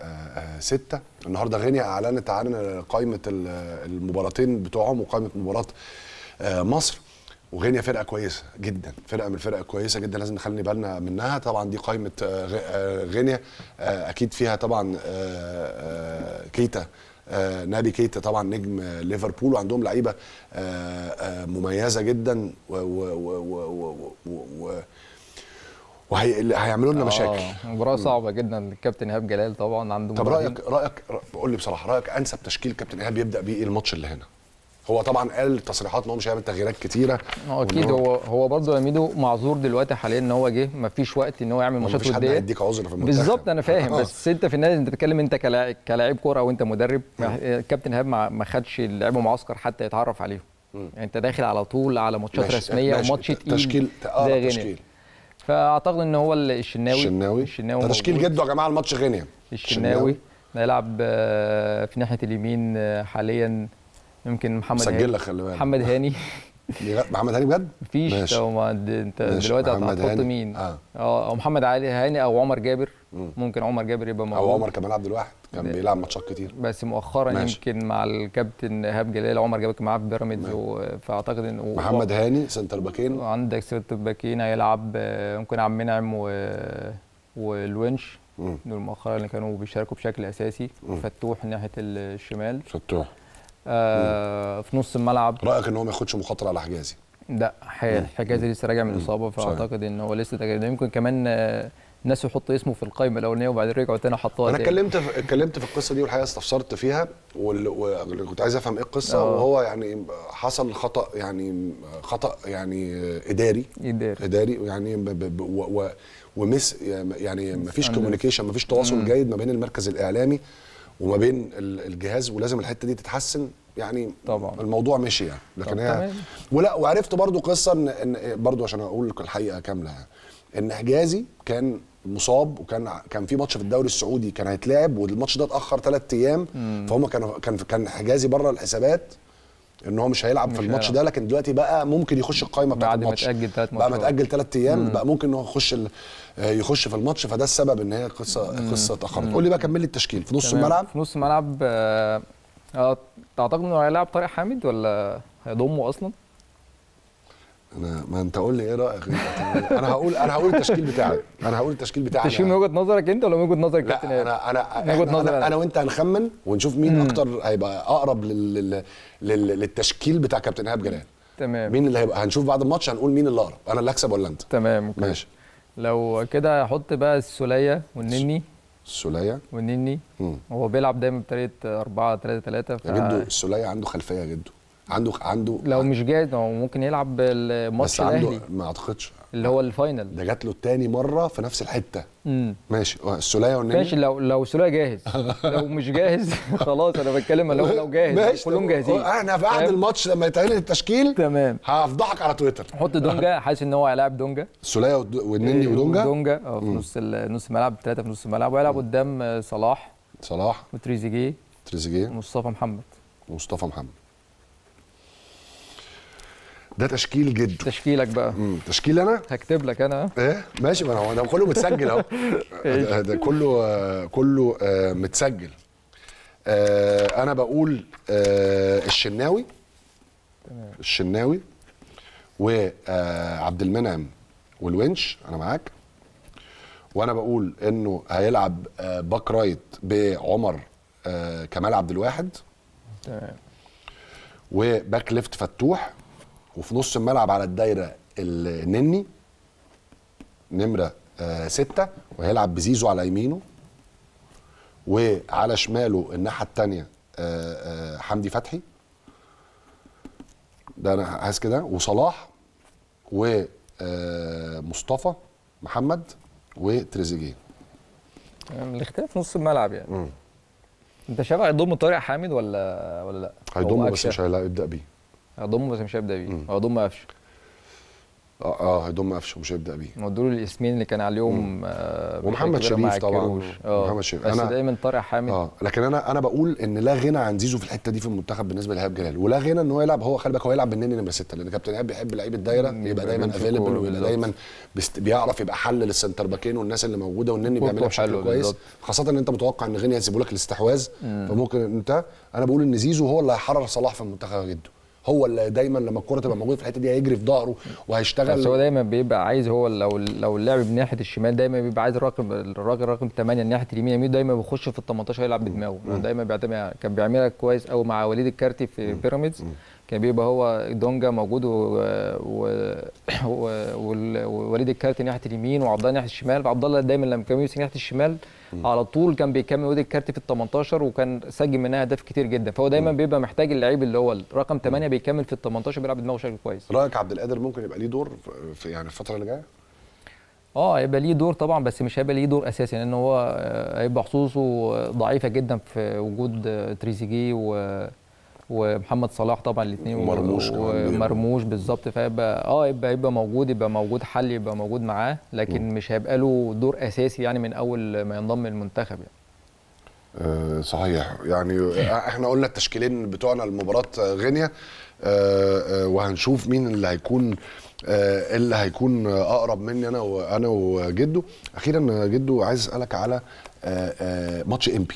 6 النهارده غينيا اعلنت عن قائمه ال- المباراتين بتوعهم وقائمه مباراه آه، مصر وغينيا فرقه كويسه جدا فرقه من الفرق الكويسه جدا لازم نخلي بالنا منها طبعا دي قائمه آه، غ- آه، غينيا آه، اكيد فيها طبعا آه، آه، كيتا آه، نابي كيتا طبعا نجم آه، ليفربول وعندهم لعيبه آه، آه، مميزه جدا و, و, و, و, و, و, و وهيعملوا لنا مشاكل آه، مباراه صعبه جدا الكابتن ايهاب جلال طبعا عنده طب مباراتين. رايك رايك قول لي بصراحه رايك انسب تشكيل كابتن ايهاب يبدا بيه ايه الماتش اللي هنا هو طبعا قال تصريحات ان هو مش هيعمل تغييرات كتيره هو وإن اكيد هو هو برضه يا ميدو معذور دلوقتي حاليا ان هو جه ما فيش وقت ان هو يعمل ماتشات مفيش حد وديه هيديك عذر في المنتخب بالظبط انا فاهم آه. بس انت في النادي انت بتتكلم انت كلاعب كلاعب كوره او انت مدرب كابتن ايهاب ما ما خدش اللعيبه معسكر حتى يتعرف عليهم يعني انت داخل على طول على ماتشات ماشي، رسميه ماشي. وماتش تقيل تشكيل اه زي غينيا تشكيل فاعتقد ان هو الشناوي الشناوي الشناوي ده تشكيل موجود. جده يا جماعه الماتش غينيا الشناوي هيلعب آه، في ناحيه اليمين آه، حاليا يمكن محمد مسجل هاني لك خلي بالك محمد هاني بيغ- محمد هاني بجد مفيش ماشي. لو ما د- انت ماشي. دلوقتي محمد هتحط هاني. مين اه اه او محمد علي هاني او عمر جابر ممكن عمر جابر يبقى موجود او عمر كمال عبد الواحد كان ده- بيلعب ماتشات كتير بس مؤخرا ماشي. يمكن مع الكابتن ايهاب جلال عمر جابر كان معاه في بيراميدز و- فاعتقد ان و- محمد هاني سنتر باكين وعندك سيرت باكين هيلعب آه، ممكن عبد المنعم و... والونش مم. دول مؤخرا اللي كانوا بيشاركوا بشكل اساسي فتوح ناحيه الشمال فتوح آه في نص الملعب رايك ان هو ما ياخدش مخاطره على حجازي لا ح- حجازي لسه راجع من الاصابه فاعتقد ان هو لسه تجربة يمكن كمان آه، الناس يحط اسمه في القائمه الاولانيه وبعدين رجعوا تاني حطوها انا تاني. اتكلمت في اتكلمت في القصه دي والحقيقه استفسرت فيها وال- وكنت عايز افهم ايه القصه آه. وهو يعني حصل خطا يعني خطا يعني اداري يدير اداري يعني ب ب ب و و ومس يعني ما فيش Misunderstanding. كوميونيكيشن ما فيش تواصل مم. جيد ما بين المركز الاعلامي وما بين ال- الجهاز ولازم الحته دي تتحسن يعني طبعا الموضوع مشي يعني لكن طب هي تمام. ولا وعرفت برضو قصه ان ان برضو عشان اقول لك الحقيقه كامله يعني ان حجازي كان مصاب وكان كان في ماتش في الدوري السعودي كان هيتلعب والماتش ده اتاخر ثلاث ايام فهم كانوا كان كان حجازي بره الحسابات ان هو مش هيلعب مش في الماتش هيلعب. ده لكن دلوقتي بقى ممكن يخش القائمه بتاعت بعد ما الماتش تأجل ثلاث بقى ماتشات. متاجل ثلاث ايام بقى ممكن ان هو يخش ال- آه، يخش في الماتش فده السبب ان هي قصه قصه اتاخرت قول لي بقى كمل لي التشكيل في نص تمام. الملعب في نص الملعب آه، آه، تعتقد انه هيلعب طارق حامد ولا هيضمه اصلا؟ انا ما انت قول لي ايه رايك انت؟ انا هقول انا هقول التشكيل بتاعي انا هقول التشكيل بتاعي تشوف من وجهه نظرك انت ولا من وجهه نظر الكابتن لا إيهاب؟ انا انا من احنا وجهة نظري انا, أنا. أنا وانت هنخمن ونشوف مين اكتر هيبقى اقرب لل... لل... لل... للتشكيل بتاع كابتن ايهاب جلال تمام مين اللي هيبقى هنشوف بعد الماتش هنقول مين اللي اقرب انا اللي هكسب ولا انت تمام أوكي. ماشي لو كده هحط بقى السوليه والنني السوليه والنني مم. هو بيلعب دايما بطريقه 4 3 3 ف... يا جدو السوليه عنده خلفيه يا جدو عنده عنده لو مش جاهز هو ممكن يلعب الماتش بس عنده الاهلي ما اعتقدش اللي هو الفاينل ده جات له تاني مره في نفس الحته امم ماشي آه، السوليه والنني ماشي لو لو سوليه جاهز لو مش جاهز خلاص انا بتكلم لو لو جاهز ماشي كلهم جاهزين احنا بعد فاهم؟ الماتش لما يتعمل التشكيل تمام هفضحك على تويتر حط دونجا حاسس ان هو هيلاعب دونجا السوليه والد- والنني ودونجا دونجا اه في نص ال- نص الملعب ثلاثه في نص الملعب وهيلعب قدام آه، صلاح صلاح وتريزيجيه تريزيجيه ومصطفى محمد ومصطفى محمد ده تشكيل جد تشكيلك بقى مم. تشكيل انا هكتب لك انا ايه ماشي ما هو ده كله متسجل اهو ده, ده كله آه، كله آه، متسجل آه، انا بقول آه، الشناوي الشناوي وعبد المنعم والونش انا معاك وانا بقول انه هيلعب آه، باك رايت بعمر آه، كمال عبد الواحد تمام وباك ليفت فتوح وفي نص الملعب على الدايره النني نمره آه ستة وهيلعب بزيزو على يمينه وعلى شماله الناحيه الثانيه آه آه حمدي فتحي ده انا حاسس كده وصلاح ومصطفى محمد وتريزيجيه تمام الاختلاف في نص الملعب يعني انت شايف هيضم طارق حامد ولا ولا لا؟ هيضمه هو بس أكشن. مش هيبدا بيه هيضمه بس مش هيبدا بيه هيضم قفشه اه اه هيضم قفشه مش هيبدا بيه ما دول الاسمين اللي كان عليهم آه ومحمد بشكل كبير مع شريف طبعاً. الكروش. اه محمد شريف. بس أنا- دايما طارق حامد اه لكن انا انا بقول ان لا غنى عن زيزو في الحته دي في المنتخب بالنسبه لإيهاب جلال ولا غنى ان هو يلعب هو خلي بالك هو يلعب بالنني نمره سته لان كابتن ايهاب بيحب لعيب الدايره مم، يبقى يبقى دايما بيمسك افيلبل كورة ويبقى بالظبط. دايما بيست بيعرف يبقى حل للسنتر باكين والناس اللي موجوده والنني كورته بيعملها بشكل حلوة كويس بالظبط. خاصه ان انت متوقع ان غنى هيسيبوا لك الاستحواذ فممكن انت انا بقول ان زيزو هو اللي هيحرر صلاح في المنتخب جدا هو اللي دايما لما الكوره تبقى موجوده في الحته دي هيجري في ظهره بس هو وهيشتغل دايما بيبقى عايز هو لو لو اللعب من ناحيه الشمال دايما بيبقى عايز الراجل الراجل رقم 8 ناحيه اليمين يمين دايما بيخش في ال 18 يلعب بدماغه دايما بيعتمد كان بيعملها كويس قوي مع وليد الكارتي في بيراميدز كان بيبقى هو دونجا موجود و- و- و- وال- ووليد الكارتي ناحيه اليمين وعبد الله ناحيه الشمال عبد الله دايما لما كان بيمسك ناحيه الشمال على طول كان بيكمل وليد الكارتي في ال 18 وكان سجل منها اهداف كتير جدا فهو دايما بيبقى محتاج اللعيب اللي هو رقم 8 بيكمل في ال 18 بيلعب بدماغه بشكل كويس رايك عبد القادر ممكن يبقى ليه دور في- في يعني الفتره اللي جايه اه هيبقى ليه دور طبعا بس مش هيبقى ليه دور اساسي لان هو آه، هيبقى حظوظه ضعيفه جدا في وجود آه، تريزيجيه و ومحمد صلاح طبعا الاثنين ومرموش كمان. ومرموش بالظبط فيبقى اه يبقى يبقى موجود يبقى موجود حل يبقى موجود معاه لكن مش هيبقى له دور اساسي يعني من اول ما ينضم المنتخب يعني آه، صحيح يعني احنا قلنا التشكيلين بتوعنا لمباراه غينيا آه، آه، وهنشوف مين اللي هيكون آه، اللي هيكون اقرب مني انا وانا وجدو اخيرا جدو عايز اسالك على آه، آه، ماتش امبي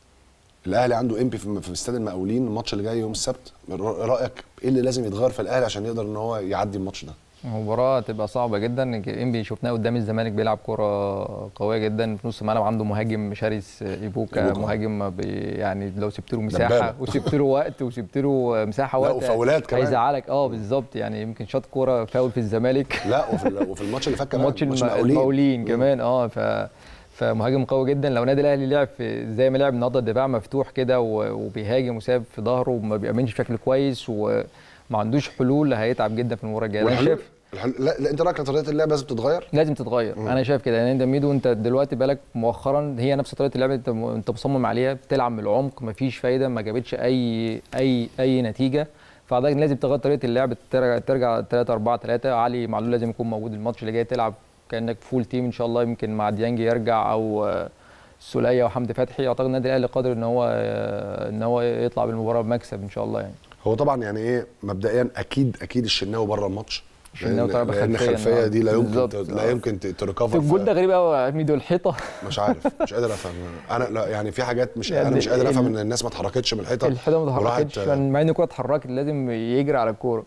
الاهلي عنده امبي في في استاد المقاولين الماتش اللي جاي يوم السبت رايك ايه اللي لازم يتغير في الاهلي عشان يقدر ان هو يعدي الماتش ده مباراة تبقى صعبة جدا انبي شفناه قدام الزمالك بيلعب كرة قوية جدا في نص الملعب عنده مهاجم شرس ايبوكا إيبوكا. مهاجم ما بي يعني لو سبت له مساحة دبابة. وسبت له وقت وسبت له مساحة لا، وقت وفاولات كمان. هيزعلك اه بالظبط يعني يمكن شاط كورة فاول في الزمالك لا وفي ال- وفي الماتش اللي فات كمان ماتش الم- المقاولين كمان اه ف فمهاجم قوي جدا لو النادي الاهلي لعب في زي ما لعب النهارده الدفاع مفتوح كده و- وبيهاجم وساب في ظهره وما بيأمنش بشكل كويس وما عندوش حلول هيتعب جدا في المباراه الجايه انا والحلول- شايف الحل... لا, لا انت رايك إن طريقه اللعب لازم تتغير لازم تتغير مم. انا شايف كده يعني انت ميدو انت دلوقتي بالك مؤخرا هي نفس طريقه اللعب انت انت مصمم عليها بتلعب من العمق مفيش فايده ما جابتش اي اي اي نتيجه فاعتقد لازم تغير طريقه اللعب ترجع ترجع 3 4 3 علي معلول لازم يكون موجود الماتش اللي جاي تلعب كانك فول تيم ان شاء الله يمكن مع ديانج يرجع او آه، السوليه وحمدي فتحي اعتقد النادي الاهلي قادر ان هو آه، ان هو يطلع بالمباراه بمكسب ان شاء الله يعني هو طبعا يعني ايه مبدئيا اكيد اكيد الشناوي بره الماتش الشناوي لأن- طالع لان بخلفية الخلفيه دي لا يمكن بالظبط. لا يمكن ت- تريكفر في الجول ده غريب قوي يا ميدو الحيطه مش عارف مش قادر افهم انا لا يعني في حاجات مش يعني انا مش قادر افهم ال- ان الناس ما اتحركتش من الحيطه الحيطه ما وراحت- اتحركتش مع ان الكوره اتحركت لازم يجري على الكوره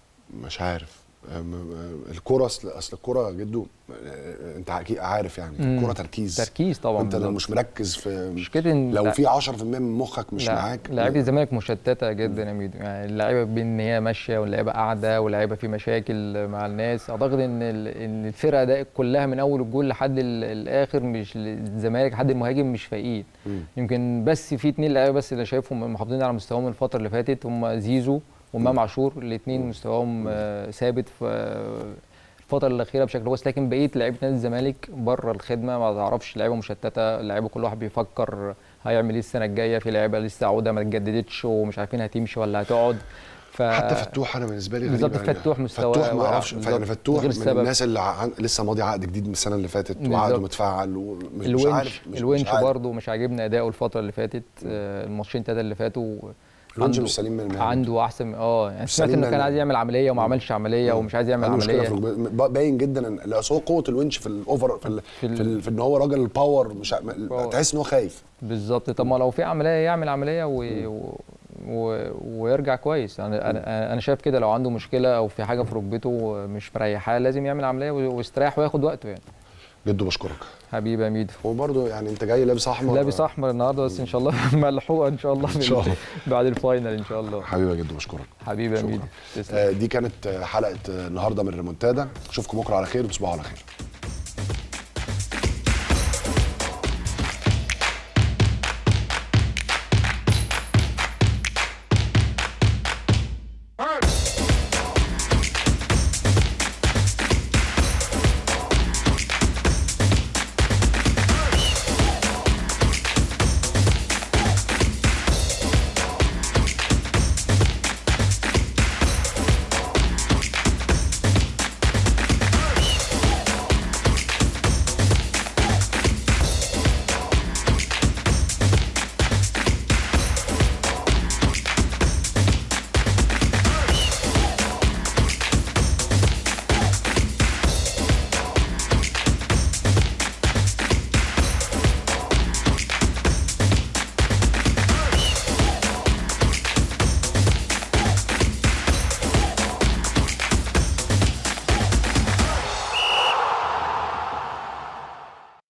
مش عارف أم- أم- الكوره اصل اصل الكوره جدو أه، انت اكيد عارف يعني مم. الكوره تركيز تركيز طبعا انت لو بالظبط. مش مركز في مشكلة إن لو لا- في 10% من مخك مش لا، معاك لعيبه الزمالك مشتته جدا يا ميدو يعني اللعيبه بين ان هي ماشيه واللعيبه قاعده واللعيبه في مشاكل مع الناس اعتقد ان ال- ان الفرقه ده كلها من اول الجول لحد ال- الاخر مش الزمالك لحد المهاجم مش فايقين مم. يمكن بس في اتنين لعيبه بس اللي شايفهم محافظين على مستواهم الفتره اللي فاتت هم زيزو وامام عاشور الاثنين مستواهم آه، ثابت في الفتره الاخيره بشكل كويس لكن بقيه لعيبه نادي الزمالك بره الخدمه ما تعرفش لعيبه مشتته اللعيبه كل واحد بيفكر هيعمل ايه السنه الجايه في لعيبه لسه عوده ما اتجددتش ومش عارفين هتمشي ولا هتقعد ف حتى فتوح انا بالنسبه لي بالظبط غريب يعني. فتوح مستواه فتوح ما واقع اعرفش بالظبط، يعني فتوح غير من السبب. الناس اللي عن... لسه ماضي عقد جديد من السنه اللي فاتت وعقده بالظبط. متفعل ومش مش الونش عارف مش الونش مش عارف. برضه مش عاجبني اداؤه الفتره اللي فاتت آه، الماتشين ثلاثه اللي فاتوا الونش عنده- مش سليم من المهنة. عنده احسن اه يعني مش سمعت سليم انه كان من- عايز يعمل عمليه وما عملش عمليه ومش عايز يعمل عنده مشكله في عمليه الركبة. باين جدا ان لا، أصل هو قوه الونش في الاوفر في, ال... في, ال- ال... في ان هو راجل باور مش ع- تحس ان هو خايف بالظبط طب ما لو في عمليه يعمل عمليه و... و... و... ويرجع كويس انا انا انا شايف كده لو عنده مشكله او في حاجه في ركبته مش مريحاه لازم يعمل عمليه و- ويستريح وياخد وقته يعني جدو بشكرك حبيبي يا ميدو وبرضه يعني انت جاي لابس احمر لابس احمر النهارده بس ان شاء الله ملحوقه ان شاء الله إن شاء الله. بعد الفاينل ان شاء الله حبيبي يا جدو بشكرك حبيبي يا شكراً. ميدو تسلم آه، دي كانت آه، حلقه آه، النهارده من ريمونتادا اشوفكم بكره على خير وتصبحوا على خير